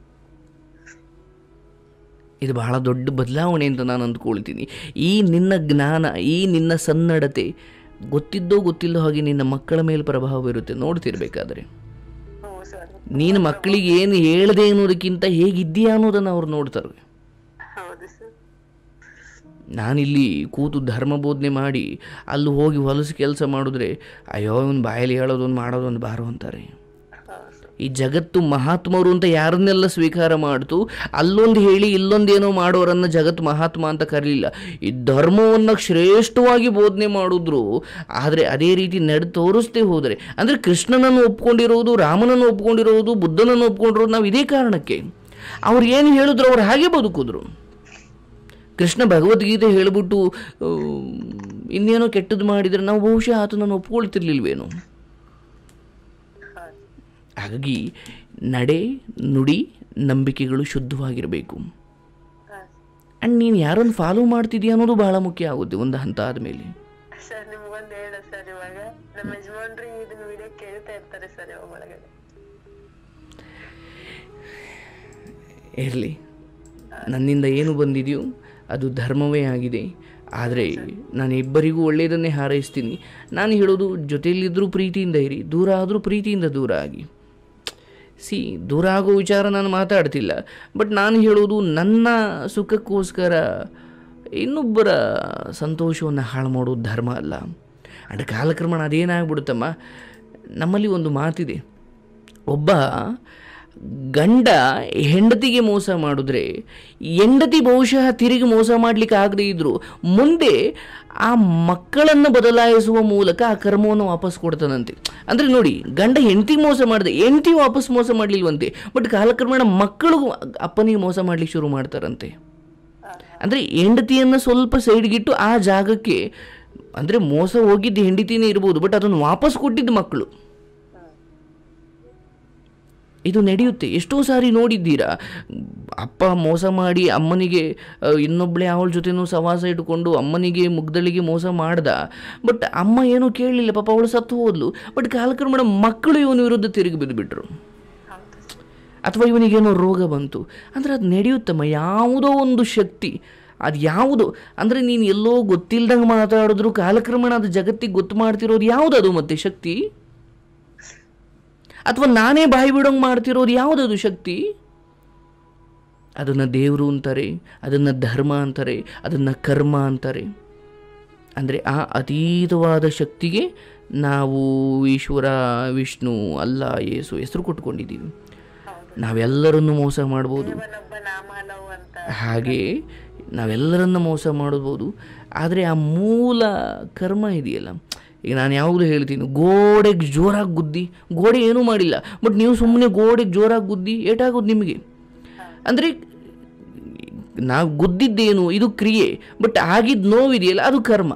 ಇದು ಬಹಳ ದೊಡ್ಡ ಬದಲಾವಣೆ ಅಂತ ನಾನು ಅಂದ್ಕೊಳ್ತೀನಿ ಈ ನಿನ್ನ ಜ್ಞಾನ ಈ ನಿನ್ನ ಸನ್ನಡತೆ ಗೊತ್ತಿದ್ದೋ ಗೊತ್ತಿಲ್ಲೋ ಹಾಗೆ ನಿನ್ನ ಮಕ್ಕಳ ಮೇಲೆ ಪ್ರಭಾವ ಬೀರುತ್ತೆ ನೋಡ್ತಿರ್ಬೇಕಾದ್ರೆ ಹ್ಞೂ ಸರ್ ನೀನು ಮಕ್ಕಳಿಗೆ ಏನು ಹೇಳ್ದೆ ಅನ್ನೋದಕ್ಕಿಂತ ಹೇಗಿದ್ದೀಯಾ ಅನ್ನೋದನ್ನು ಅವ್ರು ನೋಡ್ತಾರೆ ಹೌದು ಸರ್ ನಾನಿಲ್ಲಿ ಕೂತು ಧರ್ಮ ಬೋಧನೆ ಮಾಡಿ ಅಲ್ಲಿ ಹೋಗಿ ಹೊಲಸು ಕೆಲಸ ಮಾಡಿದ್ರೆ ಅಯ್ಯೋ ಇವನು ಬಾಯಲ್ಲಿ ಹೇಳೋದೊಂದು ಮಾಡೋದೊಂದು ಬಾರೋ ಅಂತಾರೆ ಹೌದು ಸರ್ ಈ ಜಗತ್ತು ಮಹಾತ್ಮರು ಅಂತ ಯಾರನ್ನೆಲ್ಲ ಸ್ವೀಕಾರ ಮಾಡ್ತು ಅಲ್ಲೊಂದು ಹೇಳಿ ಇಲ್ಲೊಂದೇನೋ ಮಾಡೋರನ್ನ ಜಗತ್ತು ಮಹಾತ್ಮ ಅಂತ ಕರೀಲಿಲ್ಲ ಈ ಧರ್ಮವನ್ನು ಶ್ರೇಷ್ಠವಾಗಿ ಬೋಧನೆ ಮಾಡಿದ್ರು ಆದರೆ ಅದೇ ರೀತಿ ನಡೆದು ತೋರಿಸ್ದೇ ಹೋದರೆ ಅಂದರೆ ಕೃಷ್ಣನನ್ನು ಒಪ್ಕೊಂಡಿರೋದು ರಾಮನನ್ನು ಒಪ್ಕೊಂಡಿರೋದು ಬುದ್ಧನನ್ನು ಒಪ್ಕೊಂಡಿರೋದು ನಾವು ಇದೇ ಕಾರಣಕ್ಕೆ ಅವ್ರು ಏನು ಹೇಳಿದ್ರು ಅವ್ರು ಹಾಗೆ ಬದುಕಿದ್ರು ಕೃಷ್ಣ ಭಗವದ್ಗೀತೆ ಹೇಳಿಬಿಟ್ಟು ಆ, ಇನ್ನೇನೋ ಕೆಟ್ಟದ್ದು ಮಾಡಿದರೆ ನಾವು ಬಹುಶಃ ಆತನನ್ನು ಒಪ್ಕೊಳ್ತಿರ್ಲಿಲ್ವೇನೋ ಹೌದು ಹಾಗಾಗಿ ನಡೆ ನುಡಿ ನಂಬಿಕೆಗಳು ಶುದ್ಧವಾಗಿರಬೇಕು ಹಾಂ ಆ್ಯಂಡ್ ನೀನು ಯಾರನ್ನು ಫಾಲೋ ಮಾಡ್ತಿದ್ಯಾ ಅನ್ನೋದು ಬಹಳ ಮುಖ್ಯ ಆಗುತ್ತೆ ಒಂದು ಹಂತ ಆದಮೇಲೆ ಸರ್ ನಿಮ್ಗೊಂದು ಹೇಳ ಸರ್ ಇವಾಗ ನಮ್ಮ ಯಜಮಾನ್ರು ಇದನ್ನ ವಿಡಿಯೋ ಕೇಳ್ತಾ ಇರ್ತಾರೆ ಸರ್ ಇವಾಗ ಒಳಗಡೆ ಇರಲಿ ನನ್ನಿಂದ ಏನು ಬಂದಿದೆಯೋ ಅದು ಧರ್ಮವೇ ಆಗಿದೆ ಆದರೆ ನಾನು ಇಬ್ಬರಿಗೂ ಒಳ್ಳೆಯದನ್ನೇ ಹಾರೈಸ್ತೀನಿ ನಾನು ಹೇಳೋದು ಜೊತೆಯಲ್ಲಿದ್ದರೂ ಪ್ರೀತಿಯಿಂದ ಇರಿ ದೂರ ಆದರೂ ಪ್ರೀತಿಯಿಂದ ದೂರ ಆಗಿ ಸಿ ದೂರ ಆಗೋ ವಿಚಾರ ನಾನು ಮಾತಾಡ್ತಿಲ್ಲ ಬಟ್ ನಾನು ಹೇಳೋದು ನನ್ನ ಸುಖಕ್ಕೋಸ್ಕರ ಇನ್ನೊಬ್ಬರ ಸಂತೋಷವನ್ನು ಹಾಳು ಮಾಡೋದು ಧರ್ಮ ಅಲ್ಲ ಅಂಡ್ ಕಾಲಕ್ರಮಣ ಅದೇನಾಗ್ಬಿಡುತ್ತಮ್ಮ ನಮ್ಮಲ್ಲಿ ಒಂದು ಮಾತಿದೆ ಒಬ್ಬ ಗಂಡ ಹೆಂಡತಿಗೆ ಮೋಸ ಮಾಡಿದ್ರೆ ಹೆಂಡತಿ ಬಹುಶಃ ತಿರುಗಿ ಮೋಸ ಮಾಡಲಿಕ್ಕೆ ಆಗದೇ ಇದ್ರು ಮುಂದೆ ಆ ಮಕ್ಕಳನ್ನು ಬದಲಾಯಿಸುವ ಮೂಲಕ ಆ ಕರ್ಮವನ್ನು ವಾಪಸ್ ಕೊಡ್ತಾನಂತೆ ಅಂದರೆ ನೋಡಿ ಗಂಡ ಹೆಂಡತಿಗೆ ಮೋಸ ಮಾಡಿದೆ ಹೆಂಡತಿ ವಾಪಸ್ ಮೋಸ ಮಾಡಲಿಲ್ವಂತೆ ಬಟ್ ಕಾಲಕ್ರಮೇಣ ಮಕ್ಕಳು ಅಪ್ಪನಿಗೆ ಮೋಸ ಮಾಡ್ಲಿಕ್ಕೆ ಶುರು ಮಾಡ್ತಾರಂತೆ ಅಂದರೆ ಹೆಂಡತಿಯನ್ನು ಸ್ವಲ್ಪ ಸೈಡ್ಗಿಟ್ಟು ಆ ಜಾಗಕ್ಕೆ ಅಂದರೆ ಮೋಸ ಹೋಗಿದ್ದು ಹೆಂಡತಿನೇ ಇರ್ಬೋದು ಬಟ್ ಅದನ್ನು ವಾಪಸ್ ಕೊಟ್ಟಿದ್ದು ಮಕ್ಕಳು ಇದು ನಡೆಯುತ್ತೆ ಎಷ್ಟೋ ಸಾರಿ ನೋಡಿದ್ದೀರಾ ಅಪ್ಪ ಮೋಸ ಮಾಡಿ ಅಮ್ಮನಿಗೆ ಆ, ಇನ್ನೊಬ್ಳೆ ಅವಳ ಜೊತೆನೂ ಸವಾಸ ಇಟ್ಕೊಂಡು ಅಮ್ಮನಿಗೆ ಮುಗ್ದಳಿಗೆ ಮೋಸ ಮಾಡ್ದ ಬಟ್ ಅಮ್ಮ ಏನೂ ಕೇಳಲಿಲ್ಲ ಪಾಪ ಅವಳು ಸತ್ತು ಹೋದ್ಲು ಬಟ್ ಕಾಲಕ್ರಮೇಣ ಮಕ್ಕಳು ಇವನ ವಿರುದ್ಧ ತಿರುಗಿ ಬಿದ್ದುಬಿಟ್ರು ಹೌದು ಸರ್ ಅಥವಾ ಇವನಿಗೇನೋ ರೋಗ ಬಂತು ಅಂದರೆ ಅದು ನಡೆಯುತ್ತಮ್ಮ ಯಾವುದೋ ಒಂದು ಶಕ್ತಿ ಅದು ಯಾವುದು ಅಂದರೆ ನೀನು ಎಲ್ಲೋ ಗೊತ್ತಿಲ್ದಂಗೆ ಮಾತಾಡಿದ್ರು ಕಾಲಕ್ರಮೇಣ ಅದು ಜಗತ್ತಿಗೆ ಗೊತ್ತು ಮಾಡ್ತಿರೋದು ಯಾವುದದು ಮತ್ತೆ ಶಕ್ತಿ ಅಥವಾ ನಾನೇ ಬಾಯಿ ಬಿಡೋಂಗೆ ಮಾಡ್ತಿರೋದು ಯಾವುದದು ಶಕ್ತಿ ಅದನ್ನು ದೇವರು ಅಂತಾರೆ ಅದನ್ನು ಧರ್ಮ ಅಂತಾರೆ ಅದನ್ನು ಕರ್ಮ ಅಂತಾರೆ ಅಂದರೆ ಆ ಅತೀತವಾದ ಶಕ್ತಿಗೆ ನಾವು ಈಶ್ವರ ವಿಷ್ಣು ಅಲ್ಲ ಯೇಸು ಹೆಸರು ಕೊಟ್ಕೊಂಡಿದ್ದೀವಿ ಹೌದು ನಾವೆಲ್ಲರನ್ನು ಮೋಸ ಮಾಡ್ಬೋದು ದೇವನೊಬ್ಬ ನಾಮಾನವು ಅಂತ ಹಾಗೆ ನಾವೆಲ್ಲರನ್ನ ಮೋಸ ಮಾಡಬಹುದು ಆದರೆ ಆ ಮೂಲ ಕರ್ಮ ಇದೆಯಲ್ಲ ಈಗ ನಾನು ಯಾವಾಗಲೂ ಹೇಳ್ತೀನಿ ಗೋಡೆಗೆ ಜೋರಾಗಿ ಗುದ್ದಿ ಗೋಡೆ ಏನೂ ಮಾಡಿಲ್ಲ ಬಟ್ ನೀವು ಸುಮ್ಮನೆ ಗೋಡೆಗೆ ಜೋರಾಗಿ ಗುದ್ದಿ ಏಟಾಗೋದು ನಿಮಗೆ ಅಂದರೆ ನಾವು ಗುದ್ದಿದ್ದೇನು ಇದು ಕ್ರಿಯೆ ಬಟ್ ಆಗಿದ್ದ ನೋವಿದೆಯಲ್ಲ ಅದು ಕರ್ಮ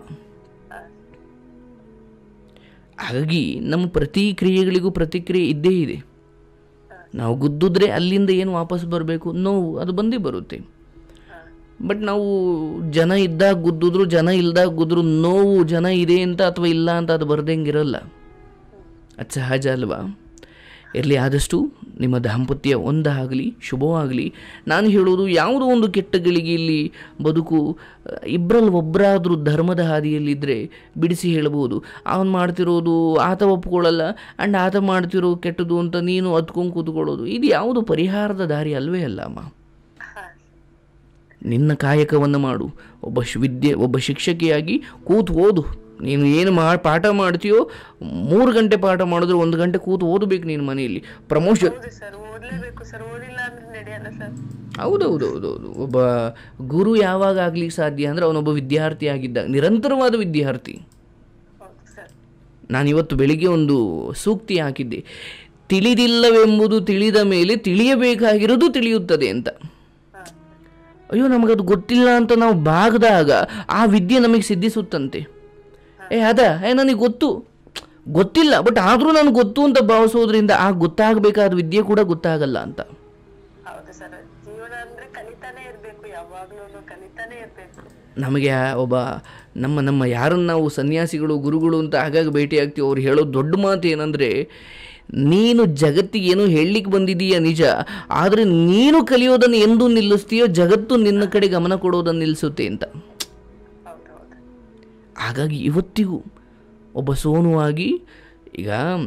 ಹಾಗಾಗಿ ನಮ್ಮ ಪ್ರತಿ ಕ್ರಿಯೆಗಳಿಗೂ ಪ್ರತಿಕ್ರಿಯೆ ಇದ್ದೇ ಇದೆ ನಾವು ಗುದ್ದಿದ್ರೆ ಅಲ್ಲಿಂದ ಏನು ವಾಪಸ್ ಬರಬೇಕು ನೋವು ಅದು ಬಂದೇ ಬರುತ್ತೆ ಬಟ್ ನಾವು ಜನ ಇದ್ದಾಗ ಗುದ್ದಿದ್ರು ಜನ ಇಲ್ದಾಗ ಗುದ್ರು ನೋವು ಜನ ಇದೆ ಅಂತ ಅಥವಾ ಇಲ್ಲ ಅಂತ ಅದು ಬರ್ದಂಗಿರಲ್ಲ ಅದು ಸಹಜ ಅಲ್ವಾ ಇರಲಿ ಆದಷ್ಟು ನಿಮ್ಮ ದಾಂಪತ್ಯ ಒಂದಾಗಲಿ ಶುಭವಾಗಲಿ ನಾನು ಹೇಳೋದು ಯಾವುದೋ ಒಂದು ಕೆಟ್ಟ ಗಳಿಗೆಯಲ್ಲಿ ಬದುಕು ಇಬ್ಬರಲ್ಲಿ ಒಬ್ಬರಾದರೂ ಧರ್ಮದ ಹಾದಿಯಲ್ಲಿದ್ದರೆ ಬಿಡಿಸಿ ಹೇಳ್ಬೋದು ಅವನು ಮಾಡ್ತಿರೋದು ಆತ ಒಪ್ಕೊಳ್ಳಲ್ಲ ಆ್ಯಂಡ್ ಆತ ಮಾಡ್ತಿರೋ ಕೆಟ್ಟದು ಅಂತ ನೀನು ಹತ್ಕೊಂಡು ಕೂತ್ಕೊಳ್ಳೋದು ಇದು ಯಾವುದು ಪರಿಹಾರದ ದಾರಿ ಅಲ್ವೇ ಅಲ್ಲ ಅಮ್ಮ ಹಾ ನಿನ್ನ ಕಾಯಕವನ್ನು ಮಾಡು ಒಬ್ಬ ಶ್- ವಿದ್ಯೆ ಒಬ್ಬ ಶಿಕ್ಷಕಿಯಾಗಿ ಕೂತು ಓದು ನೀನು ಏನು ಮಾ ಪಾಠ ಮಾಡ್ತೀಯೋ ಮೂರು ಗಂಟೆ ಪಾಠ ಮಾಡಿದ್ರೆ ಒಂದು ಗಂಟೆ ಕೂತು ಓದಬೇಕು ನೀನು ಮನೆಯಲ್ಲಿ ಪ್ರಮೋಷನ್ ಹೌದು ಸರ್ ಓದ್ಲೇಬೇಕು ಸರ್ ಓದಿಲ್ಲ ಅಂದ್ರೆ ನಡೆಯಲ್ಲ ಸರ್ ಹೌದೌದು ಹೌದೌದು ಒಬ್ಬ ಗುರು ಯಾವಾಗ ಆಗ್ಲಿಕ್ಕೆ ಸಾಧ್ಯ ಅಂದರೆ ಅವನೊಬ್ಬ ವಿದ್ಯಾರ್ಥಿ ಆಗಿದ್ದ ನಿರಂತರವಾದ ವಿದ್ಯಾರ್ಥಿ ಹೌದು ಸರ್ ನಾನಿವತ್ತು ಬೆಳಿಗ್ಗೆ ಒಂದು ಸೂಕ್ತಿ ಹಾಕಿದ್ದೆ ತಿಳಿದಿಲ್ಲವೆಂಬುದು ತಿಳಿದ ಮೇಲೆ ತಿಳಿಯಬೇಕಾಗಿರೋದು ತಿಳಿಯುತ್ತದೆ ಅಂತ ಹಾ ಅಯ್ಯೋ ನಮಗದು ಗೊತ್ತಿಲ್ಲ ಅಂತ ನಾವು ಬಾಗದಾಗ ಆ ವಿದ್ಯೆ ನಮಗೆ ಸಿದ್ಧಿಸುತ್ತಂತೆ ಏ ಅದ ಏ ನನಗೆ ಗೊತ್ತು ಗೊತ್ತಿಲ್ಲ ಬಟ್ ಆದರೂ ನನಗೆ ಗೊತ್ತು ಅಂತ ಭಾವಿಸೋದ್ರಿಂದ ಆ ಗೊತ್ತಾಗಬೇಕಾದ ವಿದ್ಯೆ ಕೂಡ ಗೊತ್ತಾಗಲ್ಲ ಅಂತ ಹೌದು ಸರ್ ಜೀವನ ಅಂದ್ರೆ ಕಲಿತಾನೆ ಇರ್ಬೇಕು ಯಾವಾಗ್ಲೂ ಕಲಿತಾನೆ ಇರ್ಬೇಕು ನಮಗೆ ಆ ಒಬ್ಬ ನಮ್ಮ ನಮ್ಮ ಯಾರನ್ನು ನಾವು ಸನ್ಯಾಸಿಗಳು ಗುರುಗಳು ಅಂತ ಆಗಾಗ ಭೇಟಿ ಆಗ್ತೀವಿ ಅವ್ರು ಹೇಳೋ ದೊಡ್ಡ ಮಾತು ಏನಂದರೆ ನೀನು ಜಗತ್ತಿಗೆ ಏನೋ ಹೇಳಲಿಕ್ಕೆ ಬಂದಿದೀಯ ನಿಜ ಆದರೆ ನೀನು ಕಲಿಯೋದನ್ನು ಎಂದು ನಿಲ್ಲಿಸ್ತೀಯೋ ಜಗತ್ತು ನಿನ್ನ ಕಡೆ ಗಮನ ಕೊಡೋದನ್ನು ನಿಲ್ಲಿಸುತ್ತೆ ಅಂತ ಹೌದು ಹೌದು ಹಾಗಾಗಿ ಇವತ್ತಿಗೂ ಒಬ್ಬ ಸೋನುವಾಗಿ ಈಗ ಮ್,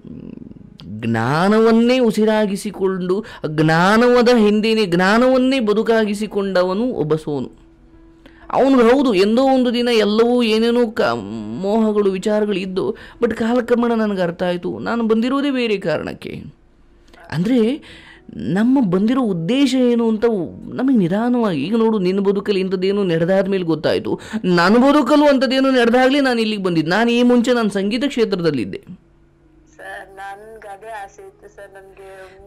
ಜ್ಞಾನವನ್ನೇ ಉಸಿರಾಗಿಸಿಕೊಂಡು ಜ್ಞಾನವದ ಹಿಂದೆನೇ ಜ್ಞಾನವನ್ನೇ ಬದುಕಾಗಿಸಿಕೊಂಡವನು ಒಬ್ಬ ಸೋನು ಅವನು ಹೌದು ಎಂದೋ ಒಂದು ದಿನ ಎಲ್ಲವೂ ಏನೇನೋ ಕ ಮೋಹಗಳು ವಿಚಾರಗಳು ಇದ್ದು ಬಟ್ ಕಾಲಕ್ರಮೇಣ ನನಗೆ ಅರ್ಥ ಆಯಿತು ನಾನು ಬಂದಿರೋದೇ ಬೇರೆ ಕಾರಣಕ್ಕೆ ಅಂದರೆ ನಮ್ಮ ಬಂದಿರೋ ಉದ್ದೇಶ ಏನು ಅಂತ ನಮಗೆ ನಿಧಾನವಾಗಿ ಈಗ ನೋಡು ನಿನ್ನ ಬದುಕಲ್ಲಿ ಇಂಥದ್ದೇನು ನಡೆದಾದ ಮೇಲೆ ಗೊತ್ತಾಯಿತು ನನ್ನ ಬದುಕಲ್ಲೂ ಅಂಥದ್ದೇನು ನಡೆದಾಗಲೇ ನಾನು ಇಲ್ಲಿಗೆ ಬಂದಿದ್ದೆ ನಾನು ಈ ಮುಂಚೆ ನಾನು ಸಂಗೀತ ಕ್ಷೇತ್ರದಲ್ಲಿದ್ದೆ ಸರ್ ನನ್ಗೆ ಅದೇ ಆಸೆ ಇತ್ತು ಸರ್ ನನ್ಗೆ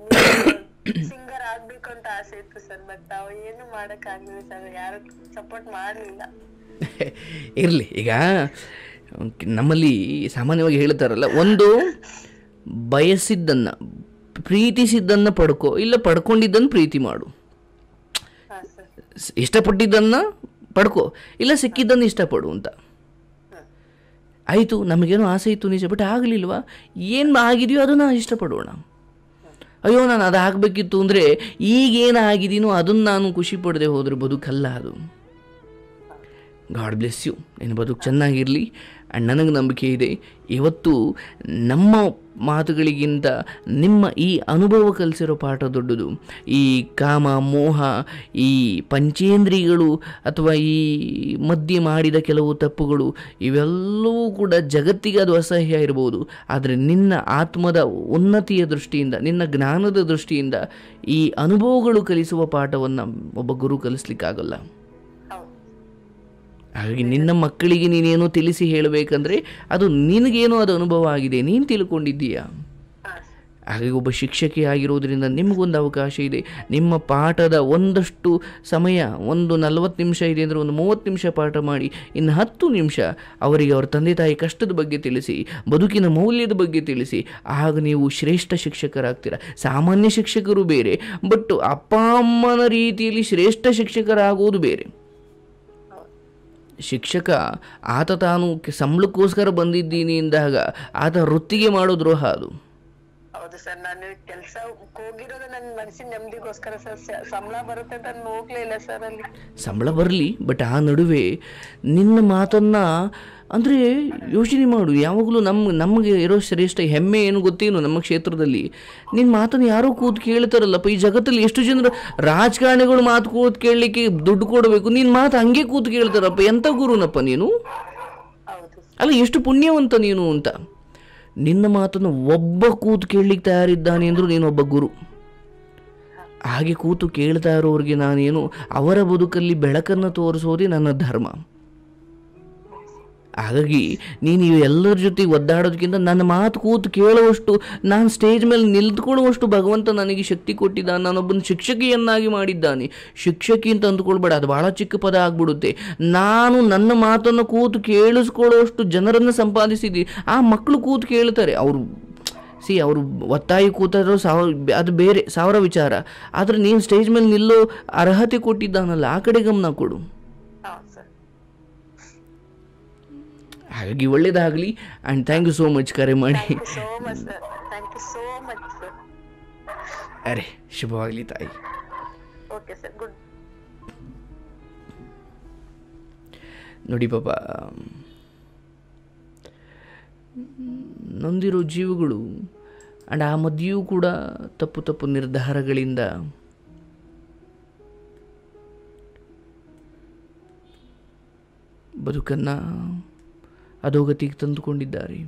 ಸಿಂಗರ್ ಆಗ್ಬೇಕು ಅಂತ ಆಸೆ ಇತ್ತು ಸರ್ ಬಟ್ ನಾವು ಏನು ಮಾಡಕ್ ಆಗ್ಲಿಲ್ಲ ಸರ್ ಯಾರು ಸಪೋರ್ಟ್ ಮಾಡ್ಲಿಲ್ಲ ಇರಲಿ ಈಗ ನಮ್ಮಲ್ಲಿ ಸಾಮಾನ್ಯವಾಗಿ ಹೇಳ್ತಾರಲ್ಲ ಒಂದು ಬಯಸಿದ್ದನ್ನು ಪ್ರೀತಿಸಿದ್ದನ್ನು ಪಡ್ಕೋ ಇಲ್ಲ ಪಡ್ಕೊಂಡಿದ್ದನ್ನು ಪ್ರೀತಿ ಮಾಡು ಹಾ ಸರ್ ಸ್- ಇಷ್ಟಪಟ್ಟಿದ್ದನ್ನು ಪಡ್ಕೋ ಇಲ್ಲ ಸಿಕ್ಕಿದ್ದನ್ನು ಇಷ್ಟಪಡು ಅಂತ ಆಯಿತು ನಮಗೇನೋ ಆಸೆ ಇತ್ತು ನಿಜ ಬಟ್ ಆಗಲಿಲ್ವಾ ಏನು ಆಗಿದೆಯೋ ಅದನ್ನು ಇಷ್ಟಪಡೋಣ ಅಯ್ಯೋ ನಾನು ಅದು ಆಗಬೇಕಿತ್ತು ಅಂದರೆ ಈಗೇನು ಆಗಿದ್ದೀನೋ ಅದನ್ನು ನಾನು ಖುಷಿ ಪಡದೆ ಹೋದರೆ ಬದುಕಲ್ಲ ಅದು ಗಾಡ್ ಬ್ಲೆಸ್ ಯು ನಿನ್ನ ಬದುಕು ಚೆನ್ನಾಗಿರಲಿ ಆ್ಯಂಡ್ ನನಗೆ ನಂಬಿಕೆ ಇದೆ ಇವತ್ತು ನಮ್ಮ ಮಾತುಗಳಿಗಿಂತ ನಿಮ್ಮ ಈ ಅನುಭವ ಕಲಿಸಿರೋ ಪಾಠ ದೊಡ್ಡದು ಈ ಕಾಮ ಮೋಹ ಈ ಪಂಚೇಂದ್ರಿಯಗಳು ಅಥವಾ ಈ ಮಧ್ಯೆ ಮಾಡಿದ ಕೆಲವು ತಪ್ಪುಗಳು ಇವೆಲ್ಲವೂ ಕೂಡ ಜಗತ್ತಿಗೆ ಅದು ಅಸಹ್ಯ ಇರ್ಬೋದು ಆದರೆ ನಿನ್ನ ಆತ್ಮದ ಉನ್ನತಿಯ ದೃಷ್ಟಿಯಿಂದ ನಿನ್ನ ಜ್ಞಾನದ ದೃಷ್ಟಿಯಿಂದ ಈ ಅನುಭವಗಳು ಕಲಿಸುವ ಪಾಠವನ್ನು ಒಬ್ಬ ಗುರು ಕಲಿಸ್ಲಿಕ್ಕಾಗಲ್ಲ ಹೌದು ಹಾಗಾಗಿ ನಿನ್ನ ಮಕ್ಕಳಿಗೆ ನೀನೇನೋ ತಿಳಿಸಿ ಹೇಳಬೇಕಂದ್ರೆ ಅದು ನಿನಗೇನೋ ಅದು ಅನುಭವ ಆಗಿದೆ ನೀನು ತಿಳ್ಕೊಂಡಿದ್ದೀಯಾ ಹಾ ಹಾಗಾಗಿ ಒಬ್ಬ ಶಿಕ್ಷಕಿ ಆಗಿರೋದ್ರಿಂದ ನಿಮಗೊಂದು ಅವಕಾಶ ಇದೆ ನಿಮ್ಮ ಪಾಠದ ಒಂದಷ್ಟು ಸಮಯ ಒಂದು ನಲವತ್ತು ನಿಮಿಷ ಇದೆ ಅಂದರೆ ಒಂದು ಮೂವತ್ತು ನಿಮಿಷ ಪಾಠ ಮಾಡಿ ಇನ್ನು ಹತ್ತು ನಿಮಿಷ ಅವರಿಗೆ ಅವರ ತಂದೆ ತಾಯಿ ಕಷ್ಟದ ಬಗ್ಗೆ ತಿಳಿಸಿ ಬದುಕಿನ ಮೌಲ್ಯದ ಬಗ್ಗೆ ತಿಳಿಸಿ ಆಗ ನೀವು ಶ್ರೇಷ್ಠ ಶಿಕ್ಷಕರಾಗ್ತೀರ ಸಾಮಾನ್ಯ ಶಿಕ್ಷಕರು ಬೇರೆ ಬಟ್ ಅಪ್ಪ ಅಮ್ಮನ ರೀತಿಯಲ್ಲಿ ಶ್ರೇಷ್ಠ ಶಿಕ್ಷಕರಾಗೋದು ಬೇರೆ ಶಿಕ್ಷಕ ಆತ ತಾನು ಕೆ- ಸಂಬಳಕ್ಕೋಸ್ಕರ ಬಂದಿದ್ದೀನಿ ಎಂದಾಗ ಆತ ವೃತ್ತಿಗೆ ಮಾಡೋ ದ್ರೋಹ ಅದು ಹೌದು ಸರ್ ನಾನು ಕೆಲ್ಸ ಹೋಗಿರೋದು ನನ್ನ ಮನಸ್ಸಿನ ನೆಮ್ಮದಿಗೋಸ್ಕರ ಸರ್ ಸಂಬಳ ಬರುತ್ತೆ ಅಂತ ನಾನು ಹೋಗ್ಲೇ ಇಲ್ಲ ಸರ್ ಅಲ್ಲಿ ಸಂಬಳ ಬರಲಿ ಬಟ್ ಆ ನಡುವೆ ನಿನ್ನ ಮಾತನ್ನು ಅಂದರೆ ಯೋಚನೆ ಮಾಡು ಯಾವಾಗಲೂ ನಮ್ಮ ನಮಗೆ ಇರೋ ಶ್ರೇಷ್ಠ ಹೆಮ್ಮೆ ಏನು ಗೊತ್ತೇನು ನಮ್ಮ ಕ್ಷೇತ್ರದಲ್ಲಿ ನಿನ್ನ ಮಾತನ್ನು ಯಾರೋ ಕೂತು ಕೇಳ್ತಾರಲ್ಲಪ್ಪ ಈ ಜಗತ್ತಲ್ಲಿ ಎಷ್ಟು ಜನರು ರಾಜಕಾರಣಿಗಳು ಮಾತು ಕೂತು ಕೇಳಲಿಕ್ಕೆ ದುಡ್ಡು ಕೊಡಬೇಕು ನಿನ್ನ ಮಾತು ಹಂಗೆ ಕೂತು ಕೇಳ್ತಾರಪ್ಪ ಎಂಥ ಗುರುನಪ್ಪ ನೀನು ಹೌದು ಅಲ್ಲ ಎಷ್ಟು ಪುಣ್ಯವಂತ ನೀನು ಅಂತ ನಿನ್ನ ಮಾತನ್ನು ಒಬ್ಬ ಕೂತು ಕೇಳಲಿಕ್ಕೆ ತಯಾರಿದ್ದಾನೆ ಅಂದರೂ ನೀನು ಒಬ್ಬ ಗುರು ಹಾಗೆ ಕೂತು ಕೇಳ್ತಾ ಇರೋರಿಗೆ ನಾನೇನು ಅವರ ಬದುಕಲ್ಲಿ ಬೆಳಕನ್ನು ತೋರಿಸೋದೇ ನನ್ನ ಧರ್ಮ ಹಾಗಾಗಿ ನೀನು ಎಲ್ಲರ ಜೊತೆ ಒದ್ದಾಡೋದಕ್ಕಿಂತ ನನ್ನ ಮಾತು ಕೂತು ಕೇಳುವಷ್ಟು ನಾನು ಸ್ಟೇಜ್ ಮೇಲೆ ನಿಂತ್ಕೊಳ್ಳುವಷ್ಟು ಭಗವಂತ ನನಗೆ ಶಕ್ತಿ ಕೊಟ್ಟಿದ್ದಾನೆ ನಾನೊಬ್ಬನ ಶಿಕ್ಷಕಿಯನ್ನಾಗಿ ಮಾಡಿದ್ದಾನೆ ಶಿಕ್ಷಕಿ ಅಂತ ಅಂದ್ಕೊಳ್ಬೇಡ ಅದು ಭಾಳ ಚಿಕ್ಕ ಪದ ಆಗ್ಬಿಡುತ್ತೆ ನಾನು ನನ್ನ ಮಾತನ್ನು ಕೂತು ಕೇಳಿಸ್ಕೊಳ್ಳುವಷ್ಟು ಜನರನ್ನು ಸಂಪಾದಿಸಿದ್ದೀನಿ ಆ ಮಕ್ಕಳು ಕೂತು ಕೇಳ್ತಾರೆ ಅವರು ಸಿ ಅವರು ಒತ್ತಾಯಿ ಕೂತಾರೋ ಸಾವಿರ ಅದು ಬೇರೆ ಸಾವಿರ ವಿಚಾರ ಆದರೆ ನೀನು ಸ್ಟೇಜ್ ಮೇಲೆ ನಿಲ್ಲೋ ಅರ್ಹತೆ ಕೊಟ್ಟಿದ್ದಾನಲ್ಲ ಆ ಕಡೆ ಗಮನ ಕೊಡು ಹೌದು ಸರ್ ಹಾಗಾಗಿ ಒಳ್ಳೇದಾಗಲಿ and thank you so much ಕರೆ ಮಾಡಿ thank you so much sir thank you so much sir ಅರೆ ಶುಭವಾಗಲಿ ತಾಯಿ ಓಕೆ ಸರ್ ಗುಡ್ ನೋಡಿ ಪಾಪ ನೊಂದಿರೋ ಜೀವಗಳು ಆ್ಯಂಡ್ ಆ ಮಧ್ಯೆಯೂ ಕೂಡ ತಪ್ಪು ತಪ್ಪು ನಿರ್ಧಾರಗಳಿಂದ ಬದುಕನ್ನು ಅಧೋಗತಿಗೆ ತಂದುಕೊಂಡಿದ್ದಾರೆ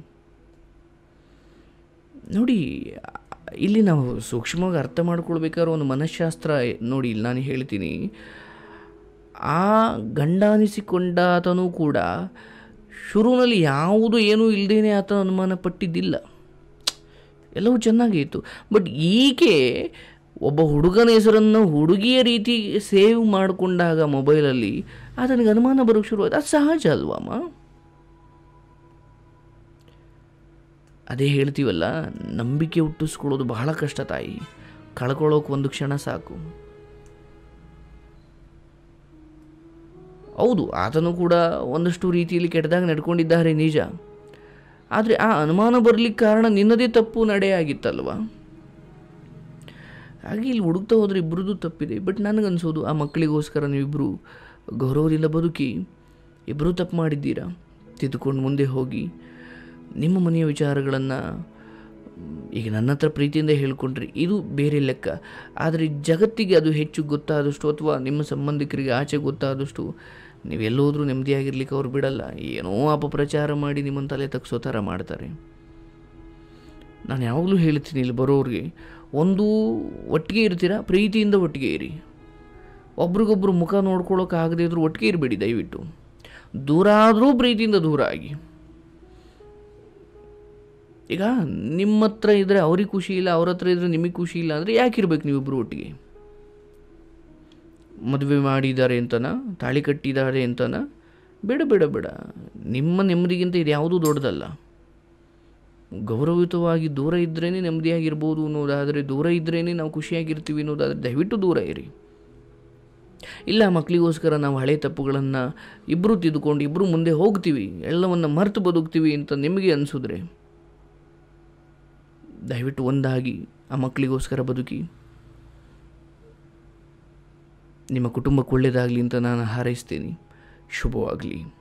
ನೋಡಿ ಇಲ್ಲಿ ನಾವು ಸೂಕ್ಷ್ಮವಾಗಿ ಅರ್ಥ ಮಾಡ್ಕೊಳ್ಬೇಕಾದ್ರೆ ಒಂದು ಮನಃಶಾಸ್ತ್ರ ನೋಡಿ ಇಲ್ಲಿ ನಾನು ಹೇಳ್ತೀನಿ ಆ ಗಂಡ ಅನಿಸಿಕೊಂಡ ಆತನೂ ಕೂಡ ಶುರುವಿನಲ್ಲಿ ಯಾವುದು ಏನೂ ಇಲ್ಲದೇನೆ ಆತ ಅನುಮಾನ ಪಟ್ಟಿದ್ದಿಲ್ಲ ಎಲ್ಲವೂ ಚೆನ್ನಾಗೇ ಇತ್ತು ಬಟ್ ಈಕೆ ಒಬ್ಬ ಹುಡುಗನ ಹೆಸರನ್ನು ಹುಡುಗಿಯ ರೀತಿ ಸೇವ್ ಮಾಡಿಕೊಂಡಾಗ ಮೊಬೈಲಲ್ಲಿ ಆತನಿಗೆ ಅನುಮಾನ ಬರೋಕ್ಕೆ ಶುರು ಅದು ಸಹಜ ಅಲ್ವಮ್ಮ ಅದೇ ಹೇಳ್ತೀವಲ್ಲ ನಂಬಿಕೆ ಹುಟ್ಟಿಸ್ಕೊಳ್ಳೋದು ಬಹಳ ಕಷ್ಟ ತಾಯಿ ಕಳ್ಕೊಳ್ಳೋಕೆ ಒಂದು ಕ್ಷಣ ಸಾಕು ಹೌದು ಆತನು ಕೂಡ ಒಂದಷ್ಟು ರೀತಿಯಲ್ಲಿ ಕೆಟ್ಟದಾಗ ನಡ್ಕೊಂಡಿದ್ದಾರೆ ನಿಜ ಆದರೆ ಆ ಅನುಮಾನ ಬರಲಿಕ್ಕೆ ಕಾರಣ ನಿನ್ನದೇ ತಪ್ಪು ನಡೆಯಾಗಿತ್ತಲ್ವ ಹಾಗೆ ಇಲ್ಲಿ ಹುಡುಕ್ತಾ ಹೋದ್ರೆ ಇಬ್ಬರದ್ದು ತಪ್ಪಿದೆ ಬಟ್ ನನಗನ್ಸೋದು ಆ ಮಕ್ಕಳಿಗೋಸ್ಕರ ನೀವಿಬ್ಬರು ಗೌರವದಿಂದ ಬದುಕಿ ಇಬ್ಬರೂ ತಪ್ಪು ಮಾಡಿದ್ದೀರಾ ತಿದ್ದುಕೊಂಡು ಮುಂದೆ ಹೋಗಿ ನಿಮ್ಮ ಮನೆಯ ವಿಚಾರಗಳನ್ನು ಈಗ ನನ್ನ ಹತ್ರ ಪ್ರೀತಿಯಿಂದ ಹೇಳ್ಕೊಂಡ್ರಿ ಇದು ಬೇರೆ ಲೆಕ್ಕ ಆದರೆ ಜಗತ್ತಿಗೆ ಅದು ಹೆಚ್ಚು ಗೊತ್ತಾದಷ್ಟು ಅಥವಾ ನಿಮ್ಮ ಸಂಬಂಧಿಕರಿಗೆ ಆಚೆ ಗೊತ್ತಾದಷ್ಟು ನೀವೆಲ್ಲೋದ್ರೂ ನೆಮ್ಮದಿಯಾಗಿರ್ಲಿಕ್ಕೆ ಅವ್ರು ಬಿಡಲ್ಲ ಏನೋ ಅಪಪ್ರಚಾರ ಮಾಡಿ ನಿಮ್ಮನ್ನು ತಲೆ ತಗ್ಸೋ ಥರ ಮಾಡ್ತಾರೆ ನಾನು ಯಾವಾಗಲೂ ಹೇಳ್ತೀನಿ ಇಲ್ಲಿ ಬರೋರಿಗೆ ಒಂದು ಒಟ್ಟಿಗೆ ಇರ್ತೀರಾ ಪ್ರೀತಿಯಿಂದ ಒಟ್ಟಿಗೆ ಇರಿ ಒಬ್ರಿಗೊಬ್ರು ಮುಖ ನೋಡ್ಕೊಳ್ಳೋಕೆ ಆಗದೇ ಇದ್ರೂ ಒಟ್ಟಿಗೆ ಇರಬೇಡಿ ದಯವಿಟ್ಟು ದೂರ ಆದರೂ ಪ್ರೀತಿಯಿಂದ ದೂರ ಆಗಿ ಈಗ ನಿಮ್ಮ ಹತ್ರ ಇದ್ದರೆ ಅವ್ರಿಗೆ ಖುಷಿ ಇಲ್ಲ ಅವ್ರ ಹತ್ರ ಇದ್ದರೆ ನಿಮಗೆ ಖುಷಿ ಇಲ್ಲ ಅಂದರೆ ಯಾಕಿರ್ಬೇಕು ನೀವಿಬ್ಬರು ಒಟ್ಟಿಗೆ ಮದುವೆ ಮಾಡಿದ್ದಾರೆ ಅಂತನ ತಾಳಿ ಕಟ್ಟಿದ್ದಾರೆ ಅಂತನ ಬೇಡ ಬೇಡ ಬೇಡ ನಿಮ್ಮ ನೆಮ್ಮದಿಗಿಂತ ಇದು ಯಾವುದೂ ದೊಡ್ಡದಲ್ಲ ಗೌರವಯುತವಾಗಿ ದೂರ ಇದ್ರೇ ನೆಮ್ಮದಿಯಾಗಿರ್ಬೋದು ಅನ್ನೋದಾದರೆ ದೂರ ಇದ್ರೇ ನಾವು ಖುಷಿಯಾಗಿರ್ತೀವಿ ಅನ್ನೋದಾದರೆ ದಯವಿಟ್ಟು ದೂರ ಇರಿ ಇಲ್ಲ ಮಕ್ಕಳಿಗೋಸ್ಕರ ನಾವು ಹಳೆ ತಪ್ಪುಗಳನ್ನು ಇಬ್ಬರು ತಿದ್ದುಕೊಂಡು ಇಬ್ಬರು ಮುಂದೆ ಹೋಗ್ತೀವಿ ಎಲ್ಲವನ್ನು ಮರೆತು ಬದುಕ್ತೀವಿ ಅಂತ ನಿಮಗೆ ಅನಿಸಿದ್ರೆ ದಯವಿಟ್ಟು ಒಂದಾಗಿ ಆ ಮಕ್ಕಳಿಗೋಸ್ಕರ ಬದುಕಿ ನಿಮ್ಮ ಕುಟುಂಬಕ್ಕೆ ಒಳ್ಳೆಯದಾಗಲಿ ಅಂತ ನಾನು ಹಾರೈಸ್ತೀನಿ ಶುಭವಾಗಲಿ